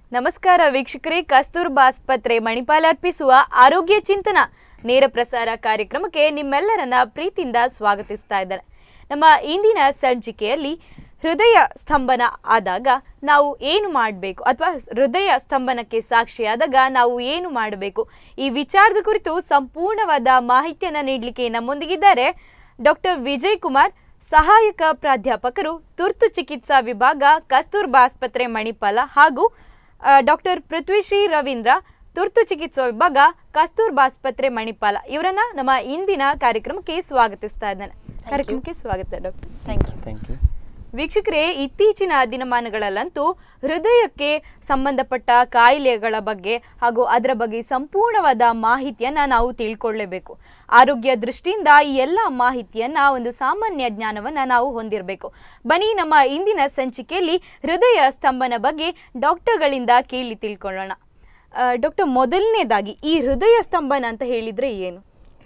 ನಮಸ್ಕಾರ ವೀಕ್ಷಕರೇ ಕಸ್ತೂರ್ಬಾ ಆಸ್ಪತ್ರೆ ಮಣಿಪಾಲ ಅರ್ಪಿಸುವ ಆರೋಗ್ಯ ಚಿಂತನ ನೇರ ಪ್ರಸಾರ ಕಾರ್ಯಕ್ರಮಕ್ಕೆ ನಿಮ್ಮೆಲ್ಲರನ್ನ ಪ್ರೀತಿಯಿಂದ ಸ್ವಾಗತಿಸ್ತಾ ಇದ್ದಾರೆ ನಮ್ಮ ಇಂದಿನ ಸಂಚಿಕೆಯಲ್ಲಿ ಹೃದಯ ಸ್ತಂಭನ ಆದಾಗ ನಾವು ಏನು ಮಾಡಬೇಕು ಅಥವಾ ಹೃದಯ ಸ್ತಂಭನಕ್ಕೆ ಸಾಕ್ಷಿಯಾದಾಗ ನಾವು ಏನು ಮಾಡಬೇಕು ಈ ವಿಚಾರದ ಕುರಿತು ಸಂಪೂರ್ಣವಾದ ಮಾಹಿತಿಯನ್ನು ನೀಡಲಿಕ್ಕೆ ನಮ್ಮೊಂದಿಗಿದ್ದಾರೆ ಡಾಕ್ಟರ್ ವಿಜಯ್ ಕುಮಾರ್ ಸಹಾಯಕ ಪ್ರಾಧ್ಯಾಪಕರು ತುರ್ತು ಚಿಕಿತ್ಸಾ ವಿಭಾಗ ಕಸ್ತೂರ್ಬಾ ಆಸ್ಪತ್ರೆ ಮಣಿಪಾಲ ಹಾಗೂ ಡಾಕ್ಟರ್ ಪೃಥ್ವಿಶ್ರೀ ರವೀಂದ್ರ ತುರ್ತು ಚಿಕಿತ್ಸಾ ವಿಭಾಗ ಕಸ್ತೂರ್ಬಾ ಆಸ್ಪತ್ರೆ ಮಣಿಪಾಲ ಇವರನ್ನ ನಮ್ಮ ಇಂದಿನ ಕಾರ್ಯಕ್ರಮಕ್ಕೆ ಸ್ವಾಗತಿಸ್ತಾ ಇದ್ದಾನೆ ಕಾರ್ಯಕ್ರಮಕ್ಕೆ ಸ್ವಾಗತ doctor thank you thank you ವೀಕ್ಷಕರೇ ಇತ್ತೀಚಿನ ದಿನಮಾನಗಳಲ್ಲಂತೂ ಹೃದಯಕ್ಕೆ ಸಂಬಂಧಪಟ್ಟ ಕಾಯಿಲೆಗಳ ಬಗ್ಗೆ ಹಾಗೂ ಅದರ ಬಗ್ಗೆ ಸಂಪೂರ್ಣವಾದ ಮಾಹಿತಿಯನ್ನ ನಾವು ತಿಳ್ಕೊಳ್ಳೇಬೇಕು ಆರೋಗ್ಯ ದೃಷ್ಟಿಯಿಂದ ಈ ಎಲ್ಲ ಮಾಹಿತಿಯನ್ನ ಒಂದು ಸಾಮಾನ್ಯ ಜ್ಞಾನವನ್ನ ನಾವು ಹೊಂದಿರಬೇಕು ಬನ್ನಿ ನಮ್ಮ ಇಂದಿನ ಸಂಚಿಕೆಯಲ್ಲಿ ಹೃದಯ ಸ್ತಂಭನ ಬಗ್ಗೆ ಡಾಕ್ಟರ್ಗಳಿಂದ ಕೇಳಿ ತಿಳ್ಕೊಳ್ಳೋಣ ಡಾಕ್ಟರ್ ಮೊದಲನೇದಾಗಿ ಈ ಹೃದಯ ಸ್ತಂಭನ ಅಂತ ಹೇಳಿದ್ರೆ ಏನು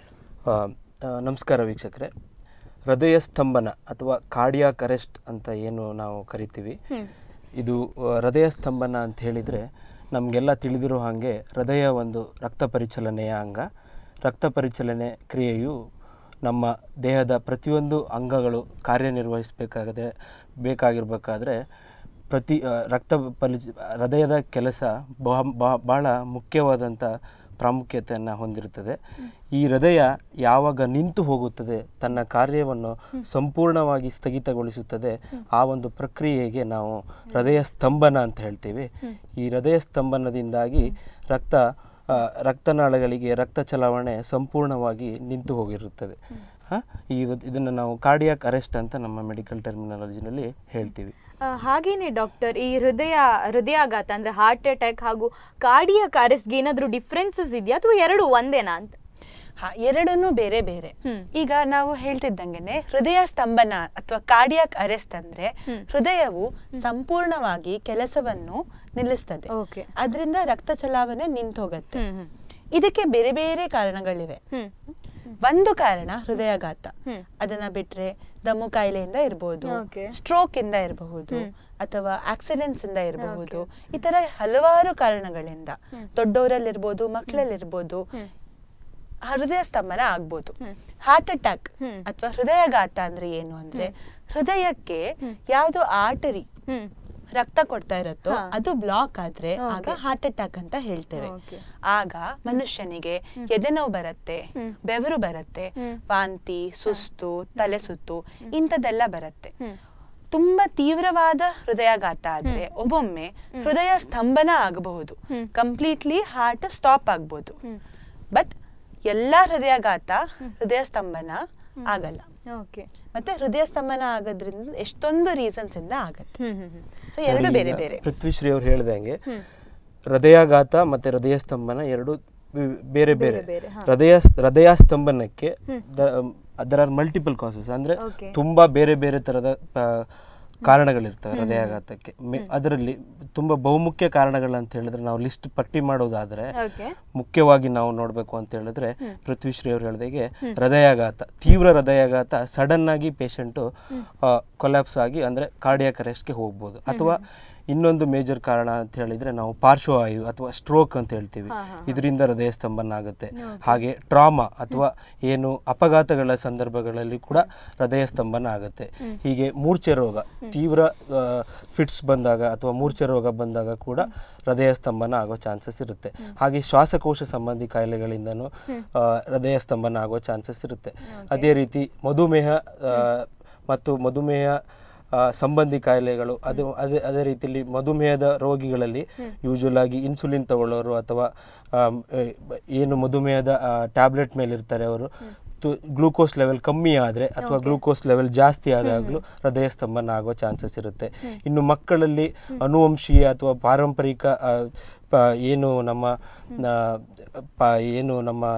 ಆ, ಆ, ನಮಸ್ಕಾರ ವೀಕ್ಷಕರೇ ಹೃದಯ ಸ್ತಂಭನ ಅಥವಾ ಕಾರ್ಡಿಯಾಕ್ ಅರೆಸ್ಟ್ ಅಂತ ಏನು ನಾವು ಕರಿತೀವಿ ಇದು ಆ, ಹೃದಯ ಸ್ತಂಭನ ಅಂತ ಹೇಳಿದರೆ ನಮಗೆಲ್ಲ ತಿಳಿದಿರೋ ಹಾಗೆ ಹೃದಯ ಒಂದು ರಕ್ತ ಪರಿಚಲನೆಯ ಅಂಗ ರಕ್ತ ಪರಿಚಲನೆ ಕ್ರಿಯೆಯು ನಮ್ಮ ದೇಹದ ಪ್ರತಿಯೊಂದು ಅಂಗಗಳು ಕಾರ್ಯನಿರ್ವಹಿಸಬೇಕಾಗದೆ ಬೇಕಾಗಿರಬೇಕಾದ್ರೆ ಪ್ರತಿ ಆ, ರಕ್ತ ಪಲಿ ಹೃದಯದ ಕೆಲಸ ಬಹ ಬಹ- ಬಹಳ ಮುಖ್ಯವಾದಂಥ ಪ್ರಾಮುಖ್ಯತೆಯನ್ನು ಹೊಂದಿರುತ್ತದೆ ಈ ಹೃದಯ ಯಾವಾಗ ನಿಂತು ಹೋಗುತ್ತದೆ ತನ್ನ ಕಾರ್ಯವನ್ನು ಸಂಪೂರ್ಣವಾಗಿ ಸ್ಥಗಿತಗೊಳಿಸುತ್ತದೆ ಆ ಒಂದು ಪ್ರಕ್ರಿಯೆಗೆ ನಾವು ಹೃದಯ ಸ್ತಂಭನ ಅಂತ ಹೇಳ್ತೀವಿ ಈ ಹೃದಯ ಸ್ತಂಭನದಿಂದಾಗಿ ರಕ್ತ ಆ, ರಕ್ತನಾಳಗಳಿಗೆ ರಕ್ತ ಚಲಾವಣೆ ಸಂಪೂರ್ಣವಾಗಿ ನಿಂತು ಹೋಗಿರುತ್ತದೆ ಹ? ಈ ಇದನ್ನು ನಾವು ಕಾರ್ಡಿಯಾಕ್ ಅರೆಸ್ಟ್ ಅಂತ ನಮ್ಮ ಮೆಡಿಕಲ್ ಟರ್ಮಿನಾಲಜಿನಲ್ಲಿ ಹೇಳ್ತೀವಿ ಆ, ಹಾಗೇನೆ ಡಾಕ್ಟರ್ ಈ ಹೃದಯ ಹೃದಯಾಘಾತ ಅಂದ್ರೆ ಹಾರ್ಟ್ ಅಟ್ಯಾಕ್ ಹಾಗೂ ಕಾರ್ಡಿಯಕ್ ಅರೆಸ್ಟ್ಗೆ ಏನಾದರೂ ಡಿಫ್ರೆನ್ಸಸ್ ಇದೆಯಾ ಅಥವಾ ಎರಡು ಒಂದೇನಾ ಅಂತ ಹಾ ಎರಡನ್ನೂ ಬೇರೆ ಬೇರೆ ಹ್ಮ್. ಈಗ ನಾವು ಹೇಳ್ತಿದ್ದಂಗೆನೆ ಹೃದಯ ಸ್ತಂಭನ ಅಥವಾ ಕಾರ್ಡಿಯಾಕ್ ಅರೆಸ್ಟ್ ಅಂದ್ರೆ ಹೃದಯವು ಸಂಪೂರ್ಣವಾಗಿ ಕೆಲಸವನ್ನು ನಿಲ್ಲಿಸ್ತದೆ ಓಕೆ ಅದರಿಂದ ರಕ್ತ ಚಲಾವಣೆ ನಿಂತೋಗತ್ತೆ ಹ್ಮ್ ಹ್ಮ್ ಇದಕ್ಕೆ ಬೇರೆ ಬೇರೆ ಕಾರಣಗಳಿವೆ ಹ್ಮ್ ಒಂದು ಕಾರಣ ಹೃದಯಾಘಾತ ಹ್ಮ್. ಅದನ್ನ ಬಿಟ್ರೆ ದಮ್ಮು ಕಾಯಿಲೆಯಿಂದ ಇರಬಹುದು Okay. ಸ್ಟ್ರೋಕ್ ಇಂದ ಇರಬಹುದು ಅಥವಾ ಆಕ್ಸಿಡೆಂಟ್ಸ್ ಇಂದ ಇರಬಹುದು ಈ ತರ ಹಲವಾರು ಕಾರಣಗಳಿಂದ ದೊಡ್ಡವರಲ್ಲಿರ್ಬೋದು ಮಕ್ಕಳಲ್ಲಿರ್ಬೋದು ಹೃದಯ ಸ್ತಂಭನ ಆಗ್ಬೋದು ಹಾರ್ಟ್ ಅಟ್ಯಾಕ್ ಹ್ಮ್. ಅಥವಾ ಹೃದಯಾಘಾತ ಅಂದ್ರೆ ಏನು ಅಂದ್ರೆ ಹೃದಯಕ್ಕೆ ಯಾವ್ದು ಆರ್ಟರಿ ಹ್ಮ್ ರಕ್ತ ಕೊಡ್ತಾ ಇರುತ್ತೋ ಹಾ. ಅದು ಬ್ಲಾಕ್ ಆದ್ರೆ ಆಗ Okay. ಹಾರ್ಟ್ ಅಟ್ಯಾಕ್ ಅಂತ ಹೇಳ್ತೇವೆ Okay. ಆಗ ಮನುಷ್ಯನಿಗೆ ಎದೆನೋವು ಬರುತ್ತೆ ಬೆವರು ಬರುತ್ತೆ ವಾಂತಿ ಸುಸ್ತು ತಲೆ ಸುತ್ತು ಇಂಥದ್ದೆಲ್ಲ ಬರುತ್ತೆ ಹ್ಮ್. ತುಂಬಾ ತೀವ್ರವಾದ ಹೃದಯಾಘಾತ ಆದ್ರೆ ಒಮ್ಮೊಮ್ಮೆ ಹೃದಯ ಸ್ತಂಭನ ಆಗಬಹುದು ಕಂಪ್ಲೀಟ್ಲಿ ಹಾರ್ಟ್ ಸ್ಟಾಪ್ ಆಗ್ಬೋದು ಬಟ್ ಎಲ್ಲಾ ಹೃದಯಾಘಾತ ಹೃದಯ ಸ್ತಂಭನ ಆಗಲ್ಲ ಓಕೆ ಮತ್ತೆ ಹೃದಯ ಸ್ತಂಭನ ಆಗೋದ್ರಿಂದ ಎಷ್ಟೊಂದು ರೀಸನ್ಸ್ ಇಂದ ಆಗತ್ತೆ ಹ್ಮ್ ಹ್ಮ್ ಹ್ಮ್ ಸೊ ಎರಡು ನೋಡಿ, ಬೇರೆ ಈಗ ಬೇರೆ ಪೃಥ್ವಿಶ್ರೀ ಅವ್ರು ಹೇಳ್ದಂಗೆ ಹೃದಯಾಘಾತ ಮತ್ತೆ ಹೃದಯ ಸ್ತಂಭನ ಎರಡು ವಿ- ಬೇರೆ ಬೇರೆ ಬೇರೆ, ಹಾ. ಹೃದಯ ಹೃದಯ ಸ್ತಂಭನಕ್ಕೆ ದರ್ ಆರ್ ಮಲ್ಟಿಪಲ್ ಕಾಸಸ್ ಅಂದ್ರೆ Okay. ತುಂಬಾ ಬೇರೆ ಬೇರೆ ತರದ ಆ, ಕಾರಣಗಳಿರ್ತವೆ ಹೃದಯಾಘಾತಕ್ಕೆ ಮೆ- ಅದರಲ್ಲಿ ತುಂಬಾ ಬಹುಮುಖ್ಯ ಕಾರಣಗಳಂತ ಹೇಳಿದ್ರೆ ನಾವು ಲಿಸ್ಟ್ ಪಟ್ಟಿ ಮಾಡೋದಾದ್ರೆ ಓಕೆ ಮುಖ್ಯವಾಗಿ ನಾವು ನೋಡಬೇಕು ಅಂತ ಹೇಳಿದ್ರೆ ಪೃಥ್ವಿಶ್ರೀ ಅವರು ಹೇಳಿದಾಗೆ ಹೃದಯಾಘಾತ ತೀವ್ರ ಹೃದಯಾಘಾತ ಸಡನ್ ಆಗಿ ಪೇಷಂಟು ಕೊಲ್ಯಾಪ್ಸ್ ಆಗಿ ಅಂದ್ರೆ ಕಾರ್ಡಿಯಾಕ್ ಅರೆಸ್ಟ್ಗೆ ಹೋಗ್ಬೋದು ಅಥವಾ ಇನ್ನೊಂದು ಮೇಜರ್ ಕಾರಣ ಅಂತ ಹೇಳಿದ್ರೆ ನಾವು ಪಾರ್ಶ್ವವಾಯು ಅಥವಾ ಸ್ಟ್ರೋಕ್ ಅಂತ ಹೇಳ್ತೀವಿ ಇದರಿಂದ ಹೃದಯ ಸ್ತಂಭನ ಆಗುತ್ತೆ ಹಾಗೆ ಟ್ರಾಮಾ ಅಥವಾ ಏನು ಅಪಘಾತಗಳ ಸಂದರ್ಭಗಳಲ್ಲಿ ಕೂಡ ಹೃದಯ ಸ್ತಂಭನ ಆಗುತ್ತೆ ಹೀಗೆ ಮೂರ್ಛೆ ರೋಗ ತೀವ್ರ ಫಿಟ್ಸ್ ಬಂದಾಗ ಅಥವಾ ಮೂರ್ಛೆ ರೋಗ ಬಂದಾಗ ಕೂಡ ಹೃದಯ ಸ್ತಂಭನ ಆಗೋ ಚಾನ್ಸಸ್ ಇರುತ್ತೆ ಹಾಗೆ ಶ್ವಾಸಕೋಶ ಸಂಬಂಧಿ ಕಾಯಿಲೆಗಳಿಂದನೂ ಆ, ಹೃದಯ ಸ್ತಂಭನ ಆಗೋ ಚಾನ್ಸಸ್ ಇರುತ್ತೆ ಅದೇ ರೀತಿ ಮಧುಮೇಹ ಆ, ಮತ್ತು ಮಧುಮೇಹ ಆ, ಸಂಬಂಧಿ ಕಾಯಿಲೆಗಳು ಅದು ಅದೇ ಅದೇ ರೀತಿಯಲ್ಲಿ ಮಧುಮೇಹದ ರೋಗಿಗಳಲ್ಲಿ ಯೂಶುವಲ್ ಆಗಿ ಇನ್ಸುಲಿನ್ ತಗೊಳ್ಳೋರು ಅಥವಾ ಆಮ್, ಏ, ಬ- ಏನು ಮಧುಮೇಹದ ಟ್ಯಾಬ್ಲೆಟ್ ಮೇಲೆ ಇರ್ತಾರೆ ಅವರು ಗ್ಲೂಕೋಸ್ ಲೆವೆಲ್ ಕಮ್ಮಿ ಆದರೆ ಅಥವಾ ಗ್ಲೂಕೋಸ್ ಲೆವೆಲ್ ಜಾಸ್ತಿ ಆದಾಗಲೂ ಹೃದಯ ಸ್ತಂಭನ ಆಗೋ ಚಾನ್ಸಸ್ ಇರುತ್ತೆ ಇನ್ನು ಮಕ್ಕಳಲ್ಲಿ ಅನುವಂಶೀಯ ಅಥವಾ ಪಾರಂಪರಿಕ ಆ, ಪ- ಏನು ನಮ್ಮ ಆ, ಪ ಏನು ನಮ್ಮ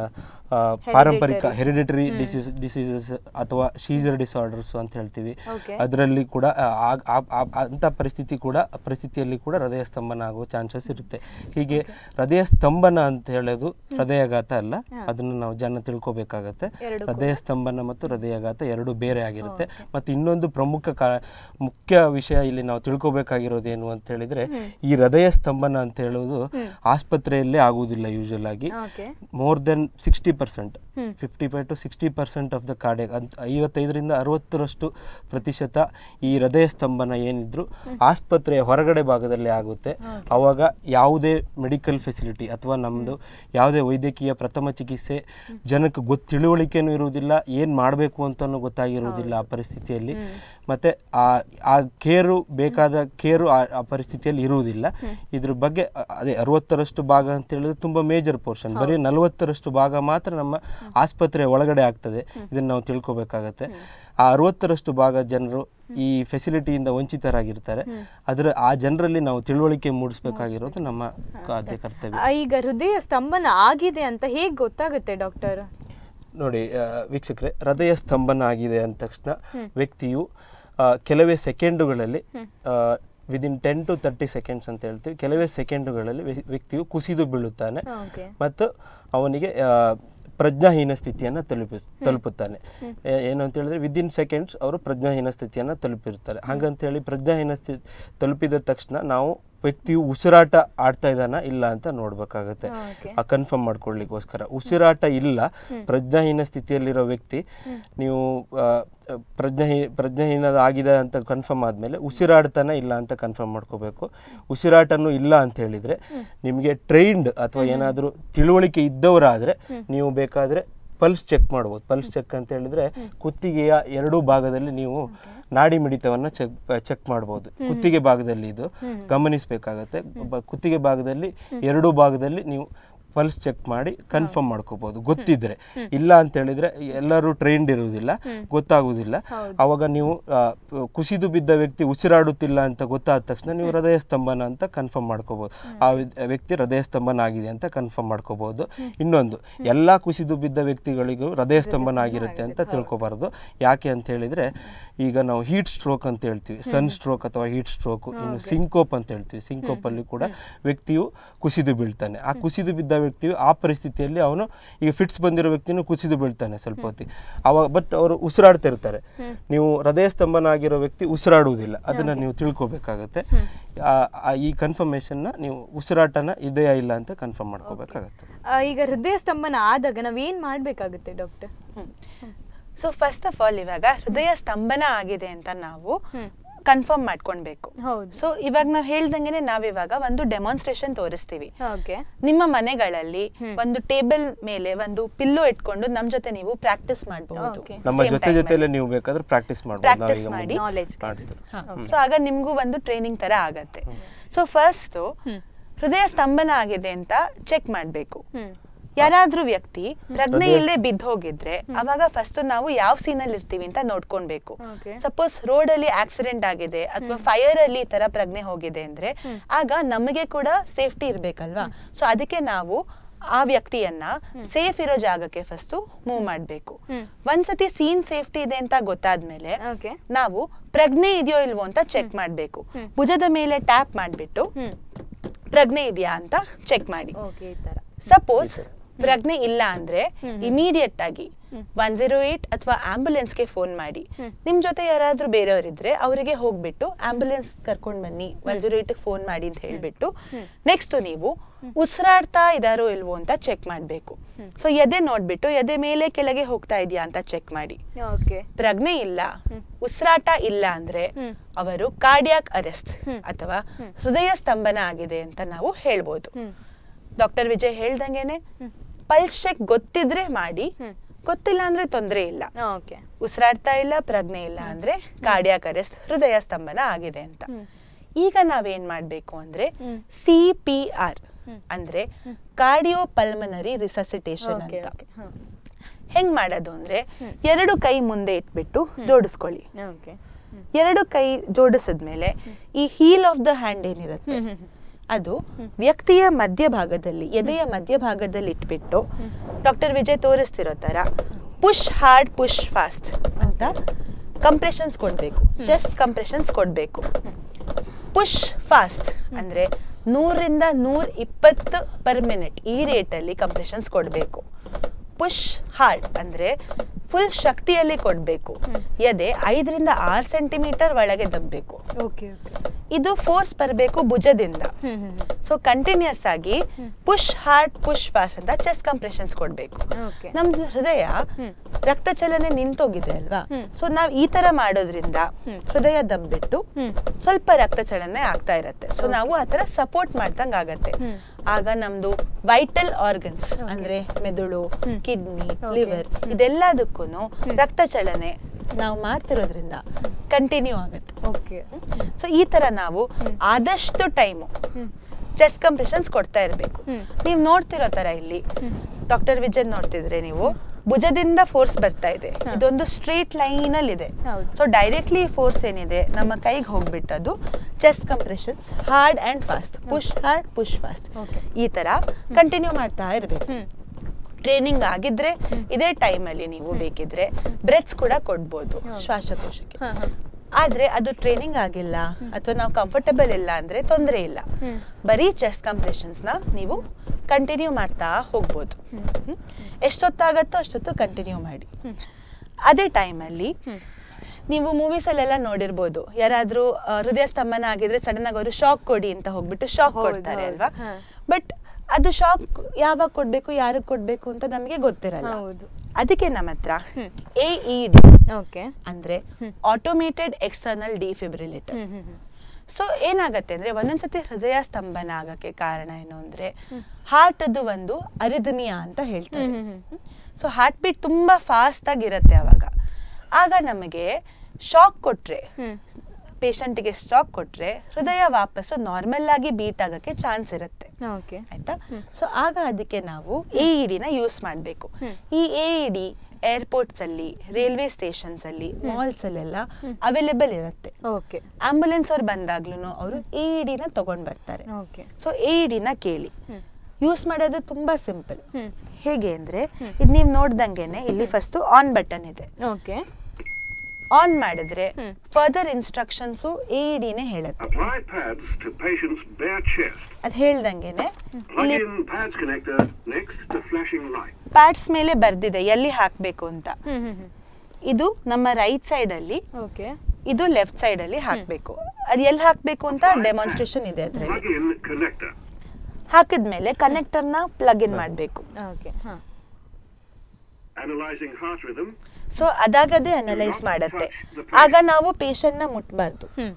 ಆ, ಪಾರಂಪರಿಕ ಹೆರಿಡಿಟರಿ ಡಿಸೀಸ್ ಡಿಸೀಸಸ್ ಅಥವಾ ಶೀಸರ್ ಡಿಸಾರ್ಡರ್ಸ್ ಅಂತ ಹೇಳ್ತೀವಿ Okay. ಅದರಲ್ಲಿ ಕೂಡ ಆ, ಆ- ಆ- ಆ- ಅಂಥ ಪರಿಸ್ಥಿತಿ ಕೂಡ ಪರಿಸ್ಥಿತಿಯಲ್ಲಿ ಕೂಡ ಹೃದಯ ಸ್ತಂಭನ ಆಗುವ ಚಾನ್ಸಸ್ ಇರುತ್ತೆ ಹೀಗೆ ಹೃದಯ ಸ್ತಂಭನ ಅಂತ ಹೇಳೋದು ಹೃದಯಾಘಾತ ಅಲ್ಲ ಅದನ್ನು ನಾವು ಜನ ತಿಳ್ಕೊಬೇಕಾಗತ್ತೆ ಎರಡು ಹೃದಯ ಸ್ತಂಭನ ಮತ್ತು ಹೃದಯಾಘಾತ ಎರಡು ಬೇರೆ ಆಗಿರುತ್ತೆ ಮತ್ತು ಇನ್ನೊಂದು ಪ್ರಮುಖ ಕಾ ಮುಖ್ಯ ವಿಷಯ ಇಲ್ಲಿ ನಾವು ತಿಳ್ಕೊಬೇಕಾಗಿರೋದು ಏನು ಅಂತ ಹೇಳಿದ್ರೆ ಈ ಹೃದಯ ಸ್ತಂಭನ ಅಂತ ಹೇಳೋದು ಆಸ್ಪತ್ರೆಯಲ್ಲೇ ಆಗುವುದಿಲ್ಲ ಯೂಶಲ್ ಆಗಿ okay more than sixty percent fifty five to sixty percent of the cardiac ಅಂತ ಐವತ್ತೈದರಿಂದ ಅರವತ್ತರಷ್ಟು ಪ್ರತಿಶತ ಈ ಹೃದಯ ಸ್ತಂಭನ ಏನಿದ್ರು ಆಸ್ಪತ್ರೆಯ ಹೊರಗಡೆ ಭಾಗದಲ್ಲಿ ಆಗುತ್ತೆ ಅವಾಗ ಯಾವುದೇ ಮೆಡಿಕಲ್ ಫೆಸಿಲಿಟಿ ಅಥವಾ ನಮ್ಮದು ಯಾವುದೇ ವೈದ್ಯಕೀಯ ಪ್ರಥಮ ಚಿಕಿತ್ಸೆ ಜನಕ್ಕೆ ಗೊತ್ತು ತಿಳುವಳಿಕೆನೂ ಇರುವುದಿಲ್ಲ ಏನು ಮಾಡಬೇಕು ಅಂತಲೂ ಗೊತ್ತಾಗಿರುವುದಿಲ್ಲ ಆ ಪರಿಸ್ಥಿತಿಯಲ್ಲಿ ಮತ್ತು ಆ ಆ ಕೇರು ಬೇಕಾದ ಕೇರು ಆ ಆ ಪರಿಸ್ಥಿತಿಯಲ್ಲಿ ಇರುವುದಿಲ್ಲ ಇದ್ರ ಬಗ್ಗೆ ಅ- ಅದೇ ಅರವತ್ತರಷ್ಟು ಭಾಗ ಅಂತ ಹೇಳಿದ್ರೆ ತುಂಬ ಮೇಜರ್ ಪೋರ್ಷನ್ ಬರೀ ನಲವತ್ತರಷ್ಟು ಭಾಗ ಮಾತ್ರ ನಮ್ಮ ಆಸ್ಪತ್ರೆ ಒಳಗಡೆ ಆಗ್ತದೆ ಇದನ್ನು ನಾವು ತಿಳ್ಕೊಬೇಕಾಗತ್ತೆ ಆ ಅರವತ್ತರಷ್ಟು ಭಾಗ ಜನರು ಈ ಫೆಸಿಲಿಟಿಯಿಂದ ವಂಚಿತರಾಗಿರ್ತಾರೆ ಅದರ ಆ ಜನರಲ್ಲಿ ನಾವು ತಿಳುವಳಿಕೆ ಮೂಡಿಸ್ಬೇಕಾಗಿರೋದು ನಮ್ಮ ಆದ್ಯ ಕರ್ತವ್ಯ ಆ, ಈಗ ಹೃದಯ ಸ್ತಂಭನ ಆಗಿದೆ ಅಂತ ಹೇಗೆ ಗೊತ್ತಾಗುತ್ತೆ ಡಾಕ್ಟರ್ ನೋಡಿ ಆ, ವೀಕ್ಷಕರೇ ಹೃದಯ ಸ್ತಂಭನ ಆಗಿದೆ ಅಂದ ತಕ್ಷಣ ವ್ಯಕ್ತಿಯು ಆ, ಕೆಲವೇ ಸೆಕೆಂಡುಗಳಲ್ಲಿ within ten to thirty seconds ಅಂತ ಹೇಳ್ತೀವಿ ಕೆಲವೇ ಸೆಕೆಂಡುಗಳಲ್ಲಿ ವ್ಯ- ವ್ಯಕ್ತಿಯು ಕುಸಿದು ಬೀಳುತ್ತಾನೆ ಓಕೆ ಮತ್ತು ಅವನಿಗೆ ಆ, ಪ್ರಜ್ಞಾಹೀನ ಸ್ಥಿತಿಯನ್ನು ತಲುಪಿ ತಲುಪುತ್ತಾನೆ ಏ- ಏನು ಅಂತ ಹೇಳಿದ್ರೆ ವಿದಿನ್ ಸೆಕೆಂಡ್ಸ್ ಅವರು ಪ್ರಜ್ಞಾಹೀನ ಸ್ಥಿತಿಯನ್ನು ತಲುಪಿರ್ತಾರೆ ಹಾಗಂತ ಹೇಳಿ ಪ್ರಜ್ಞಾಹೀನ ಸ್ಥಿತಿ ತಲುಪಿದ ತಕ್ಷಣ ನಾವು ವ್ಯಕ್ತಿಯು ಉಸಿರಾಟ ಆಡ್ತಾ ಇದ್ದಾನ ಇಲ್ಲ ಅಂತ ನೋಡ್ಬೇಕಾಗತ್ತೆ ಓಕೆ ಆ ಕನ್ಫರ್ಮ್ ಮಾಡ್ಕೊಳ್ಳಿಕ್ಕೋಸ್ಕರ ಉಸಿರಾಟ ಇಲ್ಲ ಪ್ರಜ್ಞಾಹೀನ ಸ್ಥಿತಿಯಲ್ಲಿರೋ ವ್ಯಕ್ತಿ ನೀವು ಆ, ಪ್ರಜ್ಞಾಹೀ ಪ್ರಜ್ಞಾಹೀನ ಆಗಿದೆ ಅಂತ ಕನ್ಫರ್ಮ್ ಆದಮೇಲೆ ಉಸಿರಾಡ್ತಾನೆ ಇಲ್ಲ ಅಂತ ಕನ್ಫರ್ಮ್ ಮಾಡ್ಕೋಬೇಕು ಉಸಿರಾಟನೂ ಇಲ್ಲ ಅಂತ ಹೇಳಿದರೆ ನಿಮಗೆ ಟ್ರೈನ್ಡ್ ಅಥವಾ ಏನಾದರೂ ತಿಳುವಳಿಕೆ ಇದ್ದವರಾದರೆ ನೀವು ಬೇಕಾದರೆ ಪಲ್ಸ್ ಚೆಕ್ ಮಾಡ್ಬೋದು ಪಲ್ಸ್ ಚೆಕ್ ಅಂತ ಹೇಳಿದ್ರೆ ಕುತ್ತಿಗೆಯ ಎರಡೂ ಭಾಗದಲ್ಲಿ ನೀವು ನಾಡಿ ಮಿಡಿತವನ್ನು ಚೆಕ್ ಚೆಕ್ ಮಾಡ್ಬೋದು ಕುತ್ತಿಗೆ ಭಾಗದಲ್ಲಿ ಇದು ಗಮನಿಸಬೇಕಾಗತ್ತೆ ಕುತ್ತಿಗೆ ಭಾಗದಲ್ಲಿ ಎರಡೂ ಭಾಗದಲ್ಲಿ ನೀವು ಪಲ್ಸ್ ಚೆಕ್ ಮಾಡಿ ಕನ್ಫರ್ಮ್ ಮಾಡ್ಕೋಬಹುದು ಗೊತ್ತಿದ್ರೆ ಇಲ್ಲ ಅಂತ ಹೇಳಿದ್ರೆ ಎಲ್ಲರೂ ಟ್ರೈನ್ಡ್ ಇರುವುದಿಲ್ಲ ಗೊತ್ತಾಗುವುದಿಲ್ಲ ಅವಾಗ ನೀವು ಆ, ಕುಸಿದು ಬಿದ್ದ ವ್ಯಕ್ತಿ ಉಸಿರಾಡುತ್ತಿಲ್ಲ ಅಂತ ಗೊತ್ತಾದ ತಕ್ಷಣ ನೀವು ಹೃದಯ ಸ್ತಂಭನ ಅಂತ ಕನ್ಫರ್ಮ್ ಮಾಡ್ಕೋಬಹುದು ಆ ವ್ಯ- ವ್ಯಕ್ತಿ ಹೃದಯ ಸ್ತಂಭನ ಆಗಿದೆ ಅಂತ ಕನ್ಫರ್ಮ್ ಮಾಡ್ಕೋಬಹುದು ಇನ್ನೊಂದು ಎಲ್ಲ ಕುಸಿದು ಬಿದ್ದ ವ್ಯಕ್ತಿಗಳಿಗೂ ಹೃದಯ ಸ್ತಂಭನ ಆಗಿರುತ್ತೆ ಅಂತ ತಿಳ್ಕೊಬಾರ್ದು ಯಾಕೆ ಅಂತ ಹೇಳಿದ್ರೆ ಈಗ ನಾವು ಹೀಟ್ ಸ್ಟ್ರೋಕ್ ಅಂತ ಹೇಳ್ತೀವಿ ಸನ್ ಸ್ಟ್ರೋಕ್ ಅಥವಾ ಹೀಟ್ ಸ್ಟ್ರೋಕ್ ಇನ್ನು ಸಿಂಕೋಪ್ ಅಂತ ಹೇಳ್ತೀವಿ ಸಿಂಕೋಪ್ ಅಲ್ಲಿ ಕೂಡ ವ್ಯಕ್ತಿಯು ಕುಸಿದು ಬೀಳ್ತಾನೆ ಆ ಕುಸಿದು ಬಿದ್ದ ವ್ಯಕ್ತಿಯು ಆ ಪರಿಸ್ಥಿತಿಯಲ್ಲಿ ಅವನು ಈಗ ಫಿಟ್ಸ್ ಬಂದಿರೋ ವ್ಯಕ್ತಿನೂ ಕುಸಿದು ಬೀಳ್ತಾನೆ ಸ್ವಲ್ಪ ಹೊತ್ತಿಗೆ ಅವಾಗ ಬಟ್ ಅವರು ಉಸಿರಾಡ್ತಾ ಇರ್ತಾರೆ ನೀವು ಹೃದಯ ಸ್ತಂಭನ ಆಗಿರೋ ವ್ಯಕ್ತಿ ಉಸಿರಾಡುವುದಿಲ್ಲ ಅದನ್ನ ನೀವು ತಿಳ್ಕೊಬೇಕಾಗತ್ತೆ ಆ- ಆ ಈ ಕನ್ಫರ್ಮೇಶನ್ನ ನೀವು ಉಸಿರಾಟನ ಇದೆಯಾ ಇಲ್ಲ ಅಂತ ಕನ್ಫರ್ಮ್ ಮಾಡ್ಕೋಬೇಕಾಗತ್ತೆ ಆ, ಈಗ ಹೃದಯ ಸ್ತಂಭನ ಆದಾಗ ನಾವೇನ್ ಮಾಡ್ಬೇಕಾಗುತ್ತೆ doctor so first of all ಇವಾಗ ಹೃದಯ ಸ್ತಂಭನ ಆಗಿದೆ ಅಂತ ನಾವು ಕನ್ಫರ್ಮ್ ಮಾಡ್ಕೊಳ್ಬೇಕು ಹೌದು ಸೊ ಇವಾಗ ನಾವು ಹೇಳ್ದಂಗೆನೆ ನಾವಿವಾಗ ಒಂದು ಡೆಮಾನ್ಸ್ಟ್ರೇಷನ್ ತೋರಿಸ್ತೀವಿ ಓಕೆ ನಿಮ್ಮ ಮನೆಗಳಲ್ಲಿ ಒಂದು ಟೇಬಲ್ ಮೇಲೆ ಒಂದು ಪಿಲ್ಲೋ ಇಟ್ಕೊಂಡು ನಮ್ ಜೊತೆ ನೀವು ಪ್ರಾಕ್ಟೀಸ್ ಮಾಡಬಹುದು Okay. ನಮ್ಮ ಜೊತೆ ಜೊತೆಲೆ ನೀವು ಬೇಕಾದ್ರೆ ಪ್ರಾಕ್ಟೀಸ್ ಮಾಡ್ಬೋದು Practice ನಾವೀಗ ಮಾಡಿ. ನಾಲೆಜ್ ಮಾಡಿದ್ರು ಸೊ ಆಗ ನಿಮ್ಗೂ ಒಂದು ಟ್ರೈನಿಂಗ್ ತರ ಆಗತ್ತೆ ಸೊ ಫಸ್ಟ್ ಹೃದಯ ಸ್ತಂಭನ ಆಗಿದೆ ಅಂತ ಚೆಕ್ ಮಾಡ್ಬೇಕು ಹ್ಮ್ ಯಾರಾದ್ರೂ ವ್ಯಕ್ತಿ ಪ್ರಜ್ಞೆ ಇಲ್ಲದೆ ಬಿದ್ದು ಹೋಗಿದ್ರೆ ಅವಾಗ ಫಸ್ಟ್ ನಾವು ಯಾವ ಸೀನಲ್ಲಿ ಇರ್ತೀವಿ ಅಂತ ನೋಡ್ಕೊಳ್ಬೇಕು Okay. ಸಪೋಸ್ ರೋಡ್ ಅಲ್ಲಿ ಆಕ್ಸಿಡೆಂಟ್ ಆಗಿದೆ ಅಥವಾ ಫೈರ್ ಅಲ್ಲಿ ಈ ತರ ಪ್ರಜ್ಞೆ ಹೋಗಿದೆ ಅಂದ್ರೆ ಆಗ ನಮಗೆ ಕೂಡ ಸೇಫ್ಟಿ ಇರ್ಬೇಕಲ್ವಾ ಸೊ ಅದಕ್ಕೆ ನಾವು ಆ ವ್ಯಕ್ತಿಯನ್ನ ಸೇಫ್ ಇರೋ ಜಾಗಕ್ಕೆ ಫಸ್ಟ್ ಮೂವ್ ಮಾಡ್ಬೇಕು ಹ್ಮ್. ಒಂದ್ಸತಿ ಸೀನ್ ಸೇಫ್ಟಿ ಇದೆ ಅಂತ ಗೊತ್ತಾದ್ಮೇಲೆ ಓಕೆ ನಾವು ಪ್ರಜ್ಞೆ ಇದೆಯೋ ಇಲ್ವೋ ಅಂತ ಚೆಕ್ ಮಾಡ್ಬೇಕು ಭುಜದ ಮೇಲೆ ಟ್ಯಾಪ್ ಮಾಡ್ಬಿಟ್ಟು ಹ್ಮ್ ಪ್ರಜ್ಞೆ ಇದೆಯಾ ಅಂತ ಚೆಕ್ ಮಾಡಿ ಓಕೆ ಈ ತರ ಸಪೋಸ್ ಪ್ರಜ್ಞೆ ಇಲ್ಲ ಅಂದ್ರೆ ಇಮಿಡಿಯೇಟ್ ಆಗಿ ಒನ್ ಜೀರೋ ಏಟ್ ಅಥವಾ ಆಂಬುಲೆನ್ಸ್ಗೆ ಫೋನ್ ಮಾಡಿ ನಿಮ್ ಜೊತೆ ಯಾರಾದ್ರೂ ಬೇರೆಯವರಿದ್ರೆ ಅವರಿಗೆ ಹೋಗ್ಬಿಟ್ಟು ಆಂಬುಲೆನ್ಸ್ ಕರ್ಕೊಂಡ್ ಬನ್ನಿ ಒನ್ ಜೀರೋ ಏಟ್ ಫೋನ್ ಮಾಡಿ ಅಂತ ಹೇಳ್ಬಿಟ್ಟು ನೆಕ್ಸ್ಟ್ ನೀವು ಉಸಿರಾಡ್ತಾ ಇದಾರೋ ಇಲ್ವೋ ಅಂತ ಚೆಕ್ ಮಾಡ್ಬೇಕು ಸೊ ಎದೆ ನೋಡ್ಬಿಟ್ಟು ಎದೆ ಮೇಲೆ ಕೆಳಗೆ ಹೋಗ್ತಾ ಇದೆಯಾ ಅಂತ ಚೆಕ್ ಮಾಡಿ ಓಕೆ ಪ್ರಜ್ಞೆ ಇಲ್ಲ ಉಸಿರಾಟ ಇಲ್ಲ ಅಂದ್ರೆ ಅವರು ಕಾರ್ಡಿಯಾಕ್ ಅರೆಸ್ಟ್ ಅಥವಾ ಹೃದಯ ಸ್ತಂಭನ ಆಗಿದೆ ಅಂತ ನಾವು ಹೇಳ್ಬೋದು ಡಾಕ್ಟರ್ ವಿಜಯ್ ಹೇಳ್ದಂಗೆನೆ ಪಲ್ಸ್ ಚೆಕ್ ಗೊತ್ತಿದ್ರೆ ಮಾಡಿ ಗೊತ್ತಿಲ್ಲ ಅಂದ್ರೆ ತೊಂದರೆ ಇಲ್ಲ ಓಕೆ ಉಸಿರಾಡ್ತಾ ಇಲ್ಲ ಪ್ರಜ್ಞೆ ಇಲ್ಲ ಅಂದ್ರೆ ಕಾರ್ಡಿಯಾಕ್ ಅರೆಸ್ಟ್ ಹೃದಯ ಸ್ತಂಭನ ಆಗಿದೆ ಅಂತ ಈಗ ನಾವೇನ್ ಮಾಡ್ಬೇಕು ಅಂದ್ರೆ ಸಿ ಪಿ ಆರ್ ಅಂದ್ರೆ ಕಾರ್ಡಿಯೋ ಪಲ್ಮನರಿ ರಿಸಸಿಟೇಷನ್ ಓಕೆ ಅಂತ ಓಕೆ ಹಾಂ ಹೆಂಗ್ ಮಾಡೋದು ಅಂದ್ರೆ ಎರಡು ಕೈ ಮುಂದೆ ಇಟ್ಬಿಟ್ಟು ಜೋಡಿಸ್ಕೊಳ್ಳಿ ಓಕೆ ಎರಡು ಕೈ ಜೋಡಿಸಿದ್ಮೇಲೆ ಈ ಹೀಲ್ ಆಫ್ ದ ಹ್ಯಾಂಡ್ ಏನಿರುತ್ತೆ ಅದು ವ್ಯಕ್ತಿಯ ಮಧ್ಯಭಾಗದಲ್ಲಿ ಎದೆಯ ಮಧ್ಯಭಾಗದಲ್ಲಿ ಇಟ್ಬಿಟ್ಟು ಡಾಕ್ಟರ್ ವಿಜಯ್ ತೋರಿಸ್ತಿರೋ ತರ ಪುಷ್ ಹಾರ್ಡ್ ಪುಷ್ ಫಾಸ್ಟ್ ಅಂತ ಕಂಪ್ರೆಷನ್ಸ್ ಕೊಡಬೇಕು ಚೆಸ್ಟ್ ಕಂಪ್ರೆಷನ್ಸ್ ಕೊಡಬೇಕು ಪುಷ್ ಫಾಸ್ಟ್ ಅಂದ್ರೆ ನೂರಿಂದ ನೂರ ಇಪ್ಪತ್ತು ಪರ್ ಮಿನಿಟ್ ಈ ರೇಟಲ್ಲಿ ಕಂಪ್ರೆಷನ್ಸ್ ಕೊಡಬೇಕು ಪುಷ್ ಹಾರ್ಡ್ ಅಂದ್ರೆ ಫುಲ್ ಶಕ್ತಿಯಲ್ಲಿ ಕೊಡಬೇಕು ಎದೆ ಐದರಿಂದ ಆರು ಸೆಂಟಿಮೀಟರ್ ಒಳಗೆ ದಬ್ಬಬೇಕು ಓಕೆ ಓಕೆ ಇದು ಫೋರ್ಸ್ ಬರಬೇಕು ಭುಜದಿಂದ ಹ್ಮ್ ಹ್ಮ್ ಸೊ ಕಂಟಿನ್ಯೂಸ್ ಆಗಿ ಪುಷ್ ಹಾರ್ಡ್ ಪುಷ್ ಫಾಸ್ಟ್ ಅಂತ ಚೆಸ್ಟ್ ಕಂಪ್ರೆಷನ್ಸ್ ಕೊಡಬೇಕು ಓಕೆ ನಮ್ದು ಹೃದಯ ಹ್ಮ್. ರಕ್ತ ಚಲನೆ ನಿಂತೋಗಿದೆ ಅಲ್ವಾ ಹ್ಮ್. ಸೊ ನಾವ್ ಈ ತರ ಮಾಡೋದ್ರಿಂದ ಹ್ಮ್. ಹೃದಯ ದಬ್ಬಿಟ್ಟು ಹ್ಮ್ ಸ್ವಲ್ಪ ರಕ್ತ ಚಲನೆ ಆಗ್ತಾ ಇರತ್ತೆ ಸೊ ನಾವು ಆ ತರ ಸಪೋರ್ಟ್ ಮಾಡ್ದಂಗ್ ಆಗತ್ತೆ ಹ್ಮ್. ಆಗ ನಮ್ದು ವೈಟಲ್ ಆರ್ಗನ್ಸ್ ಅಂದ್ರೆ ಮೆದುಳು ಹ್ಮ್. Kidney Okay. ಲಿವರ್ ಇದೆಲ್ಲದಕ್ಕೂ ರಕ್ತ ಚಲನೆ ನಾವು ಮಾಡ್ತಿರೋದ್ರಿಂದ ಕಂಟಿನ್ಯೂ ಆಗುತ್ತೆ ಓಕೆ ಸೊ ಈ ತರ ನಾವು ಆದಷ್ಟು ಟೈಮು ಹ್ಮ್ ಚೆಸ್ಟ್ ಕಂಪ್ರೆಷನ್ಸ್ ಕೊಡ್ತಾ ಇರಬೇಕು ಹ್ಮ್. ನೀವು ನೋಡ್ತಿರೋ ತರ ಇಲ್ಲಿ ಡಾಕ್ಟರ್ ವಿಜಯ್ ನೋಡ್ತಿದ್ರೆ ನೀವು ಭುಜದಿಂದ ಫೋರ್ಸ್ ಬರ್ತಾ ಇದೆ ಇದೊಂದು ಸ್ಟ್ರೇಟ್ ಲೈನ್ ಅಲ್ಲಿ ಇದೆ ಹೌದು. ಸೊ ಡೈರೆಕ್ಟ್ಲಿ ಫೋರ್ಸ್ ಏನಿದೆ ನಮ್ಮ ಕೈಗೆ ಹೋಗ್ಬಿಟ್ಟದು chest compressions hard and fast push hard push fast Okay. ಈ ತರ ಕಂಟಿನ್ಯೂ ಮಾಡ್ತಾ ಇರಬೇಕು ಹ್ಮ್ ಟ್ರೈನಿಂಗ್ ಆಗಿದ್ರೆ ಇದೇ ಟೈಮಲ್ಲಿ ನೀವು ಬೇಕಿದ್ರೆ ಬ್ರೆತ್ಸ್ ಕೂಡ ಕೊಡ್ಬೋದು ಶ್ವಾಸಕೋಶಕ್ಕೆ ಹಾ ಹಾ ಆದ್ರೆ ಅದು ಟ್ರೈನಿಂಗ್ ಆಗಿಲ್ಲ ಅಥವಾ ನಾವು ಕಂಫರ್ಟಬಲ್ ಇಲ್ಲ ಅಂದ್ರೆ ತೊಂದರೆ ಇಲ್ಲ ಹ್ಮ್. ಬರೀ ಚೆಸ್ಟ್ ಕಂಪ್ರೆಷನ್ಸ್ನ ನೀವು ಕಂಟಿನ್ಯೂ ಮಾಡ್ತಾ ಹೋಗ್ಬೋದು ಹ್ಮ್. ಎಷ್ಟೊತ್ತಾಗತ್ತೋ ಅಷ್ಟೊತ್ತು ಕಂಟಿನ್ಯೂ ಮಾಡಿ ಅದೇ ಟೈಮಲ್ಲಿ ಹ್ಮ್. ನೀವು ಮೂವೀಸಲ್ಲೆಲ್ಲ ನೋಡಿರ್ಬೋದು ಯಾರಾದ್ರೂ ಆ, ಹೃದಯ ಸ್ತಂಭನ ಆಗಿದ್ರೆ ಸಡನ್ ಆಗಿ ಅವರು ಶಾಕ್ ಕೊಡಿ ಅಂತ ಹೋಗ್ಬಿಟ್ಟು ಶಾಕ್ ಹೌದು, ಕೊಡ್ತಾರೆ ಹೌದು. ಅಲ್ವಾ ಹಾ. ಬಟ್ ಅದು ಶಾಕ್ ಯಾವಾಗ ಕೊಡ್ಬೇಕು ಯಾರಿಗೆ ಕೊಡ್ಬೇಕು ಅಂತ ನಮಗೆ ಗೊತ್ತಿರಲ್ಲ ಹೌದು ಅದಕ್ಕೆ ನಮ್ಮ ಹತ್ರ ಹ್ಮ್. ಎ ಇ ಡಿ ಓಕೆ ಅಂದ್ರೆ automated external defibrillator hmm hmm hmm so ಏನಾಗತ್ತೆ ಅಂದ್ರೆ ಒಂದೊಂದ್ಸತಿ ಹೃದಯ ಸ್ತಂಭನ ಆಗಕ್ಕೆ ಕಾರಣ ಏನು ಅಂದ್ರೆ ಹಾರ್ಟ್ ಅದು ಒಂದು ಅರಿದಮಿಯಾ ಅಂತ ಹೇಳ್ತಾರೆ hmm, hmm, so heartbeat ತುಂಬಾ ಫಾಸ್ಟ್ ಆಗಿರತ್ತೆ ಅವಾಗ ಆಗ ನಮಗೆ ಶಾಕ್ ಕೊಟ್ರೆ ಹ್ಮ್ ಪೇಷಂಟ್ಗೆ ಸ್ಟಾಕ್ ಕೊಟ್ರೆ ಹೃದಯ ವಾಪಸ್ಸು ನಾರ್ಮಲ್ ಆಗಿ ಬೀಟ್ ಆಗಕ್ಕೆ ಚಾನ್ಸ್ ಇರುತ್ತೆ ಓಕೆ ಆಯ್ತಾ ಸೊ ಆಗ ಅದಕ್ಕೆ ನಾವು ಎ ಇ ಡಿನ ಯೂಸ್ ಮಾಡಬೇಕು ಹ್ಮ್. ಈ ಎ ಇ ಡಿ ಏರ್ಪೋರ್ಟ್ಸ್ ಅಲ್ಲಿ ರೈಲ್ವೆ ಸ್ಟೇಷನ್ಸ್ ಅಲ್ಲಿ ಮಾಲ್ಸ್ ಅಲ್ಲೆಲ್ಲ ಅವೈಲೇಬಲ್ ಇರುತ್ತೆ ಓಕೆ ಆಂಬುಲೆನ್ಸ್ ಅವ್ರು ಬಂದಾಗ್ಲೂ ಅವರು ಎ ಇ ಡಿನ ತಗೊಂಡ್ ಬರ್ತಾರೆ ಓಕೆ ಸೊ ಎ ಇ ಡಿನ ಕೇಳಿ ಹ್ಮ್. ಯೂಸ್ ಮಾಡೋದು ತುಂಬಾ ಸಿಂಪಲ್ ಹ್ಮ್ ಹೇಗೆ ಅಂದ್ರೆ ಇದು ನೀವು ನೋಡ್ದಂಗೆನೆ ಇಲ್ಲಿ ಫಸ್ಟ್ ಆನ್ ಬಟನ್ ಇದೆ ಓಕೆ ಆನ್ ಮಾಡಿದ್ರೆ ಹ್ಮ್. ಫರ್ದರ್ ಇನ್ಸ್ಟ್ರಕ್ಷನ್ಸು ಎ ಇ ಡಿನೇ ಹೇಳುತ್ತೆ Apply pads to patient's bare chest. ಅದ್ ಹೇಳ್ದಂಗೆನೆ Plug ಇಲ್ಲಿ in pads connector next to flashing light. Pads ಮೇಲೆ ಬರ್ದಿದೆ ಎಲ್ಲಿ ಹಾಕ್ಬೇಕು ಅಂತ ಹ್ಮ್ ಹ್ಮ್ ಹ್ಮ್ ಇದು ನಮ್ಮ ರೈಟ್ ಸೈಡ್ ಅಲ್ಲಿ ಓಕೆ ಇದು ಲೆಫ್ಟ್ ಸೈಡ್ ಅಲ್ಲಿ ಹಾಕ್ಬೇಕು ಅದು ಎಲ್ಲಿ ಹಾಕ್ಬೇಕು ಅಂತ ಡೆಮಾನ್ಸ್ಟ್ರೇಷನ್ ಇದೆ ಅದ್ರಲ್ಲಿ Plug in connector. ಹಾಕಿದ್ಮೇಲೆ ಕನೆಕ್ಟರ್ನ ಪ್ಲಗ್ ಇನ್ ಮಾಡಬೇಕು ಓಕೆ ಹಾ Analyzing heart rhythm. ಸೊ ಅದಾಗದೇ ಅನಲೈಸ್ ಮಾಡುತ್ತೆ ಆಗ ನಾವು patient ನ ಮುಟ್ಬಾರ್ದು ಹ್ಮ್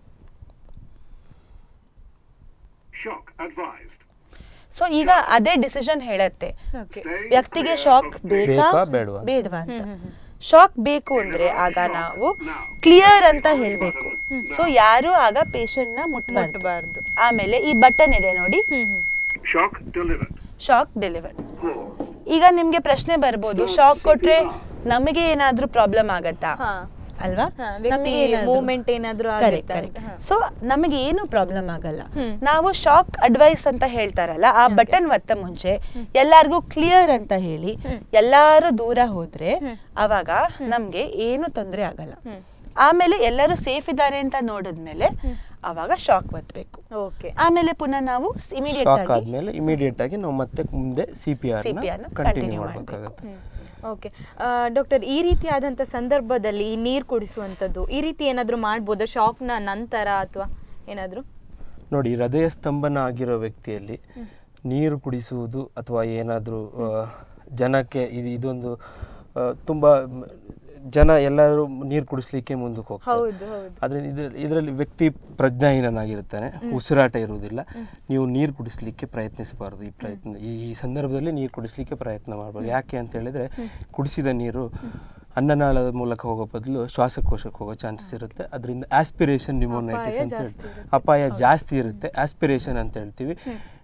Shock advised. ಸೊ ಈಗ ಅದೇ ಡಿಸಿಷನ್ ಹೇಳತ್ತೆ ಓಕೆ Stay ವ್ಯಕ್ತಿಗೆ clear ಶಾಕ್ of ಬೇಕಾ ಬೇಕಾ, ಬೇಡ್ವಾ? ಬೇಡವಾ ಅಂತ ಶಾಕ್ ಬೇಕು ಅಂದ್ರೆ ಆಗ ನಾವು ಕ್ಲಿಯರ್ ಅಂತ ಹೇಳ್ಬೇಕು ಸೊ ಯಾರು ಆಗ patient ನ ಮುಟ್ಬಾರ್ದು ಮುಟ್ಬಾರ್ದು ಆಮೇಲೆ ಈ ಬಟನ್ ಇದೆ ನೋಡಿ ಹ್ಮ್ ಹ್ಮ್ Shock delivered. Shock deliver Pause. ಈಗ ನಿಮ್ಗೆ ಪ್ರಶ್ನೆ ಬರ್ಬೋದು ಶಾಕ್ ಕೊಟ್ರೆ ನಮಗೆ ಏನಾದ್ರೂ ಪ್ರಾಬ್ಲಮ್ ಆಗತ್ತಾ ಹಾ ಅಲ್ವಾ ಹಾ, ವ್ಯಕ್ತಿ movement ಏನಾದ್ರೂ ಆಗುತ್ತಾ ಅಂತ, ಹಾ. ಸೊ ನಮಗೆ ಏನು ಪ್ರಾಬ್ಲಮ್ ಆಗಲ್ಲ ಹ್ಮ್. ನಾವು ಶಾಕ್ ಅಡ್ವೈಸ್ ಅಂತ ಹೇಳ್ತಾರಲ್ಲ ಆ ಬಟನ್ ಒತ್ತ ಮುಂಚೆ ಎಲ್ಲಾರ್ಗೂ ಕ್ಲಿಯರ್ ಅಂತ ಹೇಳಿ ಎಲ್ಲಾರು ದೂರ ಹೋದ್ರೆ ಅವಾಗ ನಮ್ಗೆ ಏನು ತೊಂದರೆ ಆಗಲ್ಲ ಹ್ಮ್. ಆಮೇಲೆ ಎಲ್ಲರೂ ಸೇಫ್ ಇದ್ದಾರೆ ಅಂತ ನೋಡಿದ್ಮೇಲೆ ಅವಾಗ ಶಾಕ್ ಒತ್ತಬೇಕು ಓಕೆ ಆಮೇಲೆ ಪುನಃ ನಾವು ಇಮಿಡಿಯೇಟ್ ಶಾಕ್ ಆಗಿ ಆದ್ಮೇಲೆ ಇಮಿಡಿಯೇಟ್ ಆಗಿ ನಾವು ಮತ್ತೆ ಮುಂದೆ ಸಿ ಪಿ ಆರ್ CPR ನ ಕಂಟಿನ್ಯೂ continue ಮಾಡಬೇಕಾಗುತ್ತೆ ಓಕೆ ಡಾಕ್ಟರ್ ಈ ರೀತಿಯಾದಂಥ ಸಂದರ್ಭದಲ್ಲಿ ಈ ನೀರು ಕುಡಿಸುವಂಥದ್ದು ಈ ರೀತಿ ಏನಾದರೂ ಮಾಡ್ಬೋದಾ ಶಾಕ್ನ ನಂತರ ಅಥವಾ ಏನಾದರೂ ನೋಡಿ ಹೃದಯ ಸ್ತಂಭನ ಆಗಿರೋ ವ್ಯಕ್ತಿಯಲ್ಲಿ ನೀರು ಕುಡಿಸುವುದು ಅಥವಾ ಏನಾದರೂ ಜನಕ್ಕೆ ಇದು ಇದೊಂದು ಆ, ತುಂಬ ಮ್, ಜನ ಎಲ್ಲರೂ ನೀರು ಕುಡಿಸ್ಲಿಕ್ಕೆ ಮುಂದಕ್ಕೆ ಹೋಗ್ತಾರೆ ಹೌದು ಹೌದು ಆದರೆ ಇದ್ರಲ್ಲಿ ಇದರಲ್ಲಿ ವ್ಯಕ್ತಿ ಪ್ರಜ್ಞಾಹೀನನಾಗಿರ್ತಾನೆ ಉಸಿರಾಟ ಇರುವುದಿಲ್ಲ ನೀವು ನೀರು ಕುಡಿಸ್ಲಿಕ್ಕೆ ಪ್ರಯತ್ನಿಸಬಾರದು ಈ ಪ್ರಯತ್ನ ಈ ಈ ಸಂದರ್ಭದಲ್ಲಿ ನೀರು ಕುಡಿಸ್ಲಿಕ್ಕೆ ಪ್ರಯತ್ನ ಮಾಡಬಾರ್ದು ಯಾಕೆ ಅಂತ ಹೇಳಿದ್ರೆ ಕುಡಿಸಿದ ನೀರು ಅನ್ನನಾಳದ ಮೂಲಕ ಹೋಗೋ ಬದಲು ಶ್ವಾಸಕೋಶಕ್ಕೆ ಹೋಗೋ ಚಾನ್ಸಸ್ ಇರುತ್ತೆ ಅದರಿಂದ ಆಸ್ಪಿರೇಷನ್ ನ್ಯೂಮೋನೈಟಿಸ್ ಅಪಾಯ ಅಂತ ಜಾಸ್ತಿ ಹೇಳಿ ಇರುತ್ತೆ. ಅಪಾಯ ಜಾಸ್ತಿ ಇರುತ್ತೆ ಆಸ್ಪಿರೇಷನ್ ಅಂತ ಹೇಳ್ತೀವಿ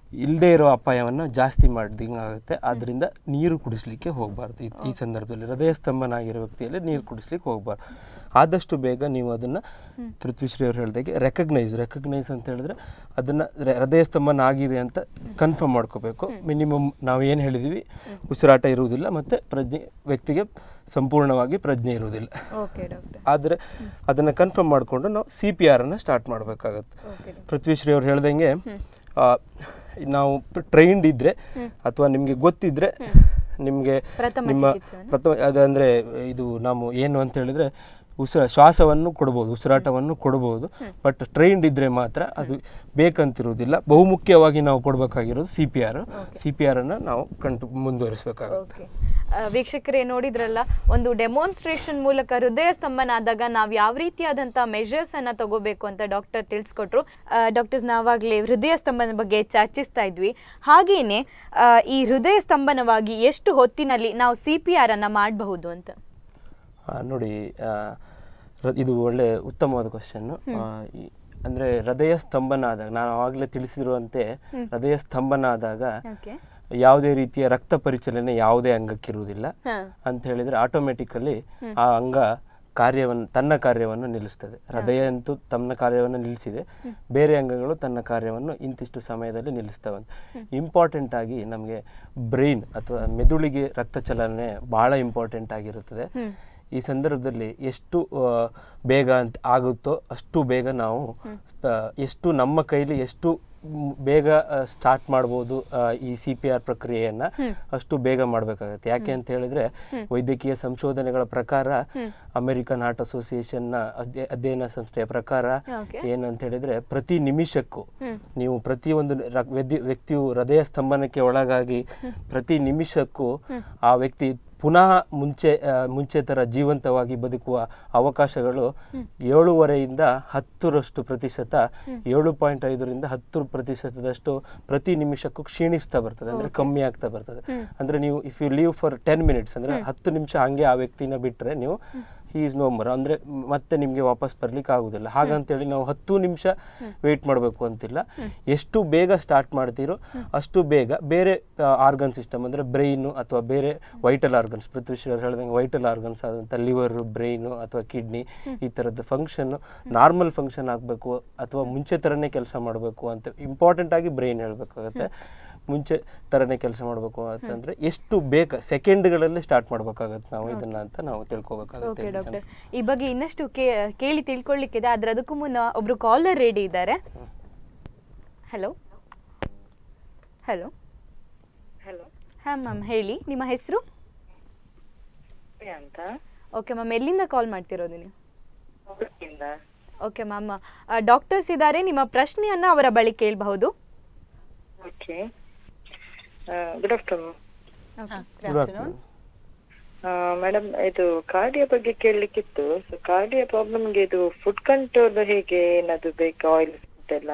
ಇಲ್ಲದೇ ಇರೋ ಅಪಾಯವನ್ನು ಜಾಸ್ತಿ ಮಾಡಿದಂಗೆ ಆಗುತ್ತೆ ಆದ್ದರಿಂದ ನೀರು ಕುಡಿಸ್ಲಿಕ್ಕೆ ಹೋಗಬಾರ್ದು ಈ- ಈ ಸಂದರ್ಭದಲ್ಲಿ ಹೃದಯ ಸ್ತಂಭನ ಆಗಿರೋ ವ್ಯಕ್ತಿಯಲ್ಲಿ ನೀರು ಕುಡಿಸ್ಲಿಕ್ಕೆ ಹೋಗಬಾರ್ದು ಆದಷ್ಟು ಬೇಗ ನೀವು ಅದನ್ನು ಪೃಥ್ವಿಶ್ರೀ ಅವ್ರು ಹೇಳ್ದಾಗೆ ರೆಕಗ್ನೈಸ್ ರೆಕಗ್ನೈಸ್ ಅಂತ ಹೇಳಿದ್ರೆ ಅದನ್ನು ಹೃದಯ ಸ್ತಂಭನ ಆಗಿದೆ ಅಂತ ಕನ್ಫರ್ಮ್ ಮಾಡ್ಕೋಬೇಕು ಮಿನಿಮಮ್ ನಾವು ಏನು ಹೇಳಿದ್ದೀವಿ ಉಸಿರಾಟ ಇರುವುದಿಲ್ಲ ಮತ್ತು ಪ್ರಜ್ಞೆ ವ್ಯಕ್ತಿಗೆ ಸಂಪೂರ್ಣವಾಗಿ ಪ್ರಜ್ಞೆ ಇರುವುದಿಲ್ಲ ಓಕೆ ಡಾಕ್ಟರ್ ಆದರೆ ಅದನ್ನು ಕನ್ಫರ್ಮ್ ಮಾಡಿಕೊಂಡು ನಾವು ಸಿ ಪಿ ಆರನ್ನು ಸ್ಟಾರ್ಟ್ ಮಾಡಬೇಕಾಗತ್ತೆ ಓಕೆ ಪೃಥ್ವಿಶ್ರೀ ಅವ್ರು ಹೇಳ್ದಂಗೆ ಆ, ನಾವು ಟ್ರೈನ್ಡ್ ಇದ್ದರೆ ಅಥವಾ ನಿಮಗೆ ಗೊತ್ತಿದ್ದರೆ ನಿಮಗೆ ಪ್ರಥಮ ನಿಮ್ಮ ಚಿಕಿತ್ಸೆಯನ್ನು? ಪ್ರಥಮ ಅದಂದರೆ ಇದು ನಾವು ಏನು ಅಂತ ಹೇಳಿದರೆ ಉಸಿರ ಶ್ವಾಸವನ್ನು ಕೊಡ್ಬೋದು ಉಸಿರಾಟವನ್ನು ಕೊಡ್ಬೋದು ಬಟ್ ಟ್ರೈನ್ಡ್ ಇದ್ದರೆ ಮಾತ್ರ ಅದು ಬೇಕಂತಿರುವುದಿಲ್ಲ ಬಹುಮುಖ್ಯವಾಗಿ ನಾವು ಕೊಡಬೇಕಾಗಿರೋದು C P R C P ಆರನ್ನು ನಾವು ಕಂಟು ಮುಂದುವರಿಸಬೇಕಾಗುತ್ತೆ ಓಕೆ ವೀಕ್ಷಕರೇ ನೋಡಿದ್ರಲ್ಲ ಒಂದು ಡೆಮೋನ್ಸ್ಟ್ರೇಷನ್ ಮೂಲಕ ಹೃದಯ ಸ್ತಂಭನ ಆದಾಗ ನಾವು ಯಾವ ರೀತಿಯಾದಂಥ ಮೆಷರ್ಸ್ ಅನ್ನ ತಗೋಬೇಕು ಅಂತ ಡಾಕ್ಟರ್ ತಿಳಿಸ್ಕೊಟ್ರು ಡಾಕ್ಟರ್ಸ್ ನಾವಾಗಲೇ ಹೃದಯ ಸ್ತಂಭನ ಬಗ್ಗೆ ಚರ್ಚಿಸ್ತಾ ಇದ್ವಿ ಹಾಗೇನೆ ಆ, ಈ ಹೃದಯ ಸ್ತಂಭನವಾಗಿ ಎಷ್ಟು ಹೊತ್ತಿನಲ್ಲಿ ನಾವು ಸಿ ಪಿ ಆರ್ ಅನ್ನ ಮಾಡಬಹುದು ಅಂತ ಆ, ನೋಡಿ ಆ, ರ- ಇದು ಒಳ್ಳೆ ಉತ್ತಮವಾದ ಕ್ವಶನ್ನು ಅಂದರೆ ಹೃದಯ ಸ್ತಂಭನ ಆದಾಗ ನಾನು ಆವಾಗಲೇ ತಿಳಿಸಿರುವಂತೆ ಹೃದಯ ಸ್ತಂಭನ ಆದಾಗ ಓಕೆ ಯಾವುದೇ ರೀತಿಯ ರಕ್ತ ಪರಿಚಲನೆ ಯಾವುದೇ ಅಂಗಕ್ಕಿರುವುದಿಲ್ಲ ಹಾಂ ಅಂತ ಹೇಳಿದರೆ ಆಟೋಮೆಟಿಕಲಿ ಆ ಅಂಗ ಕಾರ್ಯವನ್ನು ತನ್ನ ಕಾರ್ಯವನ್ನು ನಿಲ್ಲಿಸ್ತದೆ ಹೃದಯ ಅಂತೂ ತನ್ನ ಕಾರ್ಯವನ್ನು ನಿಲ್ಲಿಸಿದೆ ಬೇರೆ ಅಂಗಗಳು ತನ್ನ ಕಾರ್ಯವನ್ನು ಇಂತಿಷ್ಟು ಸಮಯದಲ್ಲಿ ನಿಲ್ಲಿಸ್ತವಂತೆ ಇಂಪಾರ್ಟೆಂಟ್ ಆಗಿ ನಮಗೆ ಬ್ರೈನ್ ಅಥವಾ ಮೆದುಳಿಗೆ ರಕ್ತ ಚಲನೆ ಬಹಳ ಇಂಪಾರ್ಟೆಂಟ್ ಆಗಿರುತ್ತದೆ ಈ ಸಂದರ್ಭದಲ್ಲಿ ಎಷ್ಟು ಆ, ಬೇಗ ಅಂತ ಆಗುತ್ತೋ ಅಷ್ಟು ಬೇಗ ನಾವು ಆ, ಎಷ್ಟು ನಮ್ಮ ಕೈಲಿ ಎಷ್ಟು ಮ್, ಬೇಗ ಸ್ಟಾರ್ಟ್ ಮಾಡ್ಬೋದು ಆ, ಈ ಸಿ ಪಿ ಆರ್ ಪ್ರಕ್ರಿಯೆಯನ್ನ ಅಷ್ಟು ಬೇಗ ಮಾಡಬೇಕಾಗತ್ತೆ ಯಾಕೆ ಅಂತ ಹೇಳಿದ್ರೆ ವೈದ್ಯಕೀಯ ಸಂಶೋಧನೆಗಳ ಪ್ರಕಾರ ಅಮೆರಿಕನ್ ಹಾರ್ಟ್ ಅಸೋಸಿಯೇಷನ್ನ ಅಧ್ಯ- ಅಧ್ಯಯನ ಸಂಸ್ಥೆಯ ಪ್ರಕಾರ Okay. ಏನಂತ ಹೇಳಿದ್ರೆ ಪ್ರತಿ ನಿಮಿಷಕ್ಕೂ ನೀವು ಪ್ರತಿಯೊಂದು ರ- ವ್ಯಕ್ತಿ- ವ್ಯಕ್ತಿಯು ಹೃದಯ ಸ್ತಂಭನಕ್ಕೆ ಒಳಗಾಗಿ ಪ್ರತಿ ನಿಮಿಷಕ್ಕೂ ಆ ವ್ಯಕ್ತಿ ಪುನಃ ಮುಂಚೆ ಆ, ಮುಂಚೆ ಥರ ಜೀವಂತವಾಗಿ ಬದುಕುವ ಅವಕಾಶಗಳು ಏಳೂವರೆಯಿಂದ ಹತ್ತರಷ್ಟು ಪ್ರತಿಶತ ಏಳು ಪಾಯಿಂಟ್ ಐದರಿಂದ ಹತ್ತು ಪ್ರತಿಶತದಷ್ಟು ಪ್ರತಿ ನಿಮಿಷಕ್ಕೂ ಕ್ಷೀಣಿಸ್ತಾ ಬರ್ತದೆ ಅಂದ್ರೆ ಕಮ್ಮಿ ಆಗ್ತಾ ಬರ್ತದೆ ಅಂದ್ರೆ ನೀವು if you leave for ten minutes ಅಂದ್ರೆ ಹತ್ತು ನಿಮಿಷ ಹಂಗೆ ಆ ವ್ಯಕ್ತಿನ ಬಿಟ್ರೆ ನೀವು ಹಿ ಈಸ್ ನೋ ಮರ್ ಅಂದ್ರೆ ಮತ್ತೆ ನಿಮಗೆ ವಾಪಸ್ ಬರ್ಲಿಕ್ಕೆ ಆಗುದಿಲ್ಲ ಹಾಗಂತೇಳಿ ನಾವು ಹತ್ತು ನಿಮಿಷ ವೆಯ್ಟ್ ಮಾಡಬೇಕು ಅಂತಿಲ್ಲ ಎಷ್ಟು ಬೇಗ ಸ್ಟಾರ್ಟ್ ಮಾಡ್ತೀರೋ ಅಷ್ಟು ಬೇಗ ಬೇರೆ ಆರ್ಗನ್ ಸಿಸ್ಟಮ್ ಅಂದ್ರೆ ಬ್ರೈನು ಅಥವಾ ಬೇರೆ ವೈಟಲ್ ಆರ್ಗನ್ಸ್ ಪೃಥ್ವಿಶ್ರೀ ಅವ್ರು ಹೇಳ್ದಂಗೆ ವೈಟಲ್ ಆರ್ಗನ್ಸ್ ಆದಂಥ ಲಿವರ್ ಬ್ರೈನು ಅಥವಾ ಕಿಡ್ನಿ ಈ ಥರದ್ದು ಫಂಕ್ಷನ್ ನಾರ್ಮಲ್ ಫಂಕ್ಷನ್ ಆಗಬೇಕು ಅಥವಾ ಮುಂಚೆ ಥರನೇ ಕೆಲಸ ಮಾಡಬೇಕು ಅಂತ ಇಂಪಾರ್ಟೆಂಟ್ ಆಗಿ ಬ್ರೈನ್ ಹೇಳಬೇಕಾಗತ್ತೆ ಮುಂಚೆ ಥರನೇ ಕೆಲಸ ಮಾಡಬೇಕು ಅಂತಂದ್ರೆ ಎಷ್ಟು ಬೇಗ ಸೆಕೆಂಡ್ಗಳಲ್ಲಿ ಸ್ಟಾರ್ಟ್ ಮಾಡಬೇಕಾಗತ್ತೆ ನಾವು ಇದನ್ನ ಅಂತ ನಾವು ತಿಳ್ಕೊಬೇಕಾಗುತ್ತೆ ಓಕೆ ಇಲ್ಲಿ ಡಾಕ್ಟರ್ ಈ ಬಗ್ಗೆ ಇನ್ನಷ್ಟು ಕೇ- ಕೇಳಿ ತಿಳ್ಕೊಳ್ಳಿಕ್ಕಿದೆ ಆದ್ರೆ ಅದಕ್ಕೂ ಮುನ್ನ ಒಬ್ರು ಕಾಲರ್ ರೆಡಿ ಇದ್ದಾರೆ ಹಲೋ ಹಲೋ ಹಲೋ ಹಾಂ ಮ್ಯಾಮ್ ಹೇಳಿ ನಿಮ್ಮ ಹೆಸರು ಅಂತ ಓಕೆ ಮ್ಯಾಮ್ ಎಲ್ಲಿಂದ ಕಾಲ್ ಮಾಡ್ತಿರೋದು ನೀವು ಉಡುಪಿಯಿಂದ ಓಕೆ ಮ್ಯಾಮ್ ಡಾಕ್ಟರ್ಸ್ ಇದ್ದಾರೆ ನಿಮ್ಮ ಪ್ರಶ್ನೆಯನ್ನ ಅವರ ಬಳಿ ಕೇಳಬಹುದು okay good afternoon good afternoon madam ಇದು ಕಾರ್ಡಿಯ ಬಗ್ಗೆ ಕೇಳಲಿಕ್ಕಿತ್ತು ಸೊ ಕಾರ್ಡಿಯ ಪ್ರಾಬ್ಲಮ್ಗೆ ಇದು ಫುಡ್ ಕಂಟ್ರೋಲ್ ಹೇಗೆ ಏನಾದ್ರು ಬೇಕಾ ಆಯಿಲ್ ಫುಡ್ ಎಲ್ಲ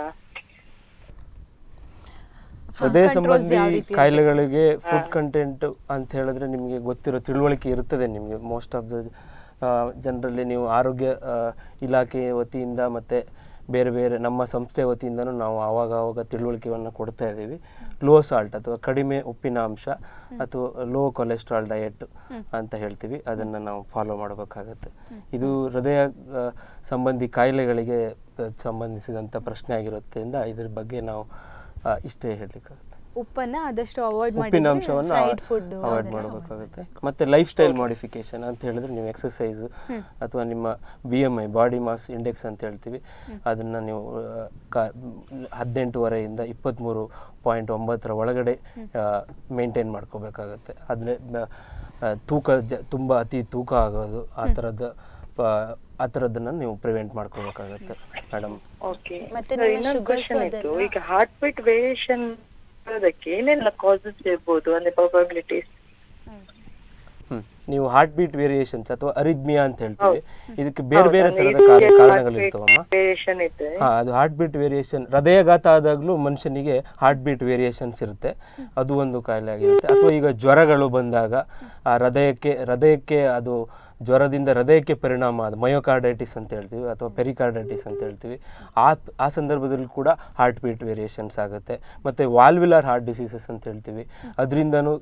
ಹೃದಯ controls ಸಂಬಂಧಿ ಯಾವ ರೀತಿ ಕಾಯಿಲೆಗಳಿಗೆ ಫುಡ್ ಕಂಟೆಂಟ್ ಅಂತ ಹೇಳಿದ್ರೆ ನಿಮಗೆ ಗೊತ್ತಿರೋ ತಿಳುವಳಿಕೆ ಇರ್ತದೆ ನಿಮಗೆ ಮೋಸ್ಟ್ ಆಫ್ ದ ಜನರಲ್ಲಿ ನೀವು ಆರೋಗ್ಯ ಆ, ಇಲಾಖೆ ವತಿಯಿಂದ ಮತ್ತೆ ಬೇರೆ ಬೇರೆ ನಮ್ಮ ಸಂಸ್ಥೆ ವತಿಯಿಂದನೂ ನಾವು ಆವಾಗ ಆವಾಗ ತಿಳುವಳಿಕೆಯನ್ನು ಕೊಡ್ತಾ ಇದ್ದೀವಿ ಲೋ ಸಾಲ್ಟ್ ಅಥವಾ ಕಡಿಮೆ ಉಪ್ಪಿನ ಅಂಶ ಅಥವಾ ಲೋ ಕೊಲೆಸ್ಟ್ರಾಲ್ ಡಯಟ್ ಅಂತ ಹೇಳ್ತೀವಿ ಅದನ್ನು ನಾವು ಫಾಲೋ ಮಾಡಬೇಕಾಗತ್ತೆ ಇದು ಹೃದಯ ಆ, ಸಂಬಂಧಿ ಕಾಯಿಲೆಗಳಿಗೆ ಆ, ಸಂಬಂಧಿಸಿದಂಥ ಪ್ರಶ್ನೆ ಆಗಿರೋದ್ರಿಂದ ಇದ್ರ ಬಗ್ಗೆ ನಾವು ಆ, ಇಷ್ಟೇ ಹೇಳಲಿಕ್ಕಾಗುತ್ತೆ ಉಪ್ಪನ್ನ ಆದಷ್ಟು ಅವಾಯ್ಡ್ ಮಾಡಿ ಉಪ್ಪಿನ ಅಂಶವನ್ನು fried food ಅವಾಯ್ಡ್ ಮಾಡಬೇಕಾಗುತ್ತೆ ಮತ್ತೆ ಲೈಫ್ ಸ್ಟೈಲ್ ಮಾಡಿಫಿಕೇಶನ್ ಅಂತ ಹೇಳಿದ್ರೆ ನೀವು ಎಕ್ಸಸೈಸ್ ಅಥವಾ ನಿಮ್ಮ B M I body mass index ಅಂತ ಹೇಳ್ತೀವಿ ಅದನ್ನ ನೀವು ಆ, ಕ- ಹದಿನೆಂಟುವರೆಯಿಂದ ಇಪ್ಪತ್ತ್ಮೂರು ಪಾಯಿಂಟ್ ಒಂಬತ್ತರ ಒಳಗಡೆ ಮೇಂಟೈನ್ ಮಾಡ್ಕೋಬೇಕಾಗತ್ತೆ ಆದರೆ ತೂಕ ಜ ತುಂಬ ಅತಿ ತೂಕ ಆಗೋದು ಆ ಥರದ ಆ ಥರದ್ದನ್ನು ನೀವು ಪ್ರಿವೆಂಟ್ ಮಾಡ್ಕೋಬೇಕಾಗತ್ತೆ ಮೇಡಮ್ ಓಕೆ ಮತ್ತೆ ನಿಮ್ಮ ಇನ್ನೊಂದು sugars ಕ್ವಶನ್ ಇತ್ತು ಅದೆಲ್ಲ? ಈಗ ಹಾರ್ಟ್ ಬೀಟ್ ವೇರಿಯೇಷನ್ ಅದಕ್ಕೆ ಏನೆಲ್ಲ ಕಾಸಸ್ ಇರ್ಬೋದು ಅಂದ್ರೆ ಪ್ರಾಬಬಿಲಿಟೀಸ್ ಹ್ಮ್. ನೀವು ಹಾರ್ಟ್ ಬೀಟ್ ವೇರಿಯೇಷನ್ಸ್ ಅಥವಾ ಅರಿದ್ಮಿಯಾ ಅಂತ ಹೇಳ್ತೀವಿ ಇದಕ್ಕೆ ಬೇರೆ ಬೇರೆ ತರದ ಕಾರಣ ಕಾರಣಗಳಿರ್ತವಮ್ಮ ವೇರಿಯೇಷನ್ ಇದೆ ಹಾ ಅದು ಹಾರ್ಟ್ ಬೀಟ್ ವೇರಿಯೇಷನ್ ಹೃದಯಘಾತ ಆದಾಗಲೂ ಮನುಷ್ಯನಿಗೆ ಹಾರ್ಟ್ ಬೀಟ್ ವೇರಿಯೇಷನ್ಸ್ ಇರುತ್ತೆ ಅದು ಒಂದು ಕಾಯಿಲೆ ಆಗಿರುತ್ತೆ ಅಥವಾ ಈಗ ಜ್ವರಗಳು ಬಂದಾಗ ಆ ಹೃದಯಕ್ಕೆ ಹೃದಯಕ್ಕೆ ಅದು ಜ್ವರದಿಂದ ಹೃದಯಕ್ಕೆ ಪರಿಣಾಮ ಆದ ಮಯೋಕಾರ್ಡೈಟಿಸ್ ಅಂತ ಹೇಳ್ತೀವಿ ಅಥವಾ ಪೆರಿಕಾರ್ಡೈಟಿಸ್ ಅಂತ ಹೇಳ್ತೀವಿ ಆ ಆ ಸಂದರ್ಭದಲ್ಲಿ ಕೂಡ ಹಾರ್ಟ್ ಬೀಟ್ ವೇರಿಯೇಷನ್ಸ್ ಆಗುತ್ತೆ ಮತ್ತು ವಾಲ್ವಿಲಾರ್ ಹಾರ್ಟ್ ಡಿಸೀಸಸ್ ಅಂತ ಹೇಳ್ತೀವಿ ಅದರಿಂದನೂ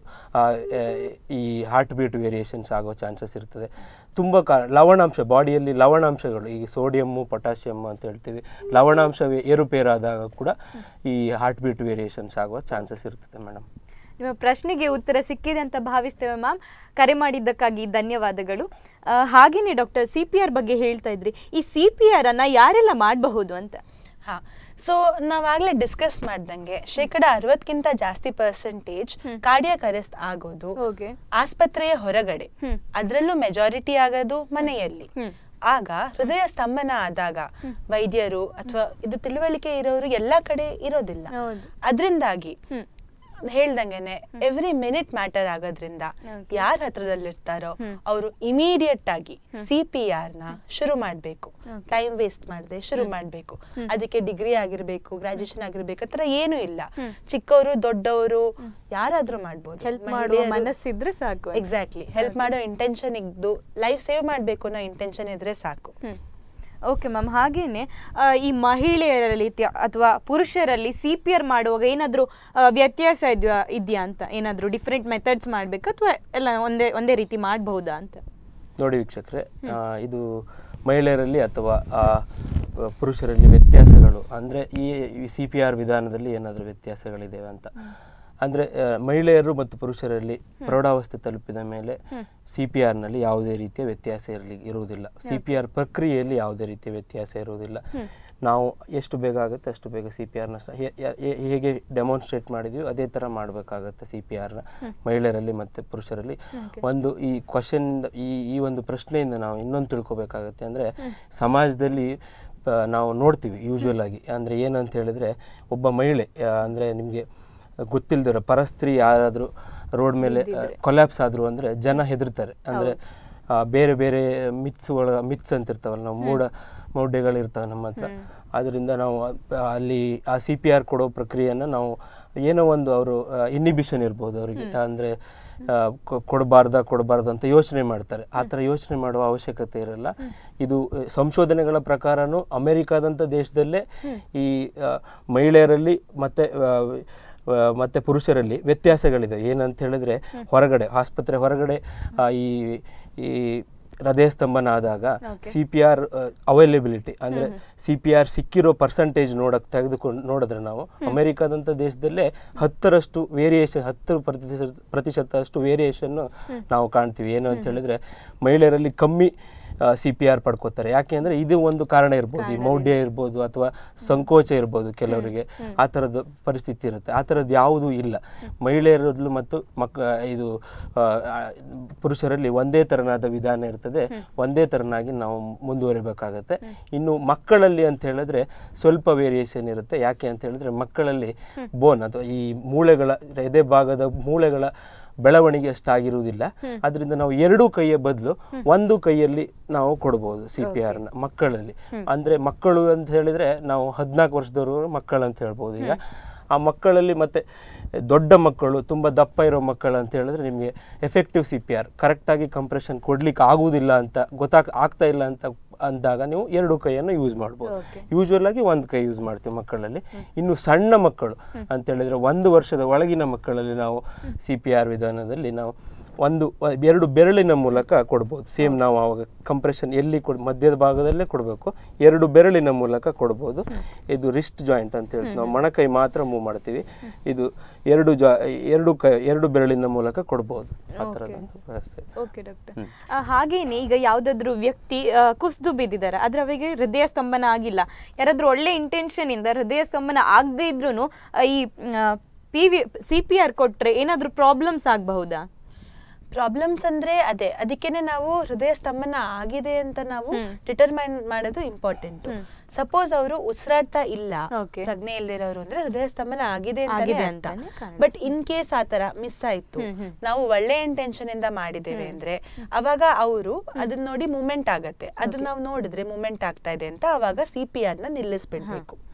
ಈ ಹಾರ್ಟ್ ಬೀಟ್ ವೇರಿಯೇಷನ್ಸ್ ಆಗೋ ಚಾನ್ಸಸ್ ಇರ್ತದೆ ತುಂಬ ಕಾ ಲವಣಾಂಶ ಬಾಡಿಯಲ್ಲಿ ಲವಣಾಂಶಗಳು ಈ ಸೋಡಿಯಮ್ಮು ಪೊಟ್ಯಾಷಿಯಮ್ ಅಂತ ಹೇಳ್ತೀವಿ ಲವಣಾಂಶ ವೇ- ಏರುಪೇರಾದಾಗ ಕೂಡ ಈ ಹಾರ್ಟ್ ಬೀಟ್ ವೇರಿಯೇಷನ್ಸ್ ಆಗುವ ಚಾನ್ಸಸ್ ಇರ್ತದೆ ಮೇಡಮ್ ನಿಮ್ಮ ಪ್ರಶ್ನೆಗೆ ಉತ್ತರ ಸಿಕ್ಕಿದೆ ಅಂತ ಭಾವಿಸ್ತೇವೆ ಮ್ಯಾಮ್ ಕರೆ ಮಾಡಿದ್ದಕ್ಕಾಗಿ ಧನ್ಯವಾದಗಳು ಆ, ಹಾಗೇನೆ ಡಾಕ್ಟರ್ ಸಿ ಪಿ ಆರ್ ಬಗ್ಗೆ ಹೇಳ್ತಾ ಇದ್ರಿ ಈ ಸಿ ಪಿ ಆರ್ ಅನ್ನ ಯಾರೆಲ್ಲ ಮಾಡಬಹುದು ಅಂತ ಹಾ ಸೊ ನಾವಾಗ್ಲೇ ಡಿಸ್ಕಸ್ ಮಾಡ್ದಂಗೆ ಶೇಕಡ ಅರವತ್ತಕ್ಕಿಂತ ಜಾಸ್ತಿ ಪರ್ಸೆಂಟೇಜ್ ಕಾರ್ಡಿಯಾಕ್ ಅರೆಸ್ಟ್ ಆಗೋದು Okay. ಆಸ್ಪತ್ರೆಯ ಹೊರಗಡೆ ಹ್ಮ್. ಅದ್ರಲ್ಲೂ ಮೆಜಾರಿಟಿ ಆಗೋದು ಮನೆಯಲ್ಲಿ ಹ್ಮ್. ಆಗ ಹೃದಯ ಸ್ತಂಭನ ಆದಾಗ ವೈದ್ಯರು ಅಥವಾ ಇದು ತಿಳುವಳಿಕೆ ಇರೋರು ಎಲ್ಲಾ ಕಡೆ ಇರೋದಿಲ್ಲ ಹೌದು. ಅದರಿಂದಾಗಿ ಹ್ಮ್. ಹೇಳ್ದಂಗೆನೆ ಎವ್ರಿ ಮಿನಿಟ್ ಮ್ಯಾಟರ್ ಆಗೋದ್ರಿಂದ Okay. ಯಾರ ಹತ್ರದಲ್ಲಿರ್ತಾರೋ ಹ್ಮ್. ಅವರು ಇಮಿಡಿಯೇಟ್ ಆಗಿ ಸಿ ಪಿ ಆರ್ ನ ಶುರು ಮಾಡಬೇಕು Okay. ಟೈಮ್ ವೇಸ್ಟ್ ಮಾಡದೆ ಶುರು ಮಾಡಬೇಕು ಅದಕ್ಕೆ ಡಿಗ್ರಿ ಆಗಿರ್ಬೇಕು ಗ್ರಾಜುಯೇಷನ್ ಆಗಿರ್ಬೇಕು ಆತರ ಏನು ಇಲ್ಲ ಹ್ಮ್. ಚಿಕ್ಕವರು ದೊಡ್ಡವರು ಯಾರಾದ್ರೂ ಮಾಡ್ಬೋದು ಹೆಲ್ಪ್ ಮಾಡುವ ಮನಸ್ಸಿದ್ರೆ ಸಾಕು ಅಂತ. ಎಕ್ಸಾಕ್ಟ್ಲಿ ಹೆಲ್ಪ್ ಮಾಡೋ ಇಂಟೆನ್ಷನ್ ಇದ್ದು ಲೈಫ್ ಸೇವ್ ಮಾಡ್ಬೇಕು ಅನ್ನೋ ಇಂಟೆನ್ಷನ್ ಇದ್ರೆ ಸಾಕು ಹ್ಮ್ ಓಕೆ ಮ್ಯಾಮ್ ಹಾಗೇನೆ ಆ, ಈ ಮಹಿಳೆಯರಲ್ಲಿ ತ್ಯ- ಅಥವಾ ಪುರುಷರಲ್ಲಿ ಸಿ ಪಿ ಆರ್ ಮಾಡುವಾಗ ಏನಾದರೂ ವ್ಯತ್ಯಾಸ ಇದೆಯಾ ಇದೆಯಾ ಅಂತ ಏನಾದರೂ ಡಿಫ್ರೆಂಟ್ ಮೆಥಡ್ಸ್ ಮಾಡಬೇಕು ಅಥವಾ ಎಲ್ಲ ಒಂದೇ ಒಂದೇ ರೀತಿ ಮಾಡಬಹುದಾ ಅಂತ ನೋಡಿ ವೀಕ್ಷಕರೇ ಆ, ಇದು ಮಹಿಳೆಯರಲ್ಲಿ ಅಥವಾ ಆ, ಪುರುಷರಲ್ಲಿ ವ್ಯತ್ಯಾಸಗಳು ಅಂದರೆ ಈ ಸಿ ಪಿ ಆರ್ ವಿಧಾನದಲ್ಲಿ ಏನಾದರೂ ವ್ಯತ್ಯಾಸಗಳಿದ್ದಾವೆ ಅಂತ ಅಂದರೆ ಮಹಿಳೆಯರು ಮತ್ತು ಪುರುಷರಲ್ಲಿ ಪ್ರೌಢಾವಸ್ಥೆ ತಲುಪಿದ ಮೇಲೆ ಸಿ ಪಿ ಆರ್ನಲ್ಲಿ ಯಾವುದೇ ರೀತಿಯ ವ್ಯತ್ಯಾಸ ಇರಲಿ ಇರುವುದಿಲ್ಲ ಸಿ ಪಿ ಆರ್ ಪ್ರಕ್ರಿಯೆಯಲ್ಲಿ ಯಾವುದೇ ರೀತಿಯ ವ್ಯತ್ಯಾಸ ಇರುವುದಿಲ್ಲ ನಾವು ಎಷ್ಟು ಬೇಗ ಆಗುತ್ತೆ ಅಷ್ಟು ಬೇಗ ಸಿ ಪಿ ಆರ್ನ ಹೇಗೆ ಡೆಮಾನ್ಸ್ಟ್ರೇಟ್ ಮಾಡಿದೀವಿ ಅದೇ ಥರ ಮಾಡಬೇಕಾಗತ್ತೆ ಸಿ ಪಿ ಆರ್ನ ಮಹಿಳೆಯರಲ್ಲಿ ಮತ್ತು ಪುರುಷರಲ್ಲಿ ಒಂದು ಈ ಕ್ವಶನ್ ಈ ಈ ಒಂದು ಪ್ರಶ್ನೆಯಿಂದ ನಾವು ಇನ್ನೊಂದು ತಿಳ್ಕೊಬೇಕಾಗತ್ತೆ ಅಂದರೆ ಸಮಾಜದಲ್ಲಿ ಆ, ನಾವು ನೋಡ್ತೀವಿ ಯೂಶ್ವಲ್ ಆಗಿ ಅಂದರೆ ಏನಂತ ಹೇಳಿದ್ರೆ ಒಬ್ಬ ಮಹಿಳೆ ಅಂದರೆ ನಿಮಗೆ ಗೊತ್ತಿಲ್ದಿರೋ ಪರಸ್ತ್ರೀ ಯಾರಾದರೂ ರೋಡ್ ಮೇಲೆ ಕೊಲ್ಯಾಪ್ಸ್ ಆದ್ರು ಅಂದರೆ ಜನ ಹೆದರ್ತಾರೆ ಅಂದರೆ ಬೇರೆ ಬೇರೆ ಮಿತ್ಸ್ ಒಳ ಮಿತ್ಸ್ ಅಂತ ಇರ್ತಾವಲ್ಲ ನಾವು ಮೂಢ ಮೌಢ್ಯಗಳಿರ್ತಾವೆ ನಮ್ಮ ಹತ್ರ ಆದ್ದರಿಂದ ನಾವು ಆ, ಅಲ್ಲಿ ಆ ಸಿ ಪಿ ಆರ್ ಕೊಡೋ ಪ್ರಕ್ರಿಯೆಯನ್ನು ನಾವು ಏನೋ ಒಂದು ಅವರು ಇನ್ನಿಬಿಷನ್ ಇರ್ಬೋದು ಅವರಿಗೆ ಅಂದರೆ ಕೊಡಬಾರ್ದ ಕೊಡಬಾರ್ದು ಅಂತ ಯೋಚನೆ ಮಾಡ್ತಾರೆ ಆ ಥರ ಯೋಚನೆ ಮಾಡುವ ಅವಶ್ಯಕತೆ ಇರಲ್ಲ ಇದು ಆ, ಸಂಶೋಧನೆಗಳ ಪ್ರಕಾರನೂ ಅಮೆರಿಕಾದಂಥ ದೇಶದಲ್ಲೇ ಈ ಆ, ಮಹಿಳೆಯರಲ್ಲಿ ಮತ್ತೆ ಆ, ಆ, ಮತ್ತೆ ಪುರುಷರಲ್ಲಿ ವ್ಯತ್ಯಾಸಗಳಿದೆ ಏನಂತ ಹೇಳಿದ್ರೆ ಹೊರಗಡೆ ಆಸ್ಪತ್ರೆ ಹೊರಗಡೆ ಆ, ಈ ಈ ಹೃದಯ ಸ್ತಂಭನ ಆದಾಗ ಸಿ ಪಿ ಆರ್ ಅವೈಲೇಬಿಲಿಟಿ ಅಂದ್ರೆ ಸಿ ಪಿ ಆರ್ ಸಿಕ್ಕಿರೋ ಪರ್ಸಂಟೇಜ್ ನೋಡಕ್ ತೆಗೆದುಕೊಂಡು ನೋಡಿದ್ರೆ ನಾವು ಅಮೆರಿಕಾದಂಥ ದೇಶದಲ್ಲೇ ಹತ್ತರಷ್ಟು ವೇರಿಯೇಷನ್ ಹತ್ತು ಪ್ರತಿಶತ ಪ್ರತಿಶತದಷ್ಟು ವೇರಿಯೇಷನ್ ನಾವು ಕಾಣ್ತೀವಿ ಏನು ಅಂತ ಹೇಳಿದ್ರೆ ಮಹಿಳೆಯರಲ್ಲಿ ಕಮ್ಮಿ ಸಿ ಪಿ ಆರ್ ಪಡ್ಕೋತಾರೆ ಯಾಕೆ ಅಂದ್ರೆ ಇದು ಒಂದು ಕಾರಣ ಇರ್ಬೋದು ಈ ಮೌಢ್ಯ ಇರ್ಬೋದು ಅಥವಾ ಸಂಕೋಚ ಇರ್ಬೋದು ಕೆಲವರಿಗೆ ಆ ಥರದ್ದು ಪರಿಸ್ಥಿತಿ ಇರುತ್ತೆ ಆ ಥರದ್ದು ಯಾವುದೂ ಇಲ್ಲ ಮಹಿಳೆಯರಲ್ಲೂ ಮತ್ತು ಮಕ್ ಇದು ಆ, ಆ, ಪುರುಷರಲ್ಲಿ ಒಂದೇ ತೆರನಾದ ವಿಧಾನ ಇರ್ತದೆ ಒಂದೇ ತೆರನಾಗಿ ನಾವು ಮುಂದುವರಿಬೇಕಾಗತ್ತೆ ಇನ್ನು ಮಕ್ಕಳಲ್ಲಿ ಅಂತ ಹೇಳಿದ್ರೆ ಸ್ವಲ್ಪ ವೇರಿಯೇಷನ್ ಇರುತ್ತೆ ಯಾಕೆ ಅಂತ ಹೇಳಿದ್ರೆ ಮಕ್ಕಳಲ್ಲಿ ಬೋನ್ ಅಥವಾ ಈ ಮೂಳೆಗಳ ಎದೆ ಭಾಗದ ಮೂಳೆಗಳ ಬೆಳವಣಿಗೆ ಅಷ್ಟಾಗಿರುವುದಿಲ್ಲ ಅದರಿಂದ ನಾವು ಎರಡೂ ಕೈಯ ಬದಲು ಒಂದು ಕೈಯಲ್ಲಿ ನಾವು ಕೊಡ್ಬೋದು ಸಿ ಪಿ ಆರ್ನ ಮಕ್ಕಳಲ್ಲಿ ಅಂದ್ರೆ ಮಕ್ಕಳು ಅಂತ ಹೇಳಿದ್ರೆ ನಾವು ಹದಿನಾಲ್ಕು ವರ್ಷದವರು ಮಕ್ಕಳು ಅಂತ ಹೇಳ್ಬೋದು ಈಗ ಆ ಮಕ್ಕಳಲ್ಲಿ ಮತ್ತೆ ದೊಡ್ಡ ಮಕ್ಕಳು ತುಂಬ ದಪ್ಪ ಇರೋ ಮಕ್ಕಳು ಅಂತ ಹೇಳಿದ್ರೆ ನಿಮಗೆ ಎಫೆಕ್ಟಿವ್ ಸಿ ಪಿ ಆರ್ ಕರೆಕ್ಟಾಗಿ ಕಂಪ್ರೆಷನ್ ಕೊಡ್ಲಿಕ್ಕೆ ಆಗುವುದಿಲ್ಲ ಅಂತ ಗೊತ್ತಾಗ್ ಆಗ್ತಾ ಇಲ್ಲ ಅಂತ ಅಂದಾಗ ನೀವು ಎರಡು ಕೈಯನ್ನು ಯೂಸ್ ಮಾಡ್ಬೋದು ಯೂಶ್ವಲ್ ಆಗಿ ಒಂದು ಕೈ ಯೂಸ್ ಮಾಡ್ತೀವಿ ಮಕ್ಕಳಲ್ಲಿ ಇನ್ನು ಸಣ್ಣ ಮಕ್ಕಳು ಅಂತ ಹೇಳಿದ್ರೆ ಒಂದು ವರ್ಷದ ಒಳಗಿನ ಮಕ್ಕಳಲ್ಲಿ ನಾವು ಸಿ ಪಿ ಆರ್ ವಿಧಾನದಲ್ಲಿ ನಾವು ಒಂದು ವ- ಎರಡು ಬೆರಳಿನ ಮೂಲಕ ಕೊಡ್ಬೋದು ಸೇಮ್ ನಾವು ಅವಾಗ ಕಂಪ್ರೆಷನ್ ಎಲ್ಲಿ ಕೊಡ್ ಮಧ್ಯದ ಭಾಗದಲ್ಲೇ ಕೊಡಬೇಕು ಎರಡು ಬೆರಳಿನ ಮೂಲಕ ಕೊಡ್ಬೋದು ಇದು ರಿಸ್ಟ್ ಜಾಯಿಂಟ್ ಅಂತ ಹೇಳ್ತೀವಿ ನಾವು ಮೊಣಕೈ ಮಾತ್ರ ಮೂವ್ ಮಾಡ್ತೀವಿ ಇದು ಎರಡು ಜಾ ಎರಡು ಕೈ ಎರಡು ಬೆರಳಿನ ಮೂಲಕ ಕೊಡ್ಬೋದು ಆ ಥರದೊಂದು ವ್ಯವಸ್ಥೆ ಓಕೆ ಡಾಕ್ಟರ್ ಹಾಗೇನೆ ಈಗ ಯಾವ್ದಾದ್ರು ವ್ಯಕ್ತಿ ಆ, ಕುಸ್ದು ಬಿದ್ದಿದ್ದಾರೆ ಆದ್ರೆ ಅವರಿಗೆ ಹೃದಯ ಸ್ತಂಭನ ಆಗಿಲ್ಲ ಯಾರಾದ್ರೂ ಒಳ್ಳೆ ಇಂಟೆನ್ಷನ್ ಇಂದ ಹೃದಯ ಸ್ತಂಭನ ಆಗದೇ ಇದ್ರೂ ಈ P V C P R ಕೊಟ್ರೆ ಏನಾದ್ರೂ ಪ್ರಾಬ್ಲಮ್ಸ್ ಆಗಬಹುದಾ ಪ್ರಾಬ್ಲಮ್ಸ್ ಅಂದ್ರೆ ಅದೇ ಅದಕ್ಕೇನೆ ನಾವು ಹೃದಯ ಸ್ತಂಭನ ಆಗಿದೆ ಅಂತ ನಾವು ಡಿಟರ್ಮೈನ್ ಮಾಡೋದು ಇಂಪಾರ್ಟೆಂಟ್ ಸಪೋಸ್ ಅವರು ಉಸಿರಾಡ್ತಾ ಇಲ್ಲ Okay. ಪ್ರಜ್ಞೆ ಇಲ್ದಿರೋರು ಅಂದ್ರೆ ಹೃದಯ ಸ್ತಂಭನ ಆಗಿದೆ ಆಗಿದೆ ಅಂತಾನೆ ಅರ್ಥ ಅಂತಾನೆ ಕಾರಣ. ಬಟ್ ಇನ್ ಕೇಸ್ ಆತರ ಮಿಸ್ ಆಯ್ತು ನಾವು ಒಳ್ಳೆ ಇಂಟೆನ್ಷನ್ ಇಂದ ಮಾಡಿದ್ದೇವೆ ಅಂದ್ರೆ ಅವಾಗ ಅವರು ಅದನ್ನ ನೋಡಿ ಮೂಮೆಂಟ್ ಆಗತ್ತೆ ಅದನ್ನ ನಾವು ನೋಡಿದ್ರೆ ಮೂಮೆಂಟ್ ಆಗ್ತಾ ಇದೆ ಅಂತ ಅವಾಗ ಸಿ ಪಿ ಆರ್ ನ ನಿಲ್ಲಿಸ್ಬಿಡ್ಬೇಕು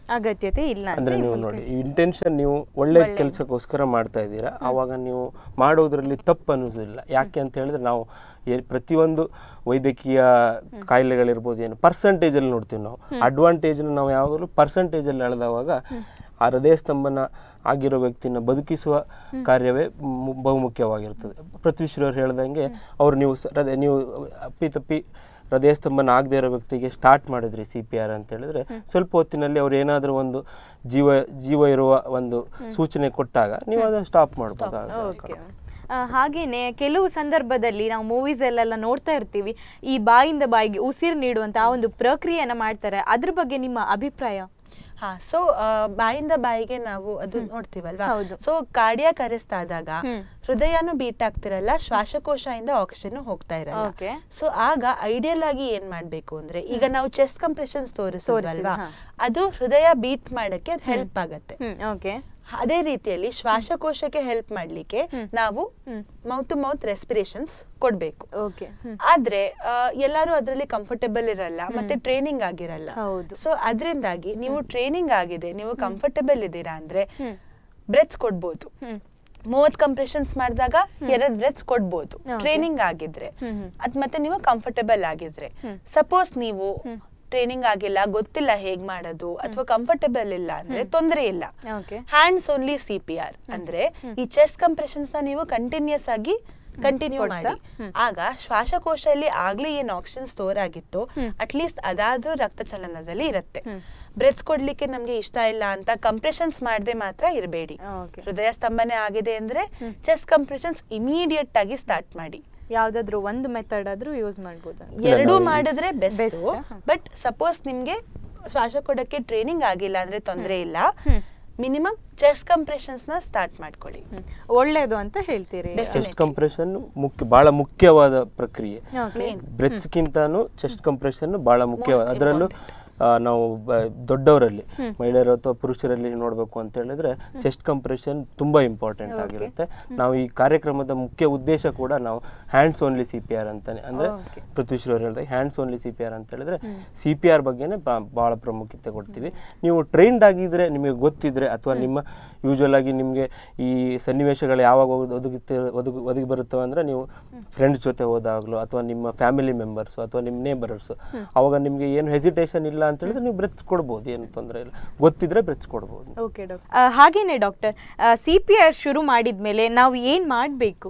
ಅಗತ್ಯತೆ ಇಲ್ಲ ಅಂದ್ರೆ ಅಂತ ನೀವು ಈ ನೋಡಿ ಮೂಲಕ. ಇಂಟೆನ್ಷನ್ ನೀವು ಒಳ್ಳೆ ಕೆಲಸಕ್ಕೋಸ್ಕರ ಮಾಡ್ತಾ ಇದ್ದೀರಾ ಆವಾಗ ನೀವು ಮಾಡೋದ್ರಲ್ಲಿ ತಪ್ಪು ಅನ್ನಿಸೋದಿಲ್ಲ ಯಾಕೆ ಅಂತ ಹೇಳಿದ್ರೆ ನಾವು ಏ- ಪ್ರತಿಯೊಂದು ವೈದ್ಯಕೀಯ ಕಾಯಿಲೆಗಳಿರ್ಬೋದು ಏನು ಪರ್ಸಂಟೇಜಲ್ಲಿ ನೋಡ್ತೀವಿ ನಾವು ಅಡ್ವಾಂಟೇಜ್ನ ನಾವು ಯಾವಾಗಲೂ ಪರ್ಸಂಟೇಜಲ್ಲಿ ಎಳೆದವಾಗ ಆ ಹೃದಯ ಸ್ತಂಭನ ಆಗಿರೋ ವ್ಯಕ್ತಿನ ಬದುಕಿಸುವ ಕಾರ್ಯವೇ ಮು- ಬಹುಮುಖ್ಯವಾಗಿರ್ತದೆ ಪೃಥ್ವಿಶ್ರೀ ಅವ್ರು ಹೇಳ್ದಂಗೆ ಅವ್ರು ನೀವು ಸ- ಹೃದಯ ನೀವು ಅಪ್ಪಿ ತಪ್ಪಿ ಹೃದಯ ಸ್ತಂಭನ ಆಗದೆ ಇರೋ ವ್ಯಕ್ತಿಗೆ ಸ್ಟಾರ್ಟ್ ಮಾಡಿದ್ರಿ ಸಿ ಪಿ ಆರ್ ಅಂತ ಹೇಳಿದ್ರೆ ಸ್ವಲ್ಪ ಹೊತ್ತಿನಲ್ಲಿ ಅವ್ರು ಏನಾದರೂ ಒಂದು ಜೀವ ಜೀವ ಇರುವ ಒಂದು ಸೂಚನೆ ಕೊಟ್ಟಾಗ ನೀವು ಅದನ್ನು ಸ್ಟಾಪ್ ಮಾಡ್ಬೋದು ಓಕೆ ಆ, ಹಾಗೇನೆ ಕೆಲವು ಸಂದರ್ಭದಲ್ಲಿ ನಾವು ಮೂವೀಸ್ ಅಲ್ಲೆಲ್ಲ ನೋಡ್ತಾ ಇರ್ತೀವಿ ಈ ಬಾಯಿಂದ ಬಾಯಿಗೆ ಉಸಿರು ನೀಡುವಂತ ಆ ಒಂದು ಪ್ರಕ್ರಿಯೆಯನ್ನ ಮಾಡ್ತಾರೆ ಅದ್ರ ಬಗ್ಗೆ ನಿಮ್ಮ ಅಭಿಪ್ರಾಯ ಹಾ ಸೊ ಬಾಯಿಂದ ಬಾಯಿಗೆ ನಾವು ಅದು ನೋಡ್ತೀವಲ್ವಾ ಹೌದು. ಸೊ ಕಾರ್ಡಿಯಾಕ್ ಅರೆಸ್ಟ್ ಆದಾಗ ಹ್ಮ್. ಹೃದಯನು ಬೀಟ್ ಆಗ್ತಿರಲ್ಲ ಶ್ವಾಸಕೋಶದಿಂದ ಆಕ್ಸಿಜನ್ ಹೋಗ್ತಾ ಇರಲ್ಲ Okay. ಸೊ ಆಗ ಐಡಿಯಲ್ ಆಗಿ ಏನ್ ಮಾಡ್ಬೇಕು ಅಂದ್ರೆ ಈಗ ನಾವು ಚೆಸ್ಟ್ ಕಂಪ್ರೆಷನ್ಸ್ ತೋರಿಸಿದ್ವಲ್ವಾ ಹಾ. ಅದು ಹೃದಯ ಬೀಟ್ ಮಾಡಕ್ಕೆ ಹೆಲ್ಪ್ ಆಗತ್ತೆ ಹ್ಮ್ ಓಕೆ ಅದೇ ರೀತಿಯಲ್ಲಿ ಶ್ವಾಸಕೋಶಕ್ಕೆ ಹೆಲ್ಪ್ ಮಾಡ್ಲಿಕ್ಕೆ ನಾವು ಮೌತ್ ಟು ಮೌತ್ ರೆಸ್ಪಿರೇಷನ್ಸ್ ಕೊಡ್ಬೇಕು ಓಕೆ ಆದ್ರೆ ಆ, ಎಲ್ಲರೂ ಅದರಲ್ಲಿ ಕಂಫರ್ಟೇಬಲ್ ಇರಲ್ಲ ಮತ್ತೆ ಟ್ರೈನಿಂಗ್ ಆಗಿರಲ್ಲ ಹೌದು. ಸೊ ಅದರಿಂದಾಗಿ ನೀವು ಟ್ರೈನಿಂಗ್ ಆಗಿದೆ ನೀವು ಕಂಫರ್ಟೇಬಲ್ ಇದ್ದೀರಾ ಅಂದ್ರೆ ಬ್ರೆತ್ಸ್ ಕೊಡ್ಬೋದು ಮೂವತ್ ಕಂಪ್ರೆಷನ್ಸ್ ಮಾಡಿದಾಗ ಎರಡ್ ಬ್ರೆತ್ಸ್ ಕೊಡ್ಬೋದು Okay. ಟ್ರೈನಿಂಗ್ ಆಗಿದ್ರೆ ಹ್ಮ್, ಹ್ಮ್. ಅದ್ ಮತ್ತೆ ನೀವು ಕಂಫರ್ಟೇಬಲ್ ಆಗಿದ್ರೆ ಸಪೋಸ್ ನೀವು ಟ್ರೈನಿಂಗ್ ಆಗಿಲ್ಲ ಗೊತ್ತಿಲ್ಲ ಹೇಗ್ ಮಾಡೋದು ಅಥವಾ ಕಂಫರ್ಟೇಬಲ್ ಇಲ್ಲ ಅಂದ್ರೆ ತೊಂದರೆ ಇಲ್ಲ okay hands only C P R ಅಂದ್ರೆ ಈ ಚೆಸ್ಟ್ ಕಂಪ್ರೆಷನ್ಸ್ ನ ನೀವು ಕಂಟಿನ್ಯೂಸ್ ಆಗಿ ಕಂಟಿನ್ಯೂ ಕೊಡ್ತಾ? ಮಾಡಿ ಆಗ ಶ್ವಾಸಕೋಶದಲ್ಲಿ ಆಗ್ಲೇ ಏನ್ ಆಕ್ಸಿಜನ್ ಸ್ಟೋರ್ ಆಗಿತ್ತು ಅಟ್ಲೀಸ್ಟ್ ಅದಾದ್ರೂ ರಕ್ತ ಚಲನದಲ್ಲಿ ಇರುತ್ತೆ ಬ್ರೆತ್ಸ್ ಕೊಡ್ಲಿಕ್ಕೆ ನಮ್ಗೆ ಇಷ್ಟ ಇಲ್ಲ ಅಂತ ಕಂಪ್ರೆಷನ್ಸ್ ಮಾಡದೆ ಮಾತ್ರ ಇರಬೇಡಿ Okay. ಹೃದಯ ಸ್ತಂಭನೆ ಆಗಿದೆ ಅಂದ್ರೆ ಚೆಸ್ಟ್ ಕಂಪ್ರೆಷನ್ಸ್ ಇಮಿಡಿಯೇಟ್ ಆಗಿ ಸ್ಟಾರ್ಟ್ ಮಾಡಿ ಯಾವ್ದಾದ್ರು ಒಂದು ಮೆಥಡ್ ಆದ್ರೂ ಯೂಸ್ ಮಾಡ್ಬೋದಾ ಎರಡೂ ನಾವು ಈ- ಮಾಡಿದ್ರೆ ಬೆಸ್ಟ್ Best, ಹ. ಬಟ್ ಸಪೋಸ್ ನಿಮ್ಗೆ ಶ್ವಾಸ ಕೊಡಕ್ಕೆ ಟ್ರೈನಿಂಗ್ ಆಗಿಲ್ಲ ಅಂದ್ರೆ ತೊಂದರೆ ಇಲ್ಲ ಮಿನಿಮಮ್ ಚೆಸ್ಟ್ ಕಂಪ್ರೆಷನ್ಸ್ ನ ಸ್ಟಾರ್ಟ್ ಮಾಡ್ಕೊಳ್ಳಿ ಹ್ಮ್. ಒಳ್ಳೇದು ಅಂತ ಹೇಳ್ತೀರಿ ಚೆಸ್ಟ್ ಕಂಪ್ರೆಷನ್ ಮುಖ್ಯ ಬಹಳ ಮುಖ್ಯವಾದ ಪ್ರಕ್ರಿಯೆ ಓಕೆ ಮೇನ್ ಬ್ರೆತ್ಸ್ಗಿಂತಾನು ಚೆಸ್ಟ್ ಕಂಪ್ರೆಷನ್ ಬಹಳ ಮುಖ್ಯವಾದ ಅದರಲ್ಲೂ ಆ, ನಾವು ಬ- ದೊಡ್ಡವರಲ್ಲಿ ಮಹಿಳೆಯರು ಅಥವಾ ಪುರುಷರಲ್ಲಿ ನೋಡಬೇಕು ಅಂತ ಹೇಳಿದ್ರೆ ಚೆಸ್ಟ್ ಕಂಪ್ರೆಷನ್ ತುಂಬಾ ಇಂಪಾರ್ಟೆಂಟ್ ಆಗಿರುತ್ತೆ ನಾವು ಈ ಕಾರ್ಯಕ್ರಮದ ಮುಖ್ಯ ಉದ್ದೇಶ ಕೂಡ ನಾವು hands only C P R ಅಂತಾನೆ ಅಂದ್ರೆ Okay. ಪೃಥ್ವಿಶ್ರೀ ಅವ್ರು ಹೇಳಿದಾಗ hands only C P R ಅಂತ ಹೇಳಿದ್ರೆ ಸಿ ಪಿ ಆರ್ ಬಗ್ಗೆನೇ ಬಾ- ಬಹಳ ಪ್ರಾಮುಖ್ಯತೆ ಕೊಡ್ತೀವಿ ನೀವು ಟ್ರೈನ್ಡ್ ಆಗಿದ್ರೆ ನಿಮಗೆ ಗೊತ್ತಿದ್ರೆ ಅಥವಾ ನಿಮ್ಮ ಯೂಶುವಲ್ ಆಗಿ ನಿಮಗೆ ಈ ಸನ್ನಿವೇಶಗಳು ಯಾವಾಗ ಒದ್- ಒದಗುತ್ತೆ ಒದಗಿ ಒದಗಿ ಬರುತ್ತವೆ ಅಂದ್ರೆ ನೀವು ಫ್ರೆಂಡ್ಸ್ ಜೊತೆ ಹೋದಾಗಲೂ ಅಥವಾ ನಿಮ್ಮ ಫ್ಯಾಮಿಲಿ ಮೆಂಬರ್ಸು ಅಥವಾ ನಿಮ್ಮ ನೇಬರ್ಸು ಅವಾಗ ನಿಮಗೆ ಏನು ಹೆಸಿಟೇಷನ್ ಇಲ್ಲ ಅಂತ ಹೇಳಿದ್ರೆ ನೀವು ಬ್ರೆತ್ಸ್ ಕೊಡ್ಬೋದು ಏನು ತೊಂದರೆ ಇಲ್ಲ ಗೊತ್ತಿದ್ರೆ ಬ್ರೆತ್ಸ್ ಕೊಡ್ಬೋದು ಓಕೆ ಡಾಕ್ಟರ್ ಹಾಗೇನೆ ಡಾಕ್ಟರ್ ಸಿ ಪಿ ಆರ್ ಶುರು ಮಾಡಿದ್ಮೇಲೆ ನಾವು ಏನ್ ಮಾಡಬೇಕು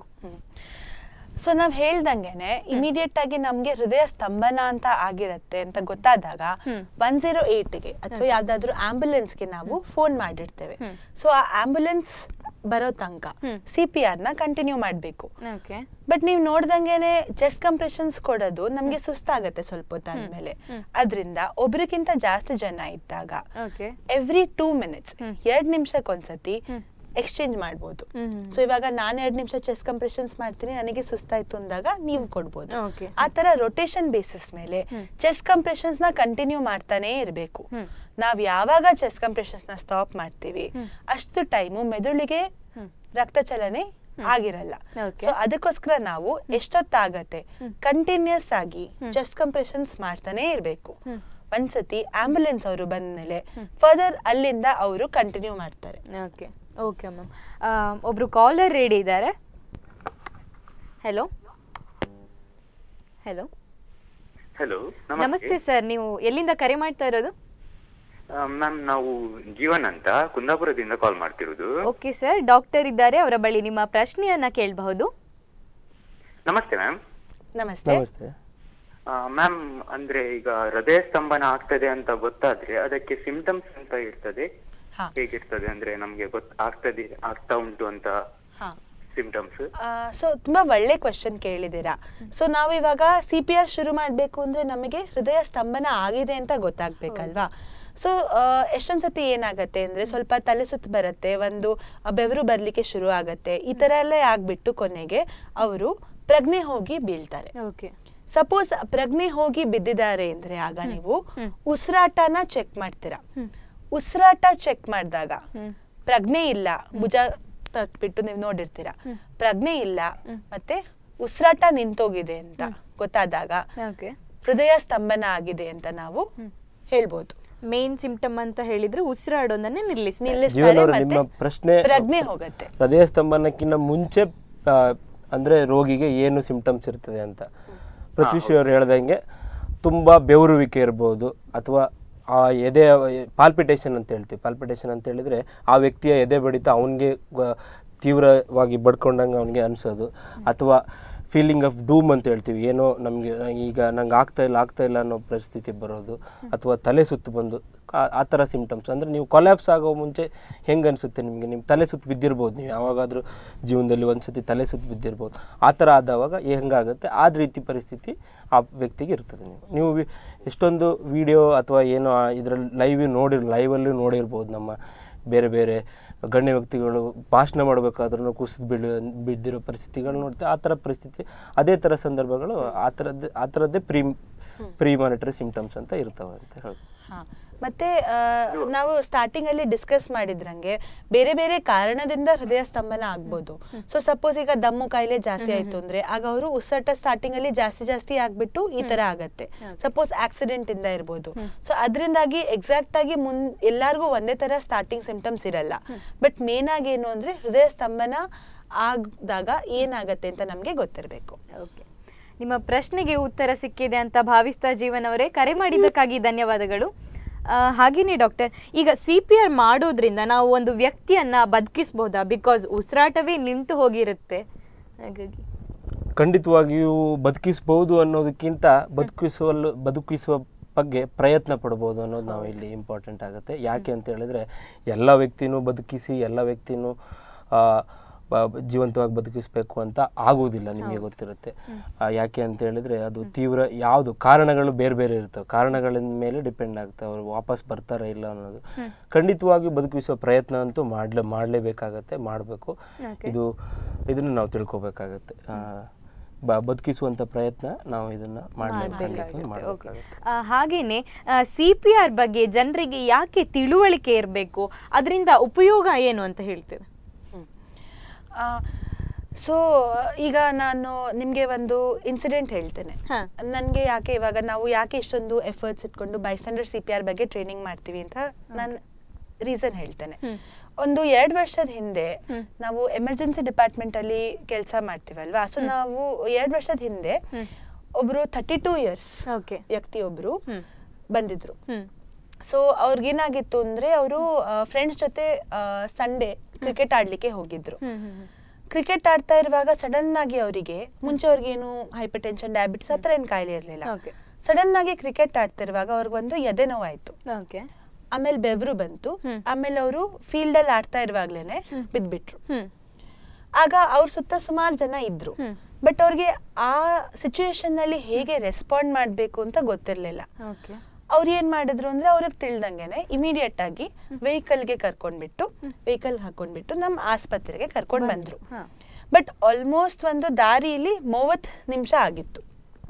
ಸೊ ನಾವ್ ಹೇಳ್ದಂಗೆನೆ ಇಮಿಡಿಯೇಟ್ ಆಗಿ ನಮ್ಗೆ ಹೃದಯ ಸ್ತಂಭನ ಅಂತ ಆಗಿರತ್ತೆ ಅಂತ ಗೊತ್ತಾದಾಗ ಒನ್ ಜೀರೋ ಗೆ ಅಥವಾ ಯಾವ್ದಾದ್ರು ಆಂಬುಲೆನ್ಸ್ ಗೆ ನಾವು ಫೋನ್ ಮಾಡಿರ್ತೇವೆ ಸೊ ಆ ಆಂಬುಲೆನ್ಸ್ ಬರೋ ತನಕ ಸಿ ಪಿ ಆರ್ ನ ಕಂಟಿನ್ಯೂ ಮಾಡ್ಬೇಕು ಓಕೆ ಬಟ್ ನೀವು ನೋಡ್ದಂಗೆನೆ ಚೆಸ್ಟ್ ಕಂಪ್ರೆಷನ್ಸ್ ಕೊಡೋದು ನಮ್ಗೆ ಸುಸ್ತಾಗತ್ತೆ ಸ್ವಲ್ಪ ಹೊತ್ತಾದ್ಮೇಲೆ ಅದ್ರಿಂದ ಒಬ್ರಿಗಿಂತ ಜಾಸ್ತಿ ಜನ ಇದ್ದಾಗ ಓಕೆ ಎವ್ರಿ ಟೂ ಮಿನಿಟ್ಸ್ ಎರಡ್ ನಿಮಿಷಕ್ಕೊಂದ್ಸತಿ ಎಕ್ಸ್ಚೇಂಜ್ ಮಾಡ್ಬೋದು ಸೊ ಇವಾಗ ನಾನು ಎರಡ್ ನಿಮಿಷ ಚೆಸ್ಟ್ ಕಂಪ್ರೆಷನ್ಸ್ ಮಾಡ್ತೀನಿ ನನಗೆ ಸುಸ್ತಾಯ್ತು ಅಂದಾಗ ನೀವು ಕೊಡ್ಬೋದು Okay. ಆ ತರ ರೊಟೇಷನ್ ಬೇಸಿಸ್ ಮೇಲೆ ಚೆಸ್ಟ್ ಕಂಪ್ರೆಷನ್ಸ್ ನ ಕಂಟಿನ್ಯೂ ಮಾಡ್ತಾನೆ ಇರಬೇಕು ನಾವ್ ಯಾವಾಗ ಚೆಸ್ಟ್ ಕಂಪ್ರೆಷನ್ಸ್ ನ ಸ್ಟಾಪ್ ಮಾಡ್ತೀವಿ ಅಷ್ಟು ಟೈಮು ಮೆದುಳಿಗೆ ರಕ್ತ ಚಲನೆ ಆಗಿರಲ್ಲ Okay. ಸೊ ಅದಕ್ಕೋಸ್ಕರ ನಾವು ಎಷ್ಟೊತ್ತಾಗತ್ತೆ ಕಂಟಿನ್ಯೂಸ್ ಆಗಿ ಚೆಸ್ಟ್ ಕಂಪ್ರೆಷನ್ಸ್ ಮಾಡ್ತಾನೆ ಇರಬೇಕು ಒಂದ್ಸತಿ ಆಂಬುಲೆನ್ಸ್ ಅವರು ಬಂದ್ಮೇಲೆ ಫರ್ದರ್ ಅಲ್ಲಿಂದ ಅವರು ಕಂಟಿನ್ಯೂ ಮಾಡ್ತಾರೆ ಓಕೆ ಓಕೆ ಮ್ಯಾಮ್ ಒಬ್ರು ಕಾಲರ್ ರೆಡಿ ಇದ್ದಾರೆ ಹಲೋ ಹಲೋ ಹಲೋ ನಮಸ್ತೆ ಸರ್ ನೀವು ಎಲ್ಲಿಂದ ಕರೆ ಮಾಡ್ತಾ ಇರೋದು ಮ್ಯಾಮ್ ನಾವು ಜೀವನ್ ಅಂತ ಕುಂದಾಪುರದಿಂದ ಕಾಲ್ ಮಾಡ್ತಿರೋದು ಓಕೆ ಸರ್ ಡಾಕ್ಟರ್ ಇದ್ದಾರೆ ಅವರ ಬಳಿ ನಿಮ್ಮ ಪ್ರಶ್ನೆಯನ್ನ ಕೇಳಬಹುದು ನಮಸ್ತೆ ಮ್ಯಾಮ್ ನಮಸ್ತೆ ನಮಸ್ತೆ ಮ್ಯಾಮ್ ಅಂದ್ರೆ ಈಗ ಹೃದಯ ಸ್ತಂಭನ ಆಗ್ತದೆ ಅಂತ ಗೊತ್ತಾದ್ರೆ ಅದಕ್ಕೆ ಸಿಂಪ್ಟಮ್ಸ್ ಅಂತ ಇರ್ತದೆ ಹಾ. ಹೇಗಿರ್ತದೆ ಅಂದ್ರೆ ನಮ್ಗೆ ಗೊತ್ತ ಆಗ್ತದೆ ಆಗ್ತಾ ಉಂಟು ಅಂತ ಹಾ ಸಿಂಪ್ಟಮ್ಸ್ ಸೊ ತುಂಬಾ ಒಳ್ಳೆ ಕ್ವಶನ್ ಕೇಳಿದ್ದೀರಾ ಸೊ ನಾವು ಇವಾಗ ಸಿ ಪಿ ಆರ್ ಶುರು ಮಾಡಬೇಕು ಅಂದ್ರೆ ನಮಗೆ ಹೃದಯ ಸ್ತಂಭನ ಆಗಿದೆ ಅಂತ ಗೊತ್ತಾಗ್ಬೇಕಲ್ವಾ ಸೊ ಎಷ್ಟೊಂದ್ ಸತಿ ಏನಾಗತ್ತೆ ಅಂದ್ರೆ ಸ್ವಲ್ಪ ತಲೆ ಸುತ್ತು ಬರುತ್ತೆ ಒಂದು ಆ, ಬೆವರು ಬರ್ಲಿಕ್ಕೆ ಶುರು ಆಗತ್ತೆ ಈ ತರ ಎಲ್ಲ ಆಗ್ಬಿಟ್ಟು ಕೊನೆಗೆ ಅವರು ಪ್ರಜ್ಞೆ ಹೋಗಿ ಬೀಳ್ತಾರೆ ಓಕೆ ಸಪೋಸ್ ಪ್ರಜ್ಞೆ ಹೋಗಿ ಬಿದ್ದಿದ್ದಾರೆ ಅಂದ್ರೆ ಆಗ ನೀವು ಉಸಿರಾಟನ ಚೆಕ್ ಮಾಡ್ತೀರಾ ಉಸಿರಾಟ ಚೆಕ್ ಮಾಡಿದಾಗ ಪ್ರಜ್ಞೆ ಇಲ್ಲ ಭುಜ ತಟ್ಬಿಟ್ಟು ನೀವು ನೋಡಿರ್ತೀರಾ ಪ್ರಜ್ಞೆ ಇಲ್ಲ ಮತ್ತೆ ಉಸಿರಾಟ ನಿಂತೋಗಿದೆ ಅಂತ ಗೊತ್ತಾದಾಗ ಓಕೆ ಹೃದಯ ಸ್ತಂಭನ ಆಗಿದೆ ಅಂತ ನಾವು ಹೇಳ್ಬೋದು ಮೇನ್ ಸಿಂಪ್ಟಮ್ ಅಂತ ಹೇಳಿದ್ರೆ ಉಸಿರಾಡೋದನ್ನೇ ನಿಲ್ಲಿಸ್ತಾರೆ ನಿಲ್ಲಿಸ್ತಾರೆ ಜೀವನ್ ಅವ್ರೆ, ನಿಮ್ಮ ಮತ್ತೆ ಪ್ರಶ್ನೆ ಪ್ರಜ್ಞೆ ಹೋಗತ್ತೆ ಹೃದಯ ಸ್ತಂಭನಕ್ಕಿಂತ ಮುಂಚೆ ಆ, ಅಂದ್ರೆ ರೋಗಿಗೆ ಏನು ಸಿಂಪ್ಟಮ್ಸ್ ಇರ್ತದೆ ಅಂತ ಪೃಥ್ವಿಶ್ರೀ ಅವರು ಹೇಳ್ದಂಗೆ ತುಂಬಾ ಬೆವರುವಿಕೆ ಇರ್ಬೋದು ಅಥವಾ ಆ ಎದೆ ಪಾಲ್ಪಿಟೇಷನ್ ಅಂತ ಹೇಳ್ತೀವಿ ಪಾಲ್ಪಿಟೇಷನ್ ಅಂತ ಹೇಳಿದ್ರೆ ಆ ವ್ಯಕ್ತಿಯ ಎದೆ ಬಡಿತ ಅವನಿಗೆ ತೀವ್ರವಾಗಿ ಬಡ್ಕೊಂಡಂಗೆ ಅವನಿಗೆ ಅನಿಸೋದು ಅಥವಾ ಫೀಲಿಂಗ್ ಆಫ್ ಡೂಮ್ ಅಂತ ಹೇಳ್ತೀವಿ ಏನೋ ನಮಗೆ ಈಗ ನಂಗೆ ಆಗ್ತಾ ಇಲ್ಲ ಆಗ್ತಾ ಇಲ್ಲ ಅನ್ನೋ ಪರಿಸ್ಥಿತಿ ಬರೋದು ಅಥವಾ ತಲೆ ಸುತ್ತು ಬಂದು ಆ- ಆ ಥರ ಸಿಂಪ್ಟಮ್ಸ್ ಅಂದರೆ ನೀವು ಕೊಲ್ಯಾಪ್ಸ್ ಆಗೋ ಮುಂಚೆ ಹೆಂಗೆ ಅನಿಸುತ್ತೆ ನಿಮಗೆ ನಿಮ್ಮ ತಲೆ ಸುತ್ತು ಬಿದ್ದಿರ್ಬೋದು ನೀವು ಯಾವಾಗಾದರೂ ಜೀವನದಲ್ಲಿ ಒಂದ್ಸತಿ ತಲೆ ಸುತ್ತು ಬಿದ್ದಿರ್ಬೋದು ಆ ಥರ ಆದವಾಗ ಹೆಂಗಾಗುತ್ತೆ ಆ ರೀತಿ ಪರಿಸ್ಥಿತಿ ಆ ವ್ಯಕ್ತಿಗೆ ಇರ್ತದೆ ನೀವು ನೀವು ವಿ- ಎಷ್ಟೊಂದು ವಿಡಿಯೋ ಅಥವಾ ಏನೋ ಇದರಲ್ಲಿ ಲೈವ್ ನೋಡಿ ಲೈವಲ್ಲೂ ನೋಡಿರ್ಬೋದು ನಮ್ಮ ಬೇರೆ ಬೇರೆ ಗಣ್ಯ ವ್ಯಕ್ತಿಗಳು ಭಾಷಣ ಮಾಡಬೇಕಾದ್ರೂ ಕುಸಿದು ಬೀಳು ಬಿದ್ದಿರೋ ಪರಿಸ್ಥಿತಿಗಳು ನೋಡ್ತೀವಿ ಆ ಥರ ಪರಿಸ್ಥಿತಿ ಅದೇ ಥರ ಸಂದರ್ಭಗಳು ಆ ಥರದ್ದೇ ಆ ಥರದ್ದೇ ಪ್ರೀ ಪ್ರೀ ಮಾನಿಟರಿ ಸಿಂಪ್ಟಮ್ಸ್ ಅಂತ ಇರ್ತವೆ ಅಂತ ಹೇಳಿ ಹಾ ಮತ್ತೆ ಆ, ನಾವು ಸ್ಟಾರ್ಟಿಂಗ್ ಅಲ್ಲಿ ಡಿಸ್ಕಸ್ ಮಾಡಿದ್ರಂಗೆ ಬೇರೆ ಬೇರೆ ಕಾರಣದಿಂದ ಹೃದಯ ಸ್ತಂಭನ ಆಗ್ಬೋದು ಸೊ ಸಪೋಸ್ ಈಗ ದಮ್ಮು ಕಾಯಿಲೆ ಜಾಸ್ತಿ ಆಯ್ತು ಅಂದ್ರೆ ಆಗ ಅವರು ಉಸಿರಾಟ ಸ್ಟಾರ್ಟಿಂಗ್ ಅಲ್ಲಿ ಜಾಸ್ತಿ ಜಾಸ್ತಿ ಆಗ್ಬಿಟ್ಟು ಈ ತರ ಆಗತ್ತೆ ಸಪೋಸ್ ಆಕ್ಸಿಡೆಂಟ್ ಇಂದ ಇರ್ಬೋದು ಸೊ ಅದರಿಂದಾಗಿ ಎಕ್ಸಾಕ್ಟ್ ಆಗಿ ಮುನ್ ಎಲ್ಲಾರ್ಗೂ ಒಂದೇ ತರ ಸ್ಟಾರ್ಟಿಂಗ್ ಸಿಂಪ್ಟಮ್ಸ್ ಇರಲ್ಲ ಬಟ್ ಮೇನ್ ಆಗಿ ಏನು ಅಂದ್ರೆ ಹೃದಯ ಸ್ತಂಭನ ಆಗದಾಗ ಏನಾಗತ್ತೆ ಅಂತ ನಮ್ಗೆ ಗೊತ್ತಿರಬೇಕು ಓಕೆ ನಿಮ್ಮ ಪ್ರಶ್ನೆಗೆ ಉತ್ತರ ಸಿಕ್ಕಿದೆ ಅಂತ ಭಾವಿಸ್ತಾ ಜೀವನ್ ಅವರೇ ಕರೆ ಮಾಡಿದ್ದಕ್ಕಾಗಿ ಧನ್ಯವಾದಗಳು ಆ, ಹಾಗೇನೆ ಡಾಕ್ಟರ್ ಈಗ ಸಿ ಪಿ ಆರ್ ಮಾಡೋದ್ರಿಂದ ನಾವು ಒಂದು ವ್ಯಕ್ತಿಯನ್ನ ಬದುಕಿಸ್ಬೋದಾ ಬಿಕಾಸ್ ಉಸಿರಾಟವೇ ನಿಂತು ಹೋಗಿರುತ್ತೆ ಹಾಗಾಗಿ ಖಂಡಿತವಾಗಿಯೂ ಬದುಕಿಸ್ಬೋದು ಅನ್ನೋದಕ್ಕಿಂತ ಬದುಕಿಸುವಲ್ಲು ಬದುಕಿಸುವ ಬಗ್ಗೆ ಪ್ರಯತ್ನ ಪಡ್ಬೋದು ಅನ್ನೋದು ನಾವು ಇಲ್ಲಿ ಇಂಪಾರ್ಟೆಂಟ್ ಆಗುತ್ತೆ ಯಾಕೆ ಅಂತ ಹೇಳಿದ್ರೆ ಎಲ್ಲ ವ್ಯಕ್ತಿನೂ ಬದುಕಿಸಿ ಎಲ್ಲ ವ್ಯಕ್ತಿನೂ ಆ, ಬ- ಬ- ಜೀವಂತವಾಗಿ ಬದುಕಿಸ್ಬೇಕು ಅಂತ ಆಗುವುದಿಲ್ಲ ನಿಮಗೆ ಗೊತ್ತಿರುತ್ತೆ ಆ, ಯಾಕೆ ಅಂತ ಹೇಳಿದ್ರೆ ಅದು ತೀವ್ರ ಯಾವುದು ಕಾರಣಗಳು ಬೇರೆ ಬೇರೆ ಇರ್ತವೆ ಕಾರಣಗಳ ಮೇಲೆ ಡಿಪೆಂಡ್ ಆಗ್ತವೆ ಅವರು ವಾಪಸ್ ಬರ್ತಾರ ಇಲ್ಲ ಅನ್ನೋದು ಖಂಡಿತವಾಗಿ ಬದುಕಿಸುವ ಪ್ರಯತ್ನ ಅಂತೂ ಮಾಡ್ಲೇ ಮಾಡಲೇಬೇಕಾಗತ್ತೆ ಮಾಡಬೇಕು ಇದು ಇದನ್ನು ನಾವು ತಿಳ್ಕೊಬೇಕಾಗತ್ತೆ ಆ, ಬ- ಬದುಕಿಸುವಂತ ಪ್ರಯತ್ನ ನಾವು ಇದನ್ನ ಮಾಡಲೇಬೇಕಾಗುತ್ತೆ ಮಾಡಬೇಕಾಗುತ್ತೆ ಆ, ಹಾಗೇನೆ ಸಿ ಪಿ ಆರ್ ಬಗ್ಗೆ ಜನರಿಗೆ ಯಾಕೆ ತಿಳುವಳಿಕೆ ಇರಬೇಕು ಅದರಿಂದ ಉಪಯೋಗ ಏನು ಅಂತ ಹೇಳ್ತೇವೆ ಸೊ ಈಗ ನಾನು ನಿಮಗೆ ಒಂದು ಇನ್ಸಿಡೆಂಟ್ ಹೇಳ್ತೇನೆ ಹಾ. ನನಗೆ ಯಾಕೆ ಇವಾಗ ನಾವು ಯಾಕೆ ಇಷ್ಟೊಂದು ಎಫರ್ಟ್ಸ್ ಇಟ್ಕೊಂಡು ಬೈಸ್ಟ್ಯಾಂಡರ್ಡ್ ಸಿ ಪಿ ಆರ್ ಬಗ್ಗೆ ಟ್ರೈನಿಂಗ್ ಮಾಡ್ತೀವಿ ಅಂತ ನಾನು ರೀಸನ್ ಹೇಳ್ತೇನೆ ಒಂದು ಎರಡು ವರ್ಷದ ಹಿಂದೆ ನಾವು ಎಮರ್ಜೆನ್ಸಿ ಡಿಪಾರ್ಟ್ಮೆಂಟ್ ಅಲ್ಲಿ ಕೆಲಸ ಮಾಡ್ತೀವಲ್ವಾ ಸೊ ನಾವು ಎರಡು ವರ್ಷದ ಹಿಂದೆ ಒಬ್ರು ಥರ್ಟಿ ಟೂ ಇಯರ್ಸ್ ಓಕೆ ವ್ಯಕ್ತಿಯೊಬ್ರು ಬಂದಿದ್ರು ಹ್ಮ್ ಸೊ ಅವ್ರಿಗೇನಾಗಿತ್ತು ಅಂದ್ರೆ ಅವರು ಫ್ರೆಂಡ್ಸ್ ಜೊತೆ ಸಂಡೇ ಕ್ರಿಕೆಟ್ ಆಡ್ಲಿಕ್ಕೆ ಹೋಗಿದ್ರು ಹ್ಮ್ ಹ್ಮ್ ಹ್ಮ್. ಕ್ರಿಕೆಟ್ ಆಡ್ತಾ ಇರುವಾಗ ಸಡನ್ ಆಗಿ ಅವರಿಗೆ ಮುಂಚೆ ಅವ್ರಿಗೇನು ಹೈಪರ್ ಟೆನ್ಷನ್ ಡಯಾಬಿಟಿಸ್ ಹತ್ರ ಏನು ಕಾಯಿಲೆ ಇರಲಿಲ್ಲ Okay. ಸಡನ್ ಆಗಿ ಕ್ರಿಕೆಟ್ ಆಡ್ತಿರುವಾಗ ಅವ್ರಿಗೊಂದು ಎದೆ ನೋವಾಯ್ತು ಓಕೆ ಆಮೇಲೆ ಬೆವರು ಬಂತು ಹ್ಮ್. ಆಮೇಲೆ ಅವರು ಫೀಲ್ಡ್ ಅಲ್ಲಿ ಆಡ್ತಾ ಇರುವಾಗ್ಲೇನೆ ಬಿದ್ಬಿಟ್ರು ಹ್ಮ್ ಆಗ ಅವ್ರ ಸುತ್ತ ಸುಮಾರು ಜನ ಇದ್ರು ಹ್ಮ್. ಬಟ್ ಅವ್ರಿಗೆ ಆ ಸಿಚುವೇಶನ್ ನಲ್ಲಿ ಹೇಗೆ ರೆಸ್ಪಾಂಡ್ ಮಾಡ್ಬೇಕು ಅಂತ ಗೊತ್ತಿರ್ಲಿಲ್ಲ ಓಕೆ ಅವ್ರು ಏನ್ ಮಾಡಿದ್ರು ಅಂದ್ರೆ ಅವ್ರಿಗೆ ತಿಳ್ದಂಗೆನೆ ಇಮಿಡಿಯೇಟ್ ಆಗಿ ವೆಹಿಕಲ್ಗೆ ಕರ್ಕೊಂಡ್ಬಿಟ್ಟು ವೆಹಿಕಲ್ ಹಾಕೊಂಡ್ಬಿಟ್ಟು ನಮ್ಮ ಆಸ್ಪತ್ರೆಗೆ ಕರ್ಕೊಂಡ್ ಬಂದ್ರು ಹಾ. ಬಟ್ ಆಲ್ಮೋಸ್ಟ್ ಒಂದು ದಾರಿಯಲ್ಲಿ ಮೂವತ್ ನಿಮಿಷ ಆಗಿತ್ತು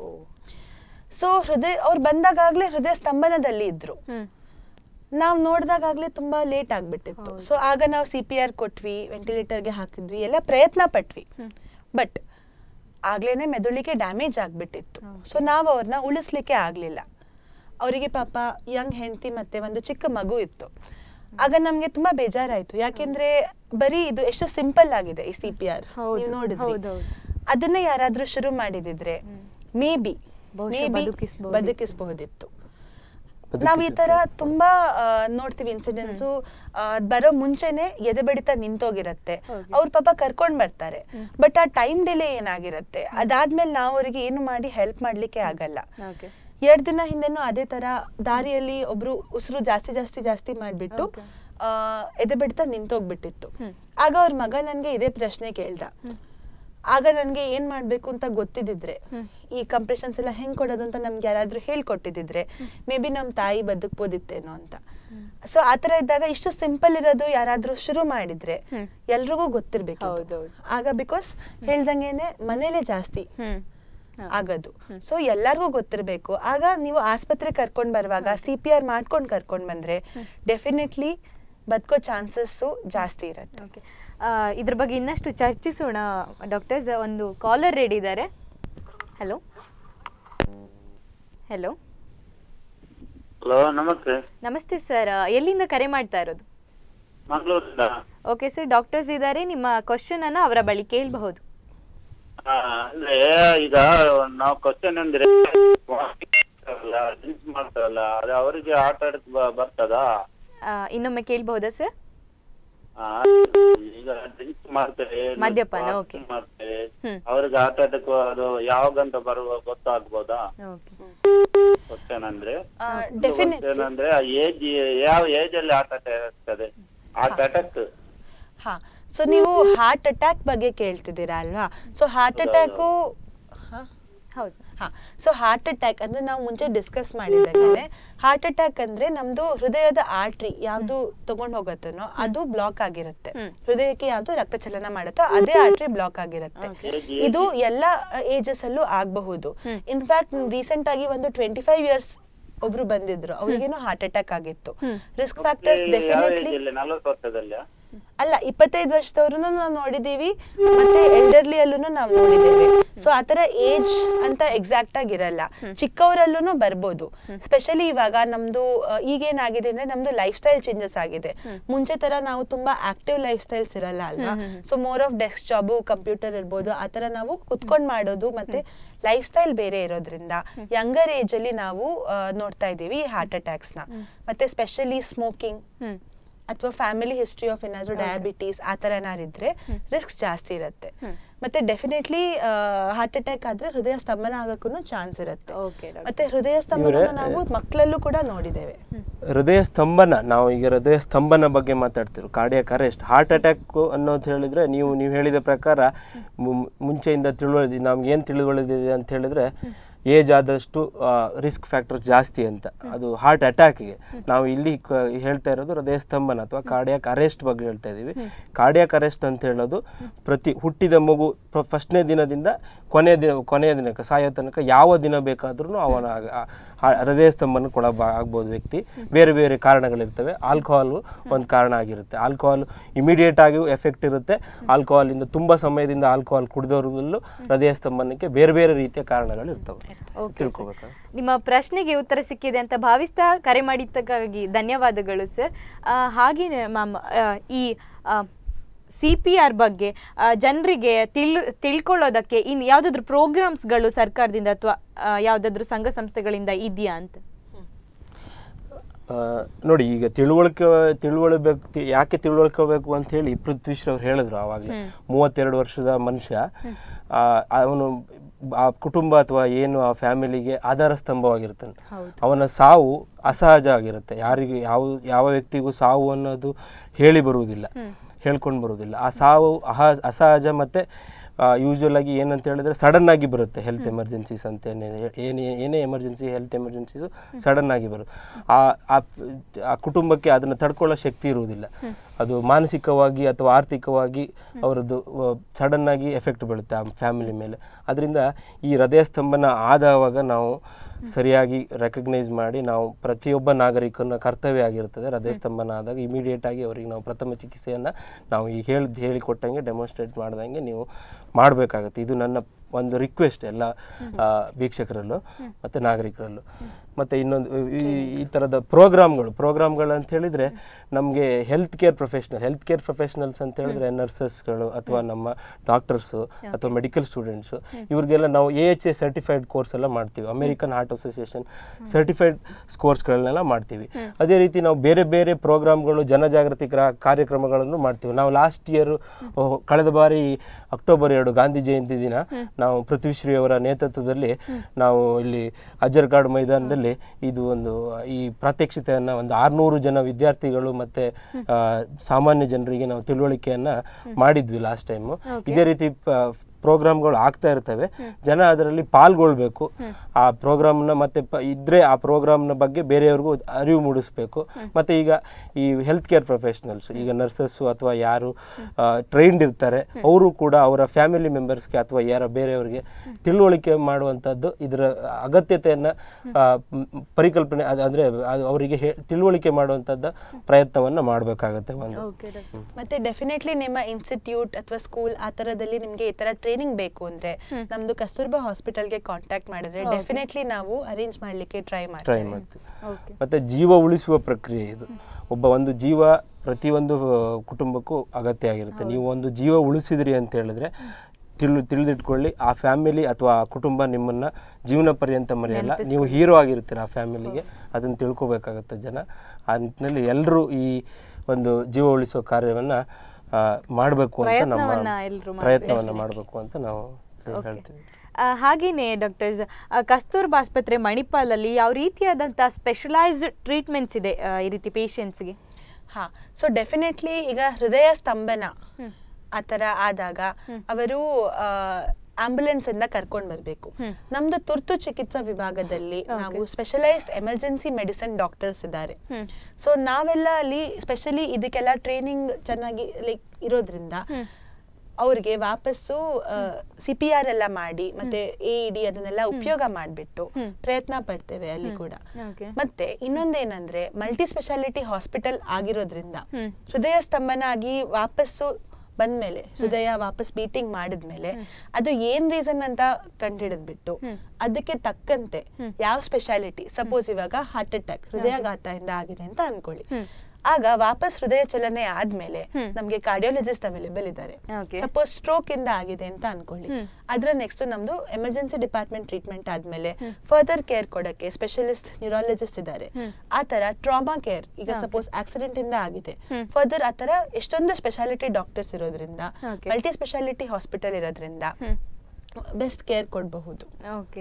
ಸೊ ಹೃದಯ ಅವ್ರು ಬಂದಾಗಲೇ ಹೃದಯ ಸ್ತಂಭನದಲ್ಲಿ ಇದ್ರು ಹ್ಮ್ ನಾವು ನೋಡಿದಾಗಲೇ ತುಂಬಾ ಲೇಟ್ ಆಗ್ಬಿಟ್ಟಿತ್ತು ಸೊ ಆಗ ನಾವು ಸಿ ಪಿ ಆರ್ ಕೊಟ್ವಿ ವೆಂಟಿಲೇಟರ್ಗೆ ಹಾಕಿದ್ವಿ ಎಲ್ಲ ಪ್ರಯತ್ನ ಪಟ್ವಿ ಬಟ್ ಆಗ್ಲೇನೆ ಮೆದುಳಿಗೆ ಡ್ಯಾಮೇಜ್ ಆಗ್ಬಿಟ್ಟಿತ್ತು ಸೊ ನಾವು ಅವ್ರನ್ನ ಉಳಿಸ್ಲಿಕ್ಕೆ ಆಗ್ಲಿಲ್ಲ ಅವರಿಗೆ ಪಾಪ ಯಂಗ್ ಹೆಂಡತಿ ಮತ್ತೆ ಒಂದು ಚಿಕ್ಕ ಮಗು ಇತ್ತು ಆಗ ನಮ್ಗೆ ತುಂಬಾ ಬೇಜಾರಾಯ್ತು ಯಾಕೆಂದ್ರೆ ಬರೀ ಇದು ಎಷ್ಟು ಸಿಂಪಲ್ ಆಗಿದೆ ಈ ಸಿ ಪಿ ಆರ್ ಹೌದು, ನೀವು ನೋಡಿದ್ರಿ ಹೌದೌದು. ಅದನ್ನೇ ಯಾರಾದ್ರೂ ಶುರು ಮಾಡಿದಿದ್ರೆ ಮೇ ಬಿ ಬಹುಶಃ ಮೇ ಬಿ ಬದುಕಿಸ್ಬಹುದಿತ್ತು. ಬದುಕಿಸಬಹುದಿತ್ತು ನಾವ್ ಈ ತರ ತುಂಬಾ ಆ, ನೋಡ್ತೀವಿ ಇನ್ಸಿಡೆಂಟ್ಸು ಬರೋ ಮುಂಚೆನೆ ಎದೆ ಬಡಿತ ನಿಂತೋಗಿರತ್ತೆ ಅವ್ರ ಪಾಪ ಕರ್ಕೊಂಡ್ ಬರ್ತಾರೆ ಬಟ್ ಆ ಟೈಮ್ ಡಿಲೇ ಏನಾಗಿರತ್ತೆ ಅದಾದ್ಮೇಲೆ ನಾವು ಅವರಿಗೆ ಏನು ಮಾಡಿ ಹೆಲ್ಪ್ ಮಾಡ್ಲಿಕ್ಕೆ ಆಗಲ್ಲ ಓಕೆ ಎರಡ್ ದಿನ ಹಿಂದೆನೂ ಅದೇ ತರ ದಾರಿಯಲ್ಲಿ ಒಬ್ರು ಉಸಿರು ಜಾಸ್ತಿ ಜಾಸ್ತಿ ಜಾಸ್ತಿ ಮಾಡ್ಬಿಟ್ಟು Okay. ಆ, ಎದೆ ಬಡಿತ ನಿಂತೋಗ್ಬಿಟ್ಟಿತ್ತು ಆಗ ಅವ್ರ ಮಗ ನನ್ಗೆ ಇದೇ ಪ್ರಶ್ನೆ ಕೇಳ್ದ ಆಗ ನನ್ಗೆ ಏನ್ ಮಾಡ್ಬೇಕು ಅಂತ ಗೊತ್ತಿದ್ದಿದ್ರೆ ಈ ಕಂಪ್ರೆಷನ್ಸ್ ಎಲ್ಲ ಹೆಂಗ್ ಕೊಡೋದು ಅಂತ ನಮ್ಗೆ ಯಾರಾದ್ರೂ ಹೇಳ್ಕೊಟ್ಟಿದ್ರೆ ಮೇ ಬಿ ನಮ್ ತಾಯಿ ಬದುಕ್ಬೋದಿತ್ತೇನೋ ಅಂತ ಸೊ ಆತರ ಇದ್ದಾಗ ಇಷ್ಟು ಸಿಂಪಲ್ ಇರೋದು ಯಾರಾದ್ರೂ ಶುರು ಮಾಡಿದ್ರೆ ಎಲ್ರಿಗೂ ಗೊತ್ತಿರ್ಬೇಕು ಹೌದೌದು. ಆಗ ಬಿಕಾಸ್ ಹೇಳ್ದಂಗೆನೆ ಮನೇಲೆ ಜಾಸ್ತಿ ಹ್ಮ್ ಆಗೋದು ಸೊ ಎಲ್ಲಾರ್ಗೂ ಗೊತ್ತಿರ್ಬೇಕು ಆಗ ನೀವು ಆಸ್ಪತ್ರೆ ಕರ್ಕೊಂಡ್ ಬರುವಾಗ ಸಿ ಪಿ ಆರ್ ಮಾಡ್ಕೊಂಡ್ ಕರ್ಕೊಂಡ್ ಬಂದ್ರೆ ಡೆಫಿನೆಟ್ಲಿ ಬದುಕೋ ಚಾನ್ಸಸ್ಸು ಜಾಸ್ತಿ ಇರುತ್ತೆ ಓಕೆ ಇದ್ರ ಬಗ್ಗೆ ಇನ್ನಷ್ಟು ಚರ್ಚಿಸೋಣ ಡಾಕ್ಟರ್ಸ್ ಒಂದು ಕಾಲರ್ ರೆಡಿ ಇದ್ದಾರೆ ಹಲೋ ಹಲೋ ಹಲೋ ನಮಸ್ತೆ ನಮಸ್ತೆ ಸರ್ ಎಲ್ಲಿಂದ ಕರೆ ಮಾಡ್ತಾ ಇರೋದು ಮಂಗಳೂರಿಂದ ಓಕೆ ಸರ್ ಡಾಕ್ಟರ್ಸ್ ಇದ್ದಾರೆ ನಿಮ್ಮ ಕ್ವಶನ್ ಅನ್ನ ಅವರ ಬಳಿ ಕೇಳಬಹುದು ಆ, ಅಂದ್ರೆ ಈಗ ನಾವು ಕ್ವಶನ್ ಅಂದ್ರೆ ಡ್ರಿಂಕ್ಸ್ ಮಾಡ್ತಾರಲ್ಲ ಅದು ಅವರಿಗೆ ಆಟ ಆಡಕ್ ಬ- ಬರ್ತದಾ ಇನ್ನೊಮ್ಮೆ ಕೇಳಬಹುದಾ ಸರ್ ಆ, ಈಗ ಡ್ರಿಂಕ್ಸ್ ಮಾಡ್ತಾರೆ ಮದ್ಯಪಾನ, party okay. ಮಾಡ್ತಾರೆ ಹ್ಮ್. ಅವ್ರಿಗೆ ಆಟ ಆಡಕ್ಕೆ ಅದು ಯಾವಾಗಂತ ಬರುವ ಗೊತ್ತಾಗ್ಬೋದಾ ಓಕೆ ಕ್ವಶನ್ ಅಂದ್ರೆ ಡೆಫಿನೆಟ್ಲಿ ಏನಂದ್ರೆ ಏಜ್ ಯಾವ ಏಜ್ ಅಲ್ಲಿ ಆಟ ಆಟ ಇರ್ತದೆ ಆಟ ಅಟ್ಯಾಕ್ ಹಾ ಸೊ ನೀವು ಹಾರ್ಟ್ ಅಟ್ಯಾಕ್ ಬಗ್ಗೆ ಕೇಳ್ತಿದ್ದೀರಾ ಅಲ್ವಾ ಸೊ ಹಾರ್ಟ್ ಅಟ್ಯಾಕು ಹೌದು ಹಾ ಸೊ ಹಾರ್ಟ್ ಅಟ್ಯಾಕ್ ಅಂದ್ರೆ ನಾವು ಮುಂಚೆ ಡಿಸ್ಕಸ್ ಮಾಡಿದಾಗಲೇ ಹಾರ್ಟ್ ಅಟ್ಯಾಕ್ ಅಂದ್ರೆ ನಮ್ದು ಹೃದಯದ ಆರ್ಟ್ರಿ ಯಾವ್ದು ತಗೊಂಡ್ ಹೋಗತ್ತನೋ ಅದು ಬ್ಲಾಕ್ ಆಗಿರುತ್ತೆ ಹೃದಯಕ್ಕೆ ಯಾವ್ದು ರಕ್ತ ಚಲನ ಮಾಡುತ್ತೋ ಅದೇ ಆರ್ಟ್ರಿ ಬ್ಲಾಕ್ ಆಗಿರುತ್ತೆ ಇದು ಎಲ್ಲ ಏಜಸ್ ಅಲ್ಲೂ ಆಗಬಹುದು ಇನ್ಫ್ಯಾಕ್ಟ್ ರೀಸೆಂಟ್ ಆಗಿ ಒಂದು ಟ್ವೆಂಟಿ ಫೈವ್ ಇಯರ್ಸ್ ಒಬ್ರು ಬಂದಿದ್ರು ಅವ್ರಿಗೇನು ಹಾರ್ಟ್ ಅಟ್ಯಾಕ್ ಆಗಿತ್ತು ರಿಸ್ಕ್ ಫ್ಯಾಕ್ಟರ್ಸ್ ಯಾವ ಡೆಫಿನೆಟ್ಲಿ ಏಜ್ ಅಲ್ಲಿ ನಲ್ವತ್ತು ವರ್ಷದಲ್ಲಿ ಅಲ್ಲ ಇಪ್ಪತ್ತೈದು ವರ್ಷದವ್ರನ್ನು ನಾವು ನೋಡಿದೀವಿ ಮತ್ತೆ ಎಲ್ಡರ್ಲಿ ಅಲ್ಲೂ ನಾವು ನೋಡಿದ್ದೇವೆ ಸೊ ಆತರ ಏಜ್ ಅಂತ ಎಕ್ಸಾಕ್ಟ್ ಆಗಿರಲ್ಲ ಚಿಕ್ಕವರಲ್ಲೂ ಬರ್ಬೋದು ಸ್ಪೆಷಲಿ ಇವಾಗ ನಮ್ದು ಆ, ಈಗೇನಾಗಿದೆ ಅಂದ್ರೆ ನಮ್ದು ಲೈಫ್ ಸ್ಟೈಲ್ ಚೇಂಜಸ್ ಆಗಿದೆ ಮುಂಚೆ ತರ ನಾವು ತುಂಬಾ ಆಕ್ಟಿವ್ ಲೈಫ್ ಸ್ಟೈಲ್ಸ್ ಇರಲ್ಲ ಅಲ್ವಾ so more of desk job computer ಇರ್ಬೋದು ಆತರ ನಾವು ಕುತ್ಕೊಂಡ್ ಮಾಡೋದು ಮತ್ತೆ ಲೈಫ್ ಸ್ಟೈಲ್ ಬೇರೆ ಇರೋದ್ರಿಂದ ಯಂಗರ್ ಏಜ್ ಅಲ್ಲಿ ನಾವು ಆ, ನೋಡ್ತಾ ಇದ್ದೀವಿ ಹಾರ್ಟ್ ಅಟ್ಯಾಕ್ಸ್ ನ ಮತ್ತೆ ಸ್ಪೆಷಲಿ ಸ್ಮೋಕಿಂಗ್ ಹ್ಮ್ ಅಥವಾ ಫ್ಯಾಮಿಲಿ ಹಿಸ್ಟ್ರಿ ಆಫ್ ಏನಾದ್ರು ಡಯಾಬಿಟೀಸ್ ಆ ಥರ ಏನಾದ್ರು ಇದ್ರೆ ರಿಸ್ಕ್ ಜಾಸ್ತಿ ಇರುತ್ತೆ ಮತ್ತೆ ಡೆಫಿನೆಟ್ಲಿ ಹಾರ್ಟ್ ಅಟ್ಯಾಕ್ ಆದ್ರೆ ಹೃದಯ ಸ್ತಂಭನ ಆಗಕ್ಕೂ ಚಾನ್ಸ್ ಇರುತ್ತೆ Okay, doctor. ಮತ್ತೆ ಹೃದಯ ಸ್ತಂಭನ ನಾವು ಮಕ್ಕಳಲ್ಲೂ ಕೂಡ ನೋಡಿದ್ದೇವೆ ಹೃದಯ ಸ್ತಂಭನ ನಾವು ಈಗ ಹೃದಯ ಸ್ತಂಭನ ಬಗ್ಗೆ ಮಾತಾಡ್ತಿರೋ ಕಾರ್ಡಿಯಾಕ್ ಅರೆಸ್ಟ್ ಹಾರ್ಟ್ ಅಟ್ಯಾಕ್ ಅನ್ನೋದು ಹೇಳಿದ್ರೆ ನೀವು ನೀವು ಹೇಳಿದ ಪ್ರಕಾರ ಮು- ಮುಂಚೆಯಿಂದ ತಿಳುವಳಿ ನಮ್ಗೆ ಏನು ತಿಳಿವಳಿದಿದೆ ಅಂತ ಹೇಳಿದ್ರೆ ಏಜ್ ಆದಷ್ಟು ರಿಸ್ಕ್ ಫ್ಯಾಕ್ಟರ್ ಜಾಸ್ತಿ ಅಂತ ಅದು ಹಾರ್ಟ್ ಅಟ್ಯಾಕ್ಗೆ ನಾವು ಇಲ್ಲಿ ಕ- ಹೇಳ್ತಾ ಇರೋದು ಹೃದಯ ಸ್ತಂಭನ ಅಥವಾ ಕಾರ್ಡಿಯಾಕ್ ಅರೆಸ್ಟ್ ಬಗ್ಗೆ ಹೇಳ್ತಾ ಇದ್ದೀವಿ ಕಾರ್ಡಿಯಾಕ್ ಅರೆಸ್ಟ್ ಅಂತ ಹೇಳೋದು ಪ್ರತಿ ಹುಟ್ಟಿದ ಮಗು ಫಸ್ಟ್ನೇ ದಿನದಿಂದ ಕೊನೆಯ ದಿನ ಕೊನೆಯ ದಿನಕ್ಕೆ ಸಾಯೋ ತನಕ ಯಾವ ದಿನ ಬೇಕಾದ್ರೂ ಅವನ ಆಗ- ಆ- ಆ ಹೃದಯ ಸ್ತಂಭನ ಕೊಡ ಆಗ್ಬೋದು ವ್ಯಕ್ತಿ ಬೇರೆ ಬೇರೆ ಕಾರಣಗಳಿರ್ತವೆ ಆಲ್ಕೋಹಾಲ್ ಒಂದು ಕಾರಣ ಆಗಿರುತ್ತೆ ಆಲ್ಕೋಹಾಲ್ ಇಮಿಡಿಯೇಟ್ ಆಗಿ ಎಫೆಕ್ಟ್ ಇರುತ್ತೆ ಆಲ್ಕೋಹಾಲಿಂದ ತುಂಬ ಸಮಯದಿಂದ ಆಲ್ಕೋಹಾಲ್ ಕುಡಿದವ್ರಲ್ಲೂ ಹೃದಯ ಸ್ತಂಭನಕ್ಕೆ ಬೇರೆ ಬೇರೆ ರೀತಿಯ ಕಾರಣಗಳು ಇರ್ತವೆ ಓಕೆ ತಿಳ್ಕೊಬೇಕಾ ನಿಮ್ಮ ಪ್ರಶ್ನೆಗೆ ಉತ್ತರ ಸಿಕ್ಕಿದೆ ಅಂತ ಭಾವಿಸ್ತಾ ಕರೆ ಮಾಡಿದ್ದಕ್ಕಾಗಿ ಧನ್ಯವಾದಗಳು ಸರ್ ಹಾಗೆಯೇ ಮ್ಯಾಮ್ ಈ ಸಿ ಪಿ ಆರ್ ಬಗ್ಗೆ ಜನರಿಗೆ ತಿಳ್ ತಿಳ್ಕೊಳ್ಳೋದಕ್ಕೆ ಇನ್ನು ಯಾವುದಾದ್ರೂ ಪ್ರೋಗ್ರಾಮ್ಸ್ಗಳು ಸರ್ಕಾರದಿಂದ ಅಥವಾ ಯಾವುದಾದ್ರೂ ಸಂಘ ಸಂಸ್ಥೆಗಳಿಂದ ಇದೆಯಾ ಅಂತ ಆ, ನೋಡಿ ಈಗ ತಿಳುವಳಿಕೆ ತಿಳುವಳಿಬೇಕು ತಿ- ಯಾಕೆ ತಿಳುವಳ್ಕೋಬೇಕು ಅಂತ ಹೇಳಿ ಪೃಥ್ವಿಶ್ರ ಅವ್ರು ಹೇಳಿದ್ರು ಆವಾಗಲೇ ಮೂವತ್ತೆರಡು ವರ್ಷದ ಮನುಷ್ಯ ಆ, ಅವನು ಆ ಕುಟುಂಬ ಅಥವಾ ಏನು ಆ ಫ್ಯಾಮಿಲಿಗೆ ಆಧಾರ ಸ್ತಂಭವಾಗಿರ್ತಾನೆ ಅವನ ಸಾವು ಅಸಹಜ ಆಗಿರುತ್ತೆ ಯಾರಿಗೆ ಯಾವ ಯಾವ ವ್ಯಕ್ತಿಗೂ ಸಾವು ಅನ್ನೋದು ಹೇಳಿ ಬರುವುದಿಲ್ಲ ಹೇಳ್ಕೊಂಡು ಬರುವುದಿಲ್ಲ ಆ ಸಾವು ಅಹ ಅಸಹಜ ಮತ್ತು ಯೂಶ್ವಲ್ ಆಗಿ ಏನಂತ ಹೇಳಿದ್ರೆ ಸಡನ್ ಆಗಿ ಬರುತ್ತೆ ಹೆಲ್ತ್ ಎಮರ್ಜೆನ್ಸೀಸ್ ಅಂತ ಏನೇ ಏನೇ ಏನೇ ಎಮರ್ಜೆನ್ಸಿ ಹೆಲ್ತ್ ಎಮರ್ಜೆನ್ಸೀಸು ಸಡನ್ ಆಗಿ ಬರುತ್ತೆ ಆ ಆ ಆ ಕುಟುಂಬಕ್ಕೆ ಅದನ್ನು ತಡ್ಕೊಳ್ಳೋ ಶಕ್ತಿ ಇರುವುದಿಲ್ಲ ಅದು ಮಾನಸಿಕವಾಗಿ ಅಥವಾ ಆರ್ಥಿಕವಾಗಿ ಅವರದ್ದು ಸಡನ್ ಆಗಿ ಎಫೆಕ್ಟ್ ಬೀಳುತ್ತೆ ಆ ಫ್ಯಾಮಿಲಿ ಮೇಲೆ ಅದರಿಂದ ಈ ಹೃದಯ ಸ್ತಂಭನ ಆದವಾಗ ನಾವು ಸರಿಯಾಗಿ ರೆಕಗ್ನೈಸ್ ಮಾಡಿ ನಾವು ಪ್ರತಿಯೊಬ್ಬ ನಾಗರಿಕನ ಕರ್ತವ್ಯ ಆಗಿರ್ತದೆ ಹೃದಯ ಸ್ತಂಭನ ಆದಾಗ ಇಮಿಡಿಯೇಟ್ ಆಗಿ ಅವರಿಗೆ ನಾವು ಪ್ರಥಮ ಚಿಕಿತ್ಸೆಯನ್ನು ನಾವು ಈಗ ಹೇಳಿ ಹೇಳಿಕೊಟ್ಟಂಗೆ ಡೆಮಾನ್ಸ್ಟ್ರೇಟ್ ಮಾಡ್ದಂಗೆ ನೀವು ಮಾಡಬೇಕಾಗತ್ತೆ ಇದು ನನ್ನ ಒಂದು ರಿಕ್ವೆಸ್ಟ್ ಎಲ್ಲ ಆ, ವೀಕ್ಷಕರಲ್ಲೂ ಮತ್ತು ನಾಗರಿಕರಲ್ಲೂ ಮತ್ತು ಇನ್ನೊಂದು ಈ ಈ ಥರದ ಪ್ರೋಗ್ರಾಮ್ಗಳು ಪ್ರೋಗ್ರಾಮ್ಗಳು ಅಂತ ಹೇಳಿದರೆ ನಮಗೆ health care professional health care professionals ಅಂತ ಹೇಳಿದ್ರೆ ನರ್ಸಸ್ಗಳು ಅಥವಾ ನಮ್ಮ ಡಾಕ್ಟರ್ಸು ಅಥವಾ ಮೆಡಿಕಲ್ ಸ್ಟೂಡೆಂಟ್ಸು ಇವ್ರಿಗೆಲ್ಲ ನಾವು A H A certified course ಎಲ್ಲ ಮಾಡ್ತೀವಿ ಅಮೇರಿಕನ್ ಹಾರ್ಟ್ ಅಸೋಸಿಯೇಷನ್ ಸರ್ಟಿಫೈಡ್ ಕೋರ್ಸ್ಗಳನ್ನೆಲ್ಲ ಮಾಡ್ತೀವಿ ಅದೇ ರೀತಿ ನಾವು ಬೇರೆ ಬೇರೆ ಪ್ರೋಗ್ರಾಮ್ಗಳು ಜನಜಾಗೃತಿ ಕ್ರ- ಕಾರ್ಯಕ್ರಮಗಳನ್ನು ಮಾಡ್ತೀವಿ ನಾವು ಲಾಸ್ಟ್ ಇಯರ್ ಕಳೆದ ಬಾರಿ ಅಕ್ಟೋಬರ್ ಎರಡು ಗಾಂಧಿ ಜಯಂತಿ ದಿನ ನಾವು ಪೃಥ್ವಿಶ್ರೀ ಅವರ ನೇತೃತ್ವದಲ್ಲಿ ನಾವು ಇಲ್ಲಿ ಅಜರ್ಗಾಡ್ ಮೈದಾನದಲ್ಲಿ ಇದು ಒಂದು ಈ ಪ್ರಾತ್ಯಕ್ಷಿತೆಯನ್ನ ಒಂದು ಆರ್ನೂರು ಜನ ವಿದ್ಯಾರ್ಥಿಗಳು ಮತ್ತೆ ಆ, ಸಾಮಾನ್ಯ ಜನರಿಗೆ ನಾವು ತಿಳುವಳಿಕೆಯನ್ನ ಮಾಡಿದ್ವಿ ಲಾಸ್ಟ್ ಟೈಮು ಇದೇ ರೀತಿ ಪ- ಪ್ರೋಗ್ರಾಮ್ಗಳು ಆಗ್ತಾ ಇರ್ತವೆ ಜನ ಅದರಲ್ಲಿ ಪಾಲ್ಗೊಳ್ಬೇಕು ಆ ಪ್ರೋಗ್ರಾಮ್ನ ಮತ್ತೆ ಪ- ಇದ್ರೆ ಆ ಪ್ರೋಗ್ರಾಮ್ನ ಬಗ್ಗೆ ಬೇರೆಯವ್ರಿಗೂ ಅರಿವು ಮೂಡಿಸ್ಬೇಕು ಮತ್ತೆ ಈಗ ಈ ಹೆಲ್ತ್ ಕೇರ್ ಪ್ರೊಫೆಷನಲ್ಸ್ ಈಗ ನರ್ಸಸ್ಸು ಅಥವಾ ಯಾರು ಟ್ರೈನ್ಡ್ ಇರ್ತಾರೆ ಅವರು ಕೂಡ ಅವರ ಫ್ಯಾಮಿಲಿ ಮೆಂಬರ್ಸ್ಗೆ ಅಥವಾ ಯಾರ ಬೇರೆಯವರಿಗೆ ತಿಳುವಳಿಕೆ ಮಾಡುವಂಥದ್ದು ಇದರ ಅಗತ್ಯತೆಯನ್ನು ಪರಿಕಲ್ಪನೆ ಅದ್- ಅಂದ್ರೆ ಅದು ಅವರಿಗೆ ಹೇ- ತಿಳುವಳಿಕೆ ಮಾಡುವಂಥದ್ದು ಪ್ರಯತ್ನವನ್ನು ಮಾಡಬೇಕಾಗತ್ತೆ ಒಂದು ಓಕೆ ಡಾಕ್ಟರ್ ಮತ್ತೆ ಡೆಫಿನೆಟ್ಲಿ ನಿಮ್ಮ ಇನ್ಸ್ಟಿಟ್ಯೂಟ್ ಅಥವಾ ಸ್ಕೂಲ್ ಆ ಥರದಲ್ಲಿ ನಿಮಗೆ ಈ ಥರ ಟ್ರೈನಿಂಗ್ ಬೇಕು ಅಂದ್ರೆ ನಮ್ದು ಕಸ್ತೂರ್ಬಾ ಹಾಸ್ಪಿಟಲ್ಗೆ ಕಾಂಟ್ಯಾಕ್ಟ್ ಮಾಡಿದ್ರೆ ಡೆಫಿನೆಟ್ಲಿ ನಾವು ಅರೇಂಜ್ ಮಾಡ್ಲಿಕ್ಕೆ ಟ್ರೈ ಟ್ರೈ ಮಾಡ್ತೇವೆ ಮಾಡ್ತೀವಿ ಓಕೆ ಮತ್ತು ಜೀವ ಉಳಿಸುವ ಪ್ರಕ್ರಿಯೆ ಇದು ಒಬ್ಬ ಒಂದು ಜೀವ ಪ್ರತಿಯೊಂದು ಆ, ಕುಟುಂಬಕ್ಕೂ ಅಗತ್ಯ ಆಗಿರುತ್ತೆ ನೀವು ಒಂದು ಜೀವ ಉಳಿಸಿದ್ರಿ ಅಂತ ಹೇಳಿದ್ರೆ ತಿಳಿ ತಿಳಿದಿಟ್ಕೊಳ್ಳಿ ಆ ಫ್ಯಾಮಿಲಿ ಅಥವಾ ಆ ಕುಟುಂಬ ನಿಮ್ಮನ್ನ ಜೀವನ ಪರ್ಯಂತ ಮರೆಯಲ್ಲ ನೀವು ಹೀರೋ ಆಗಿರ್ತೀರ ಆ ಫ್ಯಾಮಿಲಿಗೆ ಅದನ್ನು ತಿಳ್ಕೊಬೇಕಾಗತ್ತೆ ಜನ ಆ ನಿಟ್ಟಿನಲ್ಲಿ ಎಲ್ಲರೂ ಈ ಒಂದು ಜೀವ ಉಳಿಸುವ ಕಾರ್ಯವನ್ನ ಮಾಡಬೇಕು ಅಂತ ನಮ್ಮ ಪ್ರಯತ್ನವನ್ನ ಎಲ್ರೂ ಮಾಡ್ಬೇಕು. ಪ್ರಯತ್ನವನ್ನ ಮಾಡಬೇಕು ಅಂತ ನಾವು ಹೇಳ್ತೀವಿ ಆ, ಹಾಗೇನೆ ಡಾಕ್ಟರ್ಸ್ ಕಸ್ತೂರ್ಬಾ ಆಸ್ಪತ್ರೆ ಮಣಿಪಾಲಲ್ಲಿ ಯಾವ ರೀತಿಯಾದಂಥ ಸ್ಪೆಷಲೈಸ್ಡ್ ಟ್ರೀಟ್ಮೆಂಟ್ಸ್ ಇದೆ ಆ, ಈ ರೀತಿ ಪೇಷಂಟ್ಸ್ಗೆ ಹಾ ಸೊ ಡೆಫಿನೆಟ್ಲಿ ಈಗ ಹೃದಯ ಸ್ತಂಭನ ಆ ಥರ ಆದಾಗ ಅವರು ಆಂಬುಲೆನ್ಸ್ ಇಂದ ಕರ್ಕೊಂಡು ಬರಬೇಕು ನಮ್ದು ತುರ್ತು ಚಿಕಿತ್ಸಾ ವಿಭಾಗದಲ್ಲಿ ನಾವು ಸ್ಪೆಷಲೈಸ್ಡ್ ಎಮರ್ಜೆನ್ಸಿ ಮೆಡಿಸಿನ್ ಡಾಕ್ಟರ್ಸ್ ಇದ್ದಾರೆ ಸೊ ನಾವೆಲ್ಲ ಅಲ್ಲಿ ಸ್ಪೆಷಲಿ ಇದಕ್ಕೆಲ್ಲ ಟ್ರೈನಿಂಗ್ ಚೆನ್ನಾಗಿ ಲೈಕ್ ಇರೋದ್ರಿಂದ ಅವ್ರಿಗೆ ವಾಪಸ್ಸು ಸಿ ಪಿ ಆರ್ ಎಲ್ಲ ಮಾಡಿ ಮತ್ತೆ ಎ ಡಿ ಅದನ್ನೆಲ್ಲ ಉಪಯೋಗ ಮಾಡಿಬಿಟ್ಟು ಪ್ರಯತ್ನ ಪಡ್ತೇವೆ ಅಲ್ಲಿ ಕೂಡ Okay. ಮತ್ತೆ ಇನ್ನೊಂದೇನಂದ್ರೆ ಮಲ್ಟಿ ಸ್ಪೆಷಾಲಿಟಿ ಹಾಸ್ಪಿಟಲ್ ಆಗಿರೋದ್ರಿಂದ ಹೃದಯ ಸ್ತಂಭನ ಆಗಿ ವಾಪಸ್ಸು ಬಂದ್ಮೇಲೆ ಹೃದಯ ವಾಪಸ್ ಬೀಟಿಂಗ್ ಮಾಡಿದ್ಮೇಲೆ ಅದು ಏನ್ ರೀಸನ್ ಅಂತ ಕಂಡುಹಿಡಿದ್ಬಿಟ್ಟು ಅದಕ್ಕೆ ತಕ್ಕಂತೆ ಯಾವ ಸ್ಪೆಷಾಲಿಟಿ ಸಪೋಸ್ ಇವಾಗ ಹಾರ್ಟ್ ಅಟ್ಯಾಕ್ ಹೃದಯಾಘಾತದಿಂದ ಆಗಿದೆ ಅಂತ ಅನ್ಕೊಳ್ಳಿ ಆಗ ವಾಪಸ್ ಹೃದಯ ಚಲನೆ ಆದ್ಮೇಲೆ ನಮ್ಗೆ ಕಾರ್ಡಿಯಾಲಜಿಸ್ಟ್ ಅವೈಲೇಬಲ್ ಇದ್ದಾರೆ Okay. ಸಪೋಸ್ ಸ್ಟ್ರೋಕ್ ಇಂದ ಆಗಿದೆ ಅಂತ ಅನ್ಕೊಳ್ಳಿ ಅದ್ರ ನೆಕ್ಸ್ಟ್ ನಮ್ದು ಎಮರ್ಜೆನ್ಸಿ ಡಿಪಾರ್ಟ್ಮೆಂಟ್ ಟ್ರೀಟ್ಮೆಂಟ್ ಆದ್ಮೇಲೆ ಫರ್ದರ್ ಕೇರ್ ಕೊಡಕ್ಕೆ ಸ್ಪೆಷಲಿಸ್ಟ್ ನ್ಯೂರಾಲಜಿಸ್ಟ್ ಇದ್ದಾರೆ ಆ ತರ ಟ್ರಾಮಾ ಕೇರ್ ಈಗ ಸಪೋಸ್ ಆಕ್ಸಿಡೆಂಟ್ ಇಂದ ಆಗಿದೆ ಫರ್ದರ್ ಆ ತರ ಎಷ್ಟೊಂದು ಸ್ಪೆಷಾಲಿಟಿ ಡಾಕ್ಟರ್ಸ್ ಇರೋದ್ರಿಂದ Okay. ಮಲ್ಟಿ ಸ್ಪೆಷಾಲಿಟಿ ಹಾಸ್ಪಿಟಲ್ ಇರೋದ್ರಿಂದ ಬೆಸ್ಟ್ ಕೇರ್ ಕೊಡಬಹುದು ಓಕೆ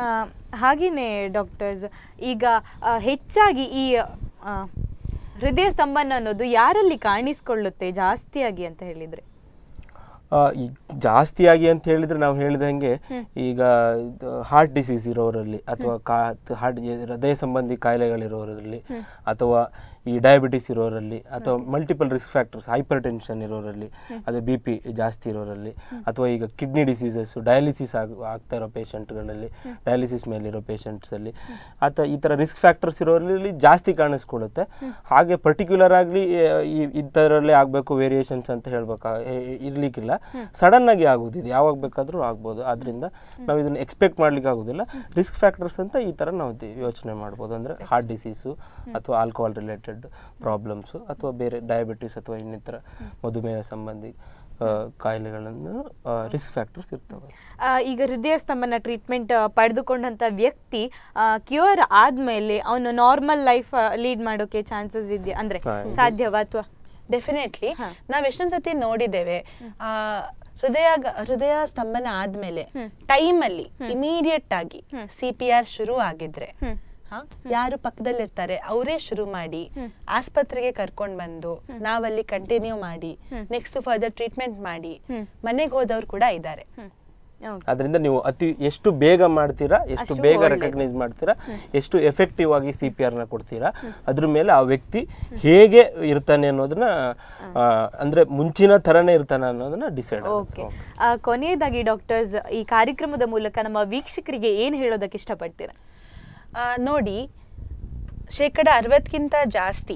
ಹಾಗೆಯೇ ಡಾಕ್ಟರ್ಸ್ ಈಗ ಆ, ಹೆಚ್ಚಾಗಿ ಈ ಆ, ಹೃದಯ ಸ್ತಂಭನ ಅನ್ನೋದು ಯಾರಲ್ಲಿ ಕಾಣಿಸ್ಕೊಳ್ಳುತ್ತೆ ಜಾಸ್ತಿಯಾಗಿ ಅಂತ ಹೇಳಿದ್ರೆ ಆ, ಈ ಜಾಸ್ತಿಯಾಗಿ ಅಂತ ಹೇಳಿದ್ರೆ ನಾವು ಹೇಳಿದಂಗೆ ಈಗ ಹಾರ್ಟ್ ಡಿಸೀಸ್ ಇರೋರಲ್ಲಿ ಅಥವಾ ಕಾ ಹಾರ್ಟ್ ಹೃದಯ ಸಂಬಂಧಿ ಕಾಯಿಲೆಗಳಿರೋರಲ್ಲಿ ಅಥವಾ ಈ ಡಯಾಬಿಟಿಸ್ ಇರೋರಲ್ಲಿ ಅಥವಾ multiple risk factors hypertension ಇರೋರಲ್ಲಿ ಅದು ಬಿ ಪಿ ಜಾಸ್ತಿ ಇರೋರಲ್ಲಿ ಅಥವಾ ಈಗ ಕಿಡ್ನಿ ಡಿಸೀಸಸ್ ಡಯಾಲಿಸಿಸ್ ಆಗ ಆಗ್ತಾ ಇರೋ ಪೇಷಂಟ್ಗಳಲ್ಲಿ ಡಯಾಲಿಸಿಸ್ ಮೇಲಿರೋ ಪೇಷಂಟ್ಸಲ್ಲಿ ಅಥವಾ ಈ ಥರ ರಿಸ್ಕ್ ಫ್ಯಾಕ್ಟರ್ಸ್ ಇರೋರಲ್ಲಿ ಜಾಸ್ತಿ ಕಾಣಿಸ್ಕೊಳ್ಳುತ್ತೆ ಹಾಗೆ ಪರ್ಟಿಕ್ಯುಲರ್ ಆಗಲಿ ಈ ಥರಲ್ಲೇ ಆಗಬೇಕು ವೇರಿಯೇಷನ್ಸ್ ಅಂತ ಹೇಳ್ಬೇಕಾ ಹೇ- ಇರ್ಲಿಕ್ಕಿಲ್ಲ ಸಡನ್ ಆಗಿ ಆಗೋದು ಇದು ಯಾವಾಗ ಬೇಕಾದರೂ ಆಗ್ಬೋದು ಆದ್ರಿಂದ ನಾವು ಇದನ್ನು ಎಕ್ಸ್ಪೆಕ್ಟ್ ಮಾಡ್ಲಿಕ್ಕೆ ಆಗೋದಿಲ್ಲ ರಿಸ್ಕ್ ಫ್ಯಾಕ್ಟರ್ಸ್ ಅಂತ ಈ ಥರ ನಾವು ದಿ- ಯೋಚನೆ ಮಾಡ್ಬೋದು ಅಂದರೆ ಹಾರ್ಟ್ ಡಿಸೀಸು ಅಥವಾ ಆಲ್ಕೋಹಾಲ್ ರಿಲೇಟೆಡ್ ಪ್ರಾಬ್ಲಮ್ಸು ಅಥವಾ ಬೇರೆ ಡಯಾಬಿಟಿಸ್ ಅಥವಾ ಇನ್ನಿತರ ಮಧುಮೇಹ ಸಂಬಂಧಿ ಆ, ಕಾಯಿಲೆಗಳನ್ನು ರಿಸ್ಕ್ ಫ್ಯಾಕ್ಟರ್ಸ್ ಇರ್ತವೆ ಆ, ಈಗ ಹೃದಯ ಸ್ತಂಭನ ಟ್ರೀಟ್ಮೆಂಟ್ ಪಡೆದುಕೊಂಡಂತ ವ್ಯಕ್ತಿ ಕ್ಯೂರ್ ಆದ್ಮೇಲೆ ಅವನು ನಾರ್ಮಲ್ ಲೈಫ್ ಲೀಡ್ ಮಾಡೋಕೆ ಚಾನ್ಸಸ್ ಇದೆಯಾ ಅಂದ್ರೆ ಹಾ, ಸಾಧ್ಯವಾ ಅಥವಾ ಡೆಫಿನೆಟ್ಲಿ ನಾವ್ ಎಷ್ಟೊಂದ್ ಸತಿ ನೋಡಿದ್ದೇವೆ ಆ ಹೃದಯ ಹೃದಯ ಸ್ತಂಭನ ಆದ್ಮೇಲೆ ಟೈಮ್ ಅಲ್ಲಿ ಇಮಿಡಿಯೇಟ್ ಆಗಿ ಸಿ ಪಿ ಆರ್ ಶುರು ಆಗಿದ್ರೆ ಹ, ಯಾರು ಪಕ್ಕದಲ್ಲಿರ್ತಾರೆ ಅವರೇ ಶುರು ಮಾಡಿ ಆಸ್ಪತ್ರೆಗೆ ಕರ್ಕೊಂಡ್ ಬಂದು ನಾವಲ್ಲಿ ಕಂಟಿನ್ಯೂ ಮಾಡಿ ನೆಕ್ಸ್ಟ್ ಫರ್ದರ್ ಟ್ರೀಟ್ಮೆಂಟ್ ಮಾಡಿ ಮನೆಗೆ ಹೋದವ್ರು ಕೂಡ ಇದ್ದಾರೆ Okay. ಅದರಿಂದ ನೀವು ಅತಿ ಎಷ್ಟು ಬೇಗ ಮಾಡ್ತೀರಾ ಎಷ್ಟು ಅಷ್ಟು ಬೇಗ ಒಳ್ಳೇದು. ರೆಕಗ್ನೈಸ್ ಮಾಡ್ತೀರಾ ಎಷ್ಟು ಎಫೆಕ್ಟಿವ್ ಆಗಿ ಸಿ ಪಿ ಆರ್ನ ಕೊಡ್ತೀರಾ ಅದ್ರ ಮೇಲೆ ಆ ವ್ಯಕ್ತಿ ಹೇಗೆ ಇರ್ತಾನೆ ಅನ್ನೋದನ್ನ ಆ, ಅಂದ್ರೆ ಮುಂಚಿನ ಥರನೇ ಇರ್ತಾನೆ ಅನ್ನೋದನ್ನ ಡಿಸೈಡ್ ಓಕೆ ಕೊನೆಯದಾಗಿ ಡಾಕ್ಟರ್ಸ್ ಈ ಕಾರ್ಯಕ್ರಮದ ಮೂಲಕ ನಮ್ಮ ವೀಕ್ಷಕರಿಗೆ ಏನ್ ಹೇಳೋದಕ್ಕೆ ಇಷ್ಟಪಡ್ತೀರಾ ಆ, ನೋಡಿ ಶೇಕಡ ಅರವತ್ತಕ್ಕಿಂತ ಜಾಸ್ತಿ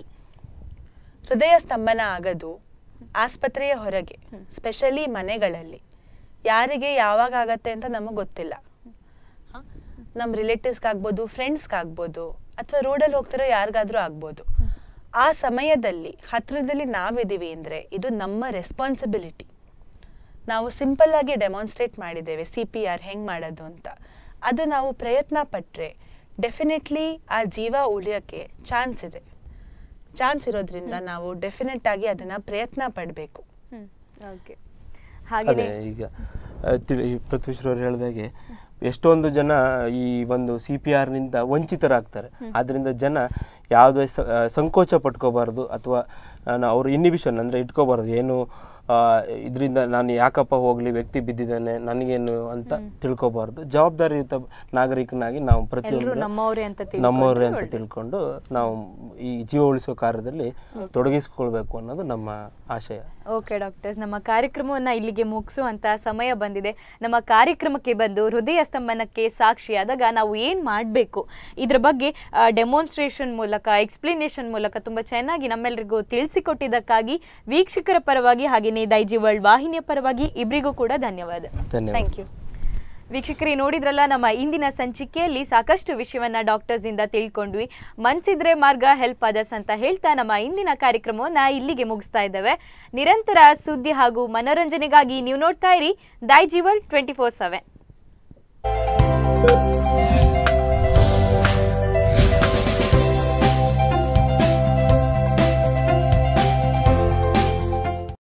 ಹೃದಯ ಸ್ತಂಭನ ಆಗೋದು ಆಸ್ಪತ್ರೆಯ ಹೊರಗೆ ಸ್ಪೆಷಲಿ ಮನೆಗಳಲ್ಲಿ ಯಾರಿಗೆ ಯಾವಾಗ ಆಗತ್ತೆ ಅಂತ ನಮಗೆ ಗೊತ್ತಿಲ್ಲ ಹ? ನಮ್ಮ ರಿಲೇಟಿವ್ಸ್ಗಾಗ್ಬೋದು ಫ್ರೆಂಡ್ಸ್ಗಾಗ್ಬೋದು ಅಥವಾ ರೋಡಲ್ಲಿ ಹೋಗ್ತಿರೋ ಯಾರಿಗಾದ್ರೂ ಆಗ್ಬೋದು ಆ ಸಮಯದಲ್ಲಿ ಹತ್ರದಲ್ಲಿ ನಾವಿದ್ದೀವಿ ಅಂದರೆ ಇದು ನಮ್ಮ ರೆಸ್ಪಾನ್ಸಿಬಿಲಿಟಿ ನಾವು ಸಿಂಪಲ್ ಆಗಿ ಡೆಮಾನ್ಸ್ಟ್ರೇಟ್ ಮಾಡಿದ್ದೇವೆ ಸಿ ಪಿ ಆರ್ ಹೆಂಗೆ ಮಾಡೋದು ಅಂತ ಅದು ನಾವು ಪ್ರಯತ್ನ ಪಟ್ಟರೆ ಡೆಫಿನೆಟ್ಲಿ ಆ ಜೀವ ಉಳಿಯೋಕ್ಕೆ ಚಾನ್ಸ್ ಇದೆ ಚಾನ್ಸ್ ಇರೋದ್ರಿಂದ ನಾವು ಡೆಫಿನೆಟ್ ಆಗಿ ಅದನ್ನ ಪ್ರಯತ್ನ ಪಡಬೇಕು ಓಕೆ ಅದೇ ಹಾಗೆಯೇ ಈಗ ಆ, ತಿಳಿ ಪೃಥ್ವೀಶ್ವರ್ ಹೇಳಿದಾಗೆ ಎಷ್ಟೊಂದು ಜನ ಈ ಒಂದು ಸಿ ಪಿ ಆರ್ನಿಂದ ವಂಚಿತರಾಗ್ತಾರೆ ಆದ್ರಿಂದ ಜನ ಯಾವುದೇ ಸ- ಆ, ಸಂಕೋಚ ಪಟ್ಕೋಬಾರ್ದು ಅಥವಾ ಅವರು ಇನ್ನಿಬಿಷನ್ ಅಂದರೆ ಇಟ್ಕೋಬಾರ್ದು ಏನು ಇದರಿಂದ ನಾನು ಯಾಕಪ್ಪ ಹೋಗ್ಲಿ ವ್ಯಕ್ತಿ ಬಿದ್ದಿದ್ದಾನೆ ನನಗೇನು ಅಂತ ತಿಳ್ಕೊಬಾರ್ದು ಜವಾಬ್ದಾರಿಯುತ ನಾಗರಿಕನಾಗಿ ನಾವು ಎಲ್ರೂ ಪ್ರತಿಯೊಂದು ನಮ್ಮವರೇ ಅಂತ ನಮ್ಮವರೇ ಅಂತ ತಿಳ್ಕೊಂಡು ನಾವು ಈ ಜೀವ ಉಳಿಸುವ ಕಾರ್ಯದಲ್ಲಿ ತೊಡಗಿಸ್ಕೊಳ್ಬೇಕು ಅನ್ನೋದು ನಮ್ಮ ಆಶಯ ಓಕೆ ಡಾಕ್ಟರ್ಸ್ ನಮ್ಮ ಕಾರ್ಯಕ್ರಮವನ್ನು ಇಲ್ಲಿಗೆ ಮುಗಿಸುವಂತ ಸಮಯ ಬಂದಿದೆ ನಮ್ಮ ಕಾರ್ಯಕ್ರಮಕ್ಕೆ ಬಂದು ಹೃದಯ ಸ್ತಂಭನಕ್ಕೆ ಸಾಕ್ಷಿಯಾದಾಗ ನಾವು ಏನು ಮಾಡಬೇಕು ಇದ್ರ ಬಗ್ಗೆ ಡೆಮೋನ್ಸ್ಟ್ರೇಷನ್ ಮೂಲಕ ಎಕ್ಸ್ಪ್ಲನೇಷನ್ ಮೂಲಕ ತುಂಬ ಚೆನ್ನಾಗಿ ನಮ್ಮೆಲ್ಲರಿಗೂ ತಿಳಿಸಿಕೊಟ್ಟಿದ್ದಕ್ಕಾಗಿ ವೀಕ್ಷಕರ ಪರವಾಗಿ ಹಾಗೆ ಹಾಗೆಯೇ ದೈಜಿ ವರ್ಲ್ಡ್ ವಾಹಿನಿಯ ಪರವಾಗಿ ಇಬ್ಬರಿಗೂ ಕೂಡ ಧನ್ಯವಾದ ಧನ್ಯವಾದ ಥ್ಯಾಂಕ್ ಯು ವೀಕ್ಷಕರೇ ನೋಡಿದ್ರಲ್ಲ ನಮ್ಮ ಇಂದಿನ ಸಂಚಿಕೆಯಲ್ಲಿ ಸಾಕಷ್ಟು ವಿಷಯವನ್ನ ಡಾಕ್ಟರ್ಸ್ ಇಂದ ತಿಳ್ಕೊಂಡ್ವಿ ಮನ್ಸಿದ್ರೆ ಮಾರ್ಗ ಹೆಲ್ಪ್ ಅದರ್ಸ್ ಅಂತ ಹೇಳ್ತಾ ನಮ್ಮ ಇಂದಿನ ಕಾರ್ಯಕ್ರಮವನ್ನ ಇಲ್ಲಿಗೆ ಮುಗಿಸ್ತಾ ಇದ್ದೇವೆ ನಿರಂತರ ಸುದ್ದಿ ಹಾಗೂ ಮನೋರಂಜನೆಗಾಗಿ ನೀವು ನೋಡ್ತಾ ಇರಿ ದೈ ಜೀವಲ್ ಟ್ವೆಂಟಿ ಫೋರ್ ಸೆವೆನ್